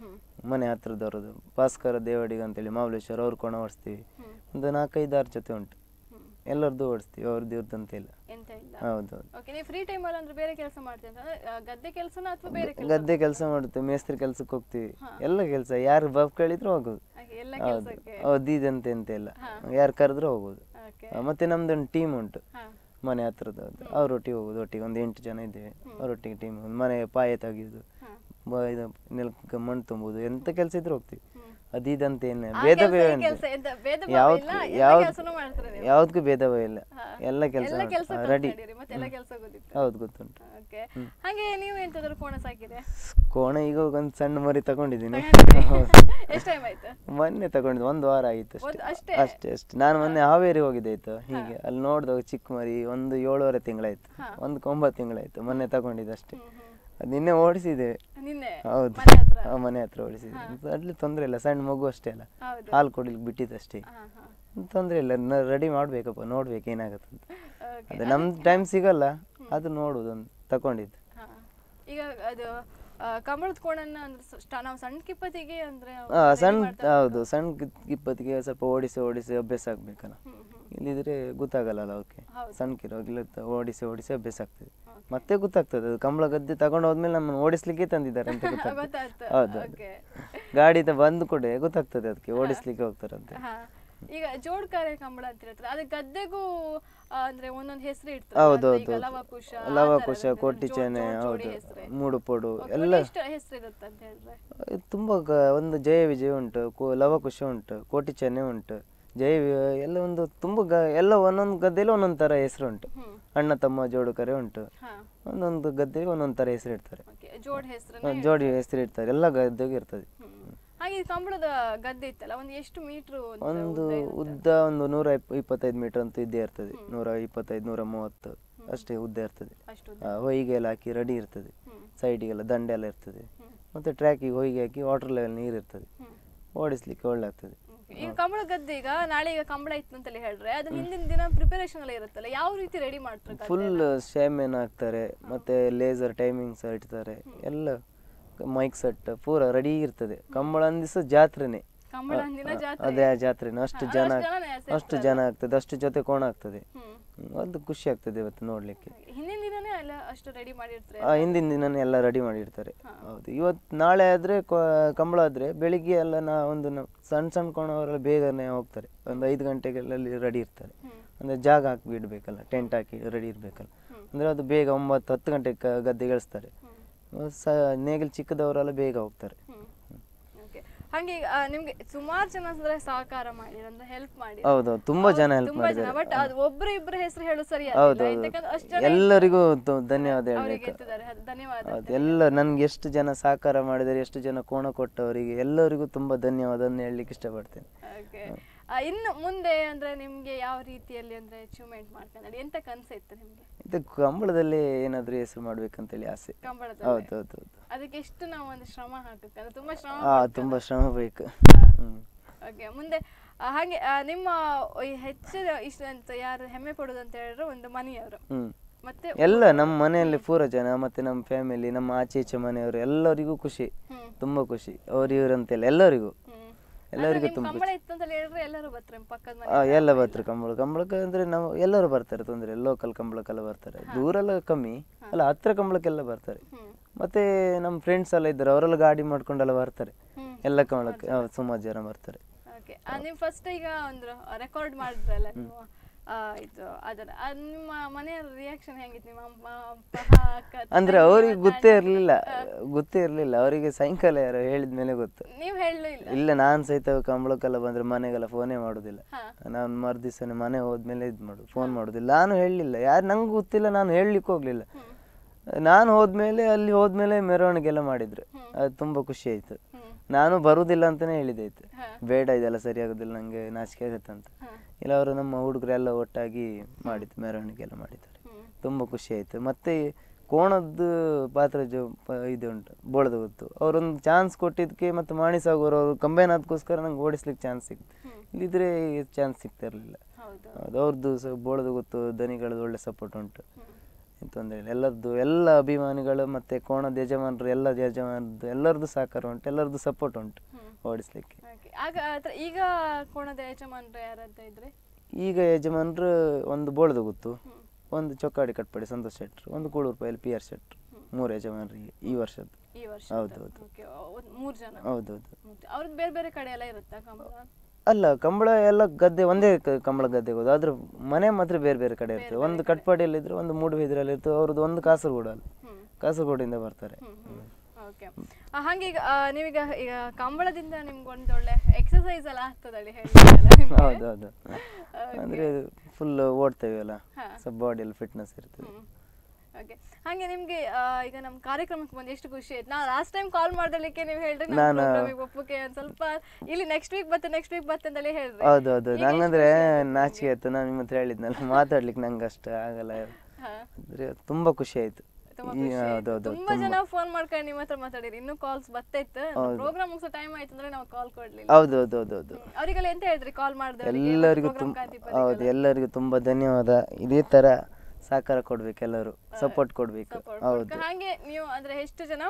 ಮನೆ ಹತ್ರದವ್ರದ್ದು ಭಾಸ್ಕರ ದೇವಡಿಗ ಅಂತೇಳಿ ಮಾವಲೇಶ್ವರ ಅವ್ರ ಕೋಣ ಓಡಿಸ್ತೀವಿ ಒಂದು ನಾಲ್ಕೈದು ಆರು ಜೊತೆ ಉಂಟು ಎಲ್ಲರದ್ದು ಓಡಿಸ್ತೀವಿ ಅವ್ರದ್ದು ಇವ್ರದ್ದು ಅಂತ ಇಲ್ಲ ಎಂತ ಇಲ್ಲ ಹೌದು ಹೌದು ಓಕೆ ನೀವು ಫ್ರೀ ಟೈಮ್ ಅಲ್ಲಿ ಅಂದ್ರೆ ಬೇರೆ ಕೆಲಸ ಮಾಡ್ತೀವಿ ಅಂದ್ರೆ ಆ, ಗದ್ದೆ ಕೆಲಸನ ಅಥವಾ ಬೇರೆ ಕೆಲಸ ಗದ್ದೆ ಕೆಲಸ ಮಾಡ್ತೀವಿ ಮೇಸ್ತ್ರಿ ಕೆಲ್ಸಕ್ಕೆ ಹೋಗ್ತೀವಿ ಎಲ್ಲ ಕೆಲಸ ಯಾರು ಬಾಬ್ ಕೇಳಿದ್ರು ಹೋಗೋದು ಎಲ್ಲ ಹೌದು ಕೆಲಸಕ್ಕೆ ಹೌದು ಇದಂತೆ ಅಂತ ಇಲ್ಲ ಯಾರು ಕರೆದ್ರು ಹೋಗೋದು ಓಕೆ ಆ, ಮತ್ತೆ ನಮ್ದೊಂದು ಟೀಮ್ ಉಂಟು ಹಾ ಮನೆ ಹತ್ರದವ್ರದ್ದು ಅವ್ರೊಟ್ಟಿಗೆ ಹೋಗೋದು ಒಟ್ಟಿಗೆ ಒಂದು ಎಂಟು ಜನ ಇದ್ದೇವೆ ಅವರೊಟ್ಟಿಗೆ ಟೀಮ್ ಮನೆ ಪಾಯ ತೆಗಿಯೋದು ಬ- ಇದು ನೆಲಕ್ಕೆ ಮಣ್ಣು ತುಂಬುದು ಎಂತ ಕೆಲಸ ಇದ್ರು ಹೋಗ್ತೀವಿ ಅದು ಇದಂತ ಏನು ಭೇದ ಭಾವ ಕೆಲ್ಸ- ಇಲ್ಲ. ಕೆಲ್ಸ ಎಂತ ಭೇದ ಭಾವ ಯಾವ್ದ್ ಇಲ್ಲ, ಎಲ್ಲ ಯಾವ್ದ್ ಕೆಲ್ಸನೂ ಮಾಡ್ತೀರಾ ನೀವು? ಯಾವ್ದಕ್ಕೂ ಭೇದ ಭಾವ ಇಲ್ಲ ಹಾ. ಎಲ್ಲ ಕೆಲಸ ಎಲ್ಲ ಕೆಲಸ ರೆಡಿ ಮತ್ತೆ ಎಲ್ಲ ಕೆಲಸ ಗೊತ್ತಿತ್ತು ಹೌದು ಗೊತ್ತುಂಟು ಓಕೆ ಹಾಗೆ ನೀವು ಎಂತಾದ್ರು ಕೋಣ ಸಾಕಿದೆ ಕೋಣ ಈಗ ಒಂದು ಸಣ್ಣ ಮರಿ ತಗೊಂಡಿದ್ದೀನಿ ಎಷ್ಟು ಟೈಮ್ ಆಯ್ತು ಮೊನ್ನೆ ತಗೊಂಡಿದ್ದು ಒಂದು ವಾರ ಆಗಿತ್ತು ಒಂದ್- ಅಷ್ಟೇ ಅಷ್ಟೇ? ಅಷ್ಟೇ ಅಷ್ಟೇ ನಾನು ಮೊನ್ನೆ ಹಾವೇರಿ ಹೋಗಿದ್ದೆ ಆಯ್ತು ಹೀಗೆ ಅಲ್ಲಿ ನೋಡ್ದಾಗ ಚಿಕ್ಕ ಮರಿ ಒಂದು ಏಳುವರೆ ತಿಂಗಳಾಯ್ತು ಒಂದು ಒಂಬತ್ತು ತಿಂಗಳಾಯ್ತು ಮೊನ್ನೆ ತಗೊಂಡಿದ್ದು ಅಷ್ಟೇ ಅದ್ ನಿನ್ನೆ ಓಡಿಸಿದೆ ನಿನ್ನೆ ಹೌದು ಮನೆ ಹತ್ರ ಆ, ಮನೆ ಹತ್ರ ಓಡಿಸಿದೆ ಅಲ್ಲಿ ತೊಂದ್ರೆ ಇಲ್ಲ ಸಣ್ಣ ಮಗು ಅಷ್ಟೇ ಅಲ್ಲ ಹೌದು ಹಾಲು ಕೊಡ್ಲಿಕ್ಕೆ ಬಿಟ್ಟಿದ್ದಷ್ಟೇ ಹಾ ಹಾ ತೊಂದ್ರೆ ಇಲ್ಲ ರೆಡಿ ಮಾಡ್ಬೇಕಪ್ಪ ನೋಡ್ಬೇಕು ಏನಾಗತ್ತೆ ಅಂತ ಓಕೆ ಅದೇ ನಮ್ ಟೈಮ್ ಸಿಗಲ್ಲ ಅದು ನೋಡುದು ಒಂದು ತಕೊಂಡಿದ್ದು ಹಾ ಈಗ ಅದು ಆ, ಕಮಲದ ಕೋಣನ್ನ ಅಂದ್ರೆ ಸ- ಸ್ಟ- ನಾವು ಸಣ್ಣ ಕಿಪ್ಪತ್ತಿಗೆ ಅಂದ್ರೆ ಹಾ ಸಣ್ಣ ಹೌದು ಸಣ್ಣ ಕಿತ್- ಕಿಪ್ಪತ್ತಿಗೆ ಸ್ವಲ್ಪ ಓಡಿಸಿ ಓಡಿಸಿ ಅಭ್ಯಾಸ ಆಗ್ಬೇಕಲ್ಲ ಇಲ್ಲಿದ್ರೆ ಗೊತ್ತಾಗಲ್ಲ ಅವಕ್ಕೆ ಸಣ್ಣ ಕಿರೋಗಿಲ್ಲ ಓಡಿಸಿ ಓಡಿಸಿ ಅಭ್ಯಾಸ ಆಗ್ತದೆ ಮತ್ತೆ ಗೊತ್ತಾಗ್ತದೆ ಅದು ಕಂಬಳ ಗದ್ದೆ ತಗೊಂಡು ಹೋದ್ಮೇಲೆ ನಮ್ಮನ್ನು ಓಡಿಸ್ಲಿಕ್ಕೆ ತಂದಿದ್ದಾರೆ ಅಂತ ಗೊತ್ತಾಗ್ತದೆ ಗೊತ್ತಾಯ್ತು ಹೌದು ಹೌದು. ಓಕೆ ಗಾಡಿ ತ ಬಂದು ಕೂಡ ಗೊತ್ತಾಗ್ತದೆ ಅದಕ್ಕೆ ಓಡಿಸ್ಲಿಕ್ಕೆ ಹೋಗ್ತಾರಂತೆ ಹಾ ಈಗ ಜೋಡ್ಕಾರೆ ಕಂಬಳ ಅಂತ ಹೇಳ್ತಾರೆ ಅದು ಗದ್ದೆಗೂ ಆ, ಅಂದ್ರೆ ಒಂದೊಂದು ಹೆಸರು ಇರ್ತದೆ ಹೌದು ಅಂದ್ರೆ ಈಗ ಹೌದು ಲವಕುಶ ಆ ಲವಕುಶ ಥರ ಕೋಟಿ ಜೋ- ಚೆನೆ ಜೋ- ಜೋಡಿ ಹೌದು ಹೆಸ್ರೇ. ಮೂಡುಪೊಡು Okay, ಎಲ್ಲ ಒಂದು ಎಷ್ಟು ಹೆಸರು ಇರುತ್ತೆ ಅಂತ ಹೇಳಿದ್ರೆ ಇದು ತುಂಬಾ ಗ- ಒಂದು ಜಯ ವಿಜಯ ಉಂಟು ಕೋ- ಲವಕುಶ ಉಂಟು ಕೋಟಿ ಚೆನ್ನೆ ಉಂಟು ಜಯ ವಿ- ಎಲ್ಲ ಒಂದು ತುಂಬಾ ಗ ಎಲ್ಲ ಒಂದೊಂದು ಗದ್ದೆಲಿ ಒಂದೊಂದು ತರ ಹೆಸರು ಉಂಟು ಅಣ್ಣ ತಮ್ಮ ಜೋಡುಕರೆ ಉಂಟು ಹಾ ಒಂದೊಂದು ಗದ್ದೆಗೆ ಒಂದೊಂದು ತರ ಹೆಸರು ಇಡ್ತಾರೆ ಓಕೆ ಜೋಡ್ ಹೆಸರು ಹ, ಜೋಡಿ ಹೆಸರು ಇಡ್ತಾರೆ ಎಲ್ಲ ಗದ್ದೆಗೂ ಇರ್ತದೆ ಹಾಗೆ ಈ ಕಂಬಳದ ಗದ್ದೆ ಇತ್ತಲ್ಲ ಒಂದು ಎಷ್ಟು ಮೀಟರ್ ಒಂದು ಉದ್ದ ಒಂದು ನೂರ ಇಪ್- ಇಪ್ಪತ್ತೈದು ಮೀಟರ್ ಅಂತೂ ಇದ್ದೇ ಇರ್ತದೆ ನೂರ ಇಪ್ಪತ್ತೈದು ನೂರ ಮೂವತ್ತು ಅಷ್ಟೇ ಉದ್ದ ಇರ್ತದೆ ಅಷ್ಟು ಆ, ಹೊಯ್ಗೆ ಎಲ್ಲ ಹಾಕಿ ರೆಡಿ ಇರ್ತದೆ ಸೈಡಿಗೆಲ್ಲ ದಂಡೆ ಎಲ್ಲ ಇರ್ತದೆ ಮತ್ತೆ ಟ್ರ್ಯಾಕಿಗೆ ಹೊಯ್ಗೆ ಹಾಕಿ ವಾಟರ್ ಲೆವೆಲ್ ನೀರು ಇರ್ತದೆ ಓಡಿಸ್ಲಿಕ್ಕೆ ಒಳ್ಳೆ ಆಗ್ತದೆ ಈಗ ಕಂಬಳ ಗದ್ದೆ ಈಗ ನಾಳೆ ಈಗ ಕಂಬಳ ಇತ್ತು ಅಂತಲೇ ಹೇಳ್ರೆ ಅದು ಹಿಂದಿನ ದಿನ ಪ್ರಿಪರೇಷನ್ ಎಲ್ಲ ಇರುತ್ತಲ್ಲ ಯಾವ ರೀತಿ ರೆಡಿ ಮಾಡ್ತಾರೆ ಗದ್ದೆ? ಫುಲ್ ಶಾಮಿಯಾನ ಹಾಕ್ತಾರೆ ಮತ್ತೆ ಲೇಸರ್ ಟೈಮಿಂಗ್ಸ್ ಇಡ್ತಾರೆ ಎಲ್ಲ ಮೈಕ್ ಸೆಟ್ ಪೂರ ರೆಡಿ ಇರ್ತದೆ ಕಂಬಳ ದಿವಸ ಜಾತ್ರೆನೆ ಕಂಬಳ ಅಂದಿನ ಜಾತ್ರೆ ಅದೇ ಆ ಜಾತ್ರೆನೆ ಅಷ್ಟು ಜನ ಅಷ್ಟು ಜನನೇ ಅಷ್ಟು ಜನ ಆಗ್ತದೆ ಅಷ್ಟು ಜೊತೆ ಕೋಣ ಆಗ್ತದೆ ಹ್ಮ್ ಹ್ಮ್, ಅದು ಖುಷಿ ಆಗ್ತದೆ ಇವತ್ತು ನೋಡ್ಲಿಕ್ಕೆ ಹಿಂದಿನ ದಿನನೇ ಎಲ್ಲ ಅಷ್ಟು ರೆಡಿ ಮಾಡಿರ್ತಾರೆ ಆ ಹಿಂದಿನ ದಿನನೇ ಎಲ್ಲ ರೆಡಿ ಮಾಡಿರ್ತಾರೆ ಹೌದು ಇವತ್ತು ನಾಳೆ ಆದ್ರೆ ಕೊ- ಕಂಬಳ ಆದ್ರೆ ಬೆಳಿಗ್ಗೆ ಎಲ್ಲ ನಾ ಒಂದು ನ- ಸಣ್ಣ ಸಣ್ಣ ಕೋಣವರೆಲ್ಲ ಬೇಗನೆ ಹೋಗ್ತಾರೆ ಒಂದು ಐದು ಗಂಟೆಗೆಲ್ಲ ಅಲ್ಲಿ ರೆಡಿ ಇರ್ತಾರೆ ಅಂದ್ರೆ ಜಾಗ ಹಾಕಿ ಬಿಡ್ಬೇಕಲ್ಲ ಟೆಂಟ್ ಹಾಕಿ ರೆಡಿ ಇರ್ಬೇಕಲ್ಲ ಅಂದ್ರೆ ಅದು ಬೇಗ ಒಂಬತ್ತು ಹತ್ತು ಗಂಟೆಗೆ ಕ- ಗದ್ದೆ ಗಳಿಸ್ತಾರೆ ಸ ನೇಗಿಲು ಚಿಕ್ಕದವರೆಲ್ಲ ಬೇಗ ಹೋಗ್ತಾರೆ ಓಕೆ ಹಾಗೆ ಈಗ, ಆ, ನಿಮ್ಗೆ ಸುಮಾರು ಜನ ಅಂದ್ರೆ ಸಹಕಾರ ಮಾಡಿ ಅಂದ್ರೆ ಹೆಲ್ಪ್ ಮಾಡಿ ಹೌದೌದು ತುಂಬಾ ಜನ ಹೆಲ್ಪ್ ತುಂಬಾ ಜನ ಮಾಡಿದ್ದಾರೆ ಬಟ್ ಅದು ಒಬ್ರು ಇಬ್ರು ಹೆಸರು ಹೇಳು ಸರಿ ಹೌದು ಯಾಕಂದ್ರೆ ಅಷ್ಟು ಜನ ಎಲ್ಲರಿಗೂ ತ- ಧನ್ಯವಾದ ಅವರಿಗೆ ಹೇಳ್ಬೇಕು ಎತ್ತಿದ್ದಾರೆ ಅದು ಧನ್ಯವಾದ ಹೌದು ಎಲ್ಲ ನನ್ಗೆ ಎಷ್ಟು ಜನ ಸಹಕಾರ ಮಾಡಿದ್ದಾರೆ ಎಷ್ಟು ಜನ ಕೋಣ ಕೊಟ್ಟವರಿಗೆ ಎಲ್ಲರಿಗೂ ತುಂಬಾ ಧನ್ಯವಾದವನ್ನು ಹೇಳಲಿಕ್ಕೆ ಇಷ್ಟಪಡ್ತೇನೆ ಓಕೆ ಇನ್ನು ಮುಂದೆ ಅಂದ್ರೆ ನಿಮ್ಗೆ ಯಾವ ರೀತಿಯಲ್ಲಿ ಅಂದ್ರೆ ಅಚೀವ್ಮೆಂಟ್ ಮಾಡ್ಕೊಂಡು ಎಂತ ಕನಸು ಇತ್ತು ನಿಮ್ಗೆ ಇದು ಕಂಬಳದಲ್ಲಿ ಏನಾದ್ರೂ ಹೆಸರು ಮಾಡ್ಬೇಕಂತೇಳಿ ಆಸೆ ಕಂಬಳದ ಹೌದು ಹೌದು ಹೌದು ಅದಕ್ಕೆ ಎಷ್ಟು ನಾವು ಒಂದು ಶ್ರಮ ಹಾಕಕ್ಕೆ ತುಂಬಾ ಶ್ರಮ ಹಾ ತುಂಬಾ ಶ್ರಮ ಬೇಕು ಹ್ಮ್ ಓಕೆ ಮುಂದೆ ಆ, ಹಾಗೆ ಆ, ನಿಮ್ಮ ಈ ಹೆಚ್ಚಿನ ಇಷ್ಟ ಅಂತ ಯಾರು ಹೆಮ್ಮೆ ಪಡೋದು ಅಂತ ಹೇಳಿದ್ರೆ ಒಂದು ಮನೆಯವರು ಹ್ಮ್ ಮತ್ತೆ ಎಲ್ಲ ನಮ್ಮ ಮನೆಯಲ್ಲಿ ಪೂರ ಜನ ಮತ್ತೆ ನಮ್ಮ ಫ್ಯಾಮಿಲಿ ನಮ್ಮ ಆಚೆ ಈಚೆ ಮನೆಯವರು ಎಲ್ಲರಿಗೂ ಖುಷಿ ಹ್ಮ್. ತುಂಬಾ ಖುಷಿ ಅವ್ರು ಇವ್ರು ಅಂತೆಲ್ಲ ಎಲ್ಲರಿಗೂ ಹ್ಮ್. ಎಲ್ಲರಿಗೂ ನಿಮ್ ತುಂಬಾ ಕಂಬಳ ಇತ್ತು ಅಂತ ಹೇಳಿದ್ರೆ ಎಲ್ಲರೂ ಬರ್ತಾರೆ ಪಕ್ಕದ ಮನೆ ಆ, ಎಲ್ಲ ಬರ್ತಾರೆ ಕಂಬಳ ಕಂಬಳಕ್ಕೆ ಅಂದ್ರೆ ನಾವು ಎಲ್ಲರೂ ಬರ್ತಾರೆ ತೊಂದ್ರೆ ಲೋಕಲ್ ಕಂಬಳಕ್ಕೆಲ್ಲ ಬರ್ತಾರೆ ದೂರೆಲ್ಲ ಕಮ್ಮಿ ಅಲ್ಲ ಹತ್ರ ಕಂಬಳಕ್ಕೆಲ್ಲ ಬರ್ತಾರೆ ಹ್ಮ್. ಮತ್ತೆ ನಮ್ಮ ಫ್ರೆಂಡ್ಸ್ ಎಲ್ಲ ಇದ್ದಾರೆ ಅವರೆಲ್ಲ ಗಾಡಿ ಮಾಡ್ಕೊಂಡೆಲ್ಲ ಬರ್ತಾರೆ ಹ್ಮ್. ಎಲ್ಲ ಕಂಬಳಕ್ಕೆ ಹೌದು, ಸುಮಾರು ಜನ ಬರ್ತಾರೆ ಓಕೆ ನೀವು ಫಸ್ಟ್ ಈಗ ಒಂದು ರೆಕಾರ್ಡ್ ಮಾಡಿದ್ರಲ್ಲ ನೀವು ಆ, ಇದು ಅದನ್ನ ಅದ್ ನಿಮ್ಮ ಮನೆಯ ರಿಯಾಕ್ಷನ್ ಹೆಂಗಿತ್ತು ನಿಮ್ಮ ಅಮ್ಮ ಅಪ್ಪ ಅಕ್ಕ ಅಂದ್ರೆ ಅವ್ರಿಗೆ ಗೊತ್ತೇ ಇರ್ಲಿಲ್ಲ ಗೊತ್ತೇ ಇರ್ಲಿಲ್ಲ ಅವರಿಗೆ ಸಾಯಂಕಾಲ ಯಾರೋ ಹೇಳಿದ ಮೇಲೆ ಗೊತ್ತು ನೀವು ಹೇಳಲೂ ಇಲ್ಲ ಇಲ್ಲ ನಾನ್ ಸಹಿತ ಕಂಬಳಕ್ಕೆಲ್ಲ ಬಂದ್ರೆ ಮನೆಗೆಲ್ಲ ಫೋನೇ ಮಾಡೋದಿಲ್ಲ ಹಾ. ನಾನು ಮರುದಿವಸನೇ ಮನೆ ಹೋದ್ಮೇಲೆ ಇದು ಮಾಡು ಫೋನ್ ಮಾಡೋದಿಲ್ಲ ನಾನು ಹೇಳಲಿಲ್ಲ ಯಾರು ನಂಗೆ ಗೊತ್ತಿಲ್ಲ ನಾನು ಹೇಳಲಿಕ್ಕೆ ಹೋಗ್ಲಿಲ್ಲ ನಾನು ಹೋದ್ಮೇಲೆ ಅಲ್ಲಿ ಹೋದ್ಮೇಲೆ ಮೆರವಣಿಗೆ ಎಲ್ಲ ಮಾಡಿದ್ರು ಅದು ತುಂಬಾ ಖುಷಿ ಆಯ್ತು ನಾನು ಬರುವುದಿಲ್ಲ ಅಂತಾನೆ ಹೇಳಿದೆ ಆಯ್ತು ಹಾ. ಬೇಡ ಇದೆಲ್ಲ ಸರಿ ಆಗೋದಿಲ್ಲ ನಂಗೆ ನಾಚಿಕೆ ಆಗುತ್ತೆ ಅಂತ ಹಾ. ಇಲ್ಲ ಅವರು ನಮ್ಮ ಹುಡುಗರೆಲ್ಲ ಒಟ್ಟಾಗಿ ಮಾಡಿದ್ದು ಮೆರವಣಿಗೆ ಎಲ್ಲ ಮಾಡಿದ್ದಾರೆ ಹ್ಮ್. ತುಂಬ ಖುಷಿ ಆಯ್ತು ಮತ್ತೆ ಕೋಣದ್ದು ಪಾತ್ರ ಜೋ ಪ- ಇದು ಉಂಟು ಬೋಳದ ಗೊತ್ತು ಅವರೊಂದು ಚಾನ್ಸ್ ಕೊಟ್ಟಿದ್ದಕ್ಕೆ ಮತ್ತು ಮಾಣಿಸಾಗೋರು ಅವರು ಕಂಬೈನ್ ಆದಕ್ಕೋಸ್ಕರ ನಂಗೆ ಓಡಿಸ್ಲಿಕ್ಕೆ ಚಾನ್ಸ್ ಸಿಕ್ತು ಇಲ್ಲಿದ್ರೆ ಚಾನ್ಸ್ ಸಿಗ್ತಾ ಇರಲಿಲ್ಲ ಹೌದು ಅದು ಅವ್ರದ್ದು ಸ ಬೋಳದ ಗೊತ್ತು ದನಿಗಳದ್ದು ಒಳ್ಳೆ ಸಪೋರ್ಟ್ ಉಂಟು ಏನ್ ತೊಂದರೆ ಇಲ್ಲ ಎಲ್ಲರದ್ದು ಎಲ್ಲ ಅಭಿಮಾನಿಗಳು ಮತ್ತು ಕೋಣದ ಯಜಮಾನರು ಎಲ್ಲ ಯಜಮಾನರದ್ದು ಎಲ್ಲರದ್ದು ಸಹಕಾರ ಉಂಟು ಎಲ್ಲರದ್ದು ಸಪೋರ್ಟ್ ಉಂಟು ಓಡಿಸ್ಲಿಕ್ಕೆ Okay. ಆಗ ಆತರ- ಈಗ ಕೋಣದ ಯಜಮಾನ್ರು ಯಾರಂತ ಇದ್ರೆ ಈಗ ಯಜಮಾನರು ಒಂದು ಬೋಳದ ಗೊತ್ತು ಒಂದು ಚೊಕ್ಕಾಡಿ ಕಟ್ಪಾಡಿ ಸಂತೋಷ್ ಶೆಟ್ರು ಒಂದು ಕೂಳೂರು ಪೈಲಿ ಪಿ ಆರ್ ಶೆಟ್ರು ಮೂರು ಯಜಮಾನರಿಗೆ ಈ ವರ್ಷದ್ದು ಈ ವರ್ಷ ಹೌದು, ಹೌದು. ಓಕೆ ಮೂರ್ ಜನ ಹೌದೌದು ಅವ್ರದ್ದು ಬೇರೆ ಬೇರೆ ಕಡೆ ಎಲ್ಲ ಇರುತ್ತಾ ಕಂಬಳ ಅಲ್ಲ ಕಂಬಳ ಎಲ್ಲ ಗದ್ದೆ ಒಂದೇ ಕ- ಕಂಬಳ ಗದ್ದೆ ಹೋಗೋದು ಆದ್ರೆ ಮನೆ ಮಾತ್ರ ಬೇರೆ ಬೇರೆ ಕಡೆ ಇರ್ತದೆ ಒಂದು ಕಟ್ಪಾಡಿಯಲ್ಲಿ ಇದ್ರೆ ಒಂದು ಮೂಡುಬಿದ್ರಲ್ಲಿ ಇರ್ತದೆ ಅವ್ರದ್ದು ಒಂದು ಕಾಸರಗೋಡಲ್ಲಿ ಹ್ಮ್. ಕಾಸರಗೋಡಿಂದ ಬರ್ತಾರೆ ಓಕೆ ಹಾಗೆ ಈಗ ಆ, ನೀವೀಗ ಈಗ ಕಂಬಳದಿಂದ ನಿಮ್ಗೆ ಒಂದು ಒಳ್ಳೆ ಎಕ್ಸಸೈಸ್ ಎಲ್ಲ ಆಗ್ತದಲ್ಲಿ ಹೌದು ಹೌದು ಅಂದ್ರೆ ಫುಲ್ ಓಡ್ತೇವೆ ಹಾ. ಸ್ವಲ್ಪ ಬಾಡಿ ಎಲ್ಲ ಫಿಟ್ನೆಸ್ ಇರ್ತದೆ ಓಕೆ ಹಾಗೆ ನಿಮ್ಗೆ ಆ, ಈಗ ನಮ್ಮ ಕಾರ್ಯಕ್ರಮಕ್ಕೆ ಬಂದು ಎಷ್ಟು ಖುಷಿ ಆಯ್ತು ನಾ ಲಾಸ್ಟ್ ಟೈಮ್ ಕಾಲ್ ಮಾಡ್ದಲಿಕ್ಕೆ ನೀವು ಹೇಳ್ರಿ ನಮ್ಮ ನಾನು- ಪ್ರೋಗ್ರಾಮಿಗೆ ಒಪ್ಪಕ್ಕೆ ಒಂದ್ ಸ್ವಲ್ಪ ಇಲ್ಲಿ ನೆಕ್ಸ್ಟ್ ವೀಕ್ ಬತ್ತೆ ನೆಕ್ಸ್ಟ್ ವೀಕ್ ಬತ್ತೆ ಅಂತಲೇ ಹೇಳ್ರಿ ಹೌದು ಹೌದು ಈಗ ಎಷ್ಟು ಹಂಗಂದ್ರೆ ಖುಷಿ ಆಯ್ತು ನಾಚಿಕೆ ಆಯ್ತು ನಾನು ನಿಮ್ಮ ಹತ್ರ ಹೇಳಿದ್ನಲ್ಲ ಮಾತಾಡ್ಲಿಕ್ಕೆ ನಂಗೆ ಅಷ್ಟು ಆಗಲ್ಲ ಹಾ. ಅಂದ್ರೆ ತುಂಬಾ ಖುಷಿ ಆಯ್ತು ತುಂಬಾ ಈ- ಖುಷಿ ಆಯ್ತು. ಹೌದು ಹೌದು ತುಂಬಾ ಜನ ಫೋನ್ ಮಾಡ್ಕೊಂಡು ನಿಮ್ಮ ಹತ್ರ ಮಾತಾಡಿರಿ ಇನ್ನೂ ಕಾಲ್ಸ್ ಬತ್ತೈತೆ ಹೌದು. ಪ್ರೋಗ್ರಾಮ್ ಮುಗಿಸೋ ಟೈಮ್ ಆಯ್ತು ಅಂದ್ರೆ ನಾವು ಕಾಲ್ ಕೊಡ್ಲಿಲ್ಲ ಹೌದು ಹೌದು ಹೌದು ಹೌದು ಹ್ಮ್. ಅವ್ರಿಗೆಲ್ಲ ಎಂತ ಹೇಳಿದ್ರಿ ಕಾಲ್ ಮಾಡಿದ್ರೆ ಎಲ್ಲರಿಗೂ ತುಂಬ ಹೌದು ಎಲ್ಲರಿಗೂ ತುಂಬಾ ಧನ್ಯವಾದ ಇದೇ ತರ ಸಹಕಾರ ಕೊಡ್ಬೇಕು ಎಲ್ಲರೂ ಸಪೋರ್ಟ್ ಕೊಡ್ಬೇಕು ಹೌದು ಹಾಗೆ ನೀವು ಅಂದ್ರೆ ಎಷ್ಟು ಜನ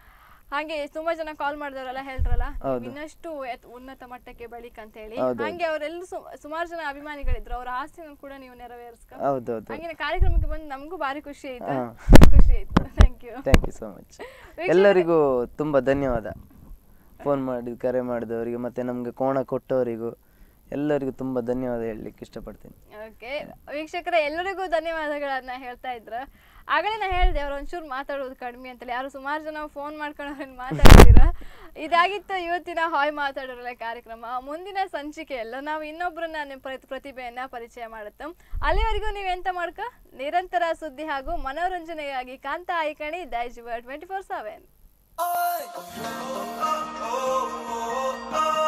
ಹಾಗೆ ತುಂಬಾ ಜನ ಕಾಲ್ ಮಾಡಿದವರೆಲ್ಲ ಹೇಳ್ರಲ್ಲ ನೀವು ಇನ್ನಷ್ಟು ಎತ್- ಉನ್ನತ ಮಟ್ಟಕ್ಕೆ ಬೆಳಿಕ್ ಅಂತ ಹೇಳಿ ಹಾಗೆ ಅವರೆಲ್ಲ ಸುಮಾರು ಜನ ಅಭಿಮಾನಿಗಳಿದ್ರು ಅವರ ಆಸೆನೂ ಕೂಡ ನೀವು ನೆರವೇರಿಸ್ಕ ಹೌದು ಹೌದು ಹಾಗೆ ಕಾರ್ಯಕ್ರಮಕ್ಕೆ ಬಂದು ನಮಗೂ ಭಾರಿ ಖುಷಿ ಆಯ್ತು ಖುಷಿ ಆಯ್ತು thank you thank you so much ಎಲ್ಲರಿಗೂ ತುಂಬ ಧನ್ಯವಾದ ಫೋನ್ ಮಾಡಿ ಕರೆ ಮಾಡಿದವರಿಗೆ ಮತ್ತು ನಮಗೆ ಕೋಣ ಕೊಟ್ಟವರಿಗೂ ಎಲ್ಲರಿಗೂ ತುಂಬ ಧನ್ಯವಾದ ಹೇಳಲಿಕ್ಕೆ ಇಷ್ಟಪಡ್ತೀನಿ ಓಕೆ ವೀಕ್ಷಕರೇ ಎಲ್ಲರಿಗೂ ಧನ್ಯವಾದಗಳನ್ನ ಹೇಳ್ತಾ ಇದ್ರು ಆಗಲೇ ನಾ ಹೇಳಿದೆ ಅವ್ರು ಒಂಚೂರು ಮಾತಾಡೋದು ಕಡಿಮೆ ಅಂತೇಳಿ ಯಾರು ಸುಮಾರು ಜನ ಫೋನ್ ಮಾಡ್ಕೊಂಡು ಅವ್ರನ್ನ ಮಾತಾಡ್ತೀರ ಇದಾಗಿತ್ತು ಇವತ್ತಿನ ಹಾಯ್ ಮಾತಾಡೋರಲ್ಲ ಕಾರ್ಯಕ್ರಮ ಮುಂದಿನ ಸಂಚಿಕೆಯಲ್ಲ ನಾವು ಇನ್ನೊಬ್ಬರನ್ನ ನಿಮ್ಮ ಪ್ರತಿ- ಪ್ರತಿಭೆಯನ್ನ ಪರಿಚಯ ಮಾಡುತ್ತೆ ಅಲ್ಲಿವರೆಗೂ ನೀವು ಎಂತ ಮಾಡ್ಕ ನಿರಂತರ ಸುದ್ದಿ ಹಾಗೂ ಮನೋರಂಜನೆಗಾಗಿ ಕಾಂತ ಐಕಣಿ ದೈಜ್ twenty four seven oh, oh, oh, oh.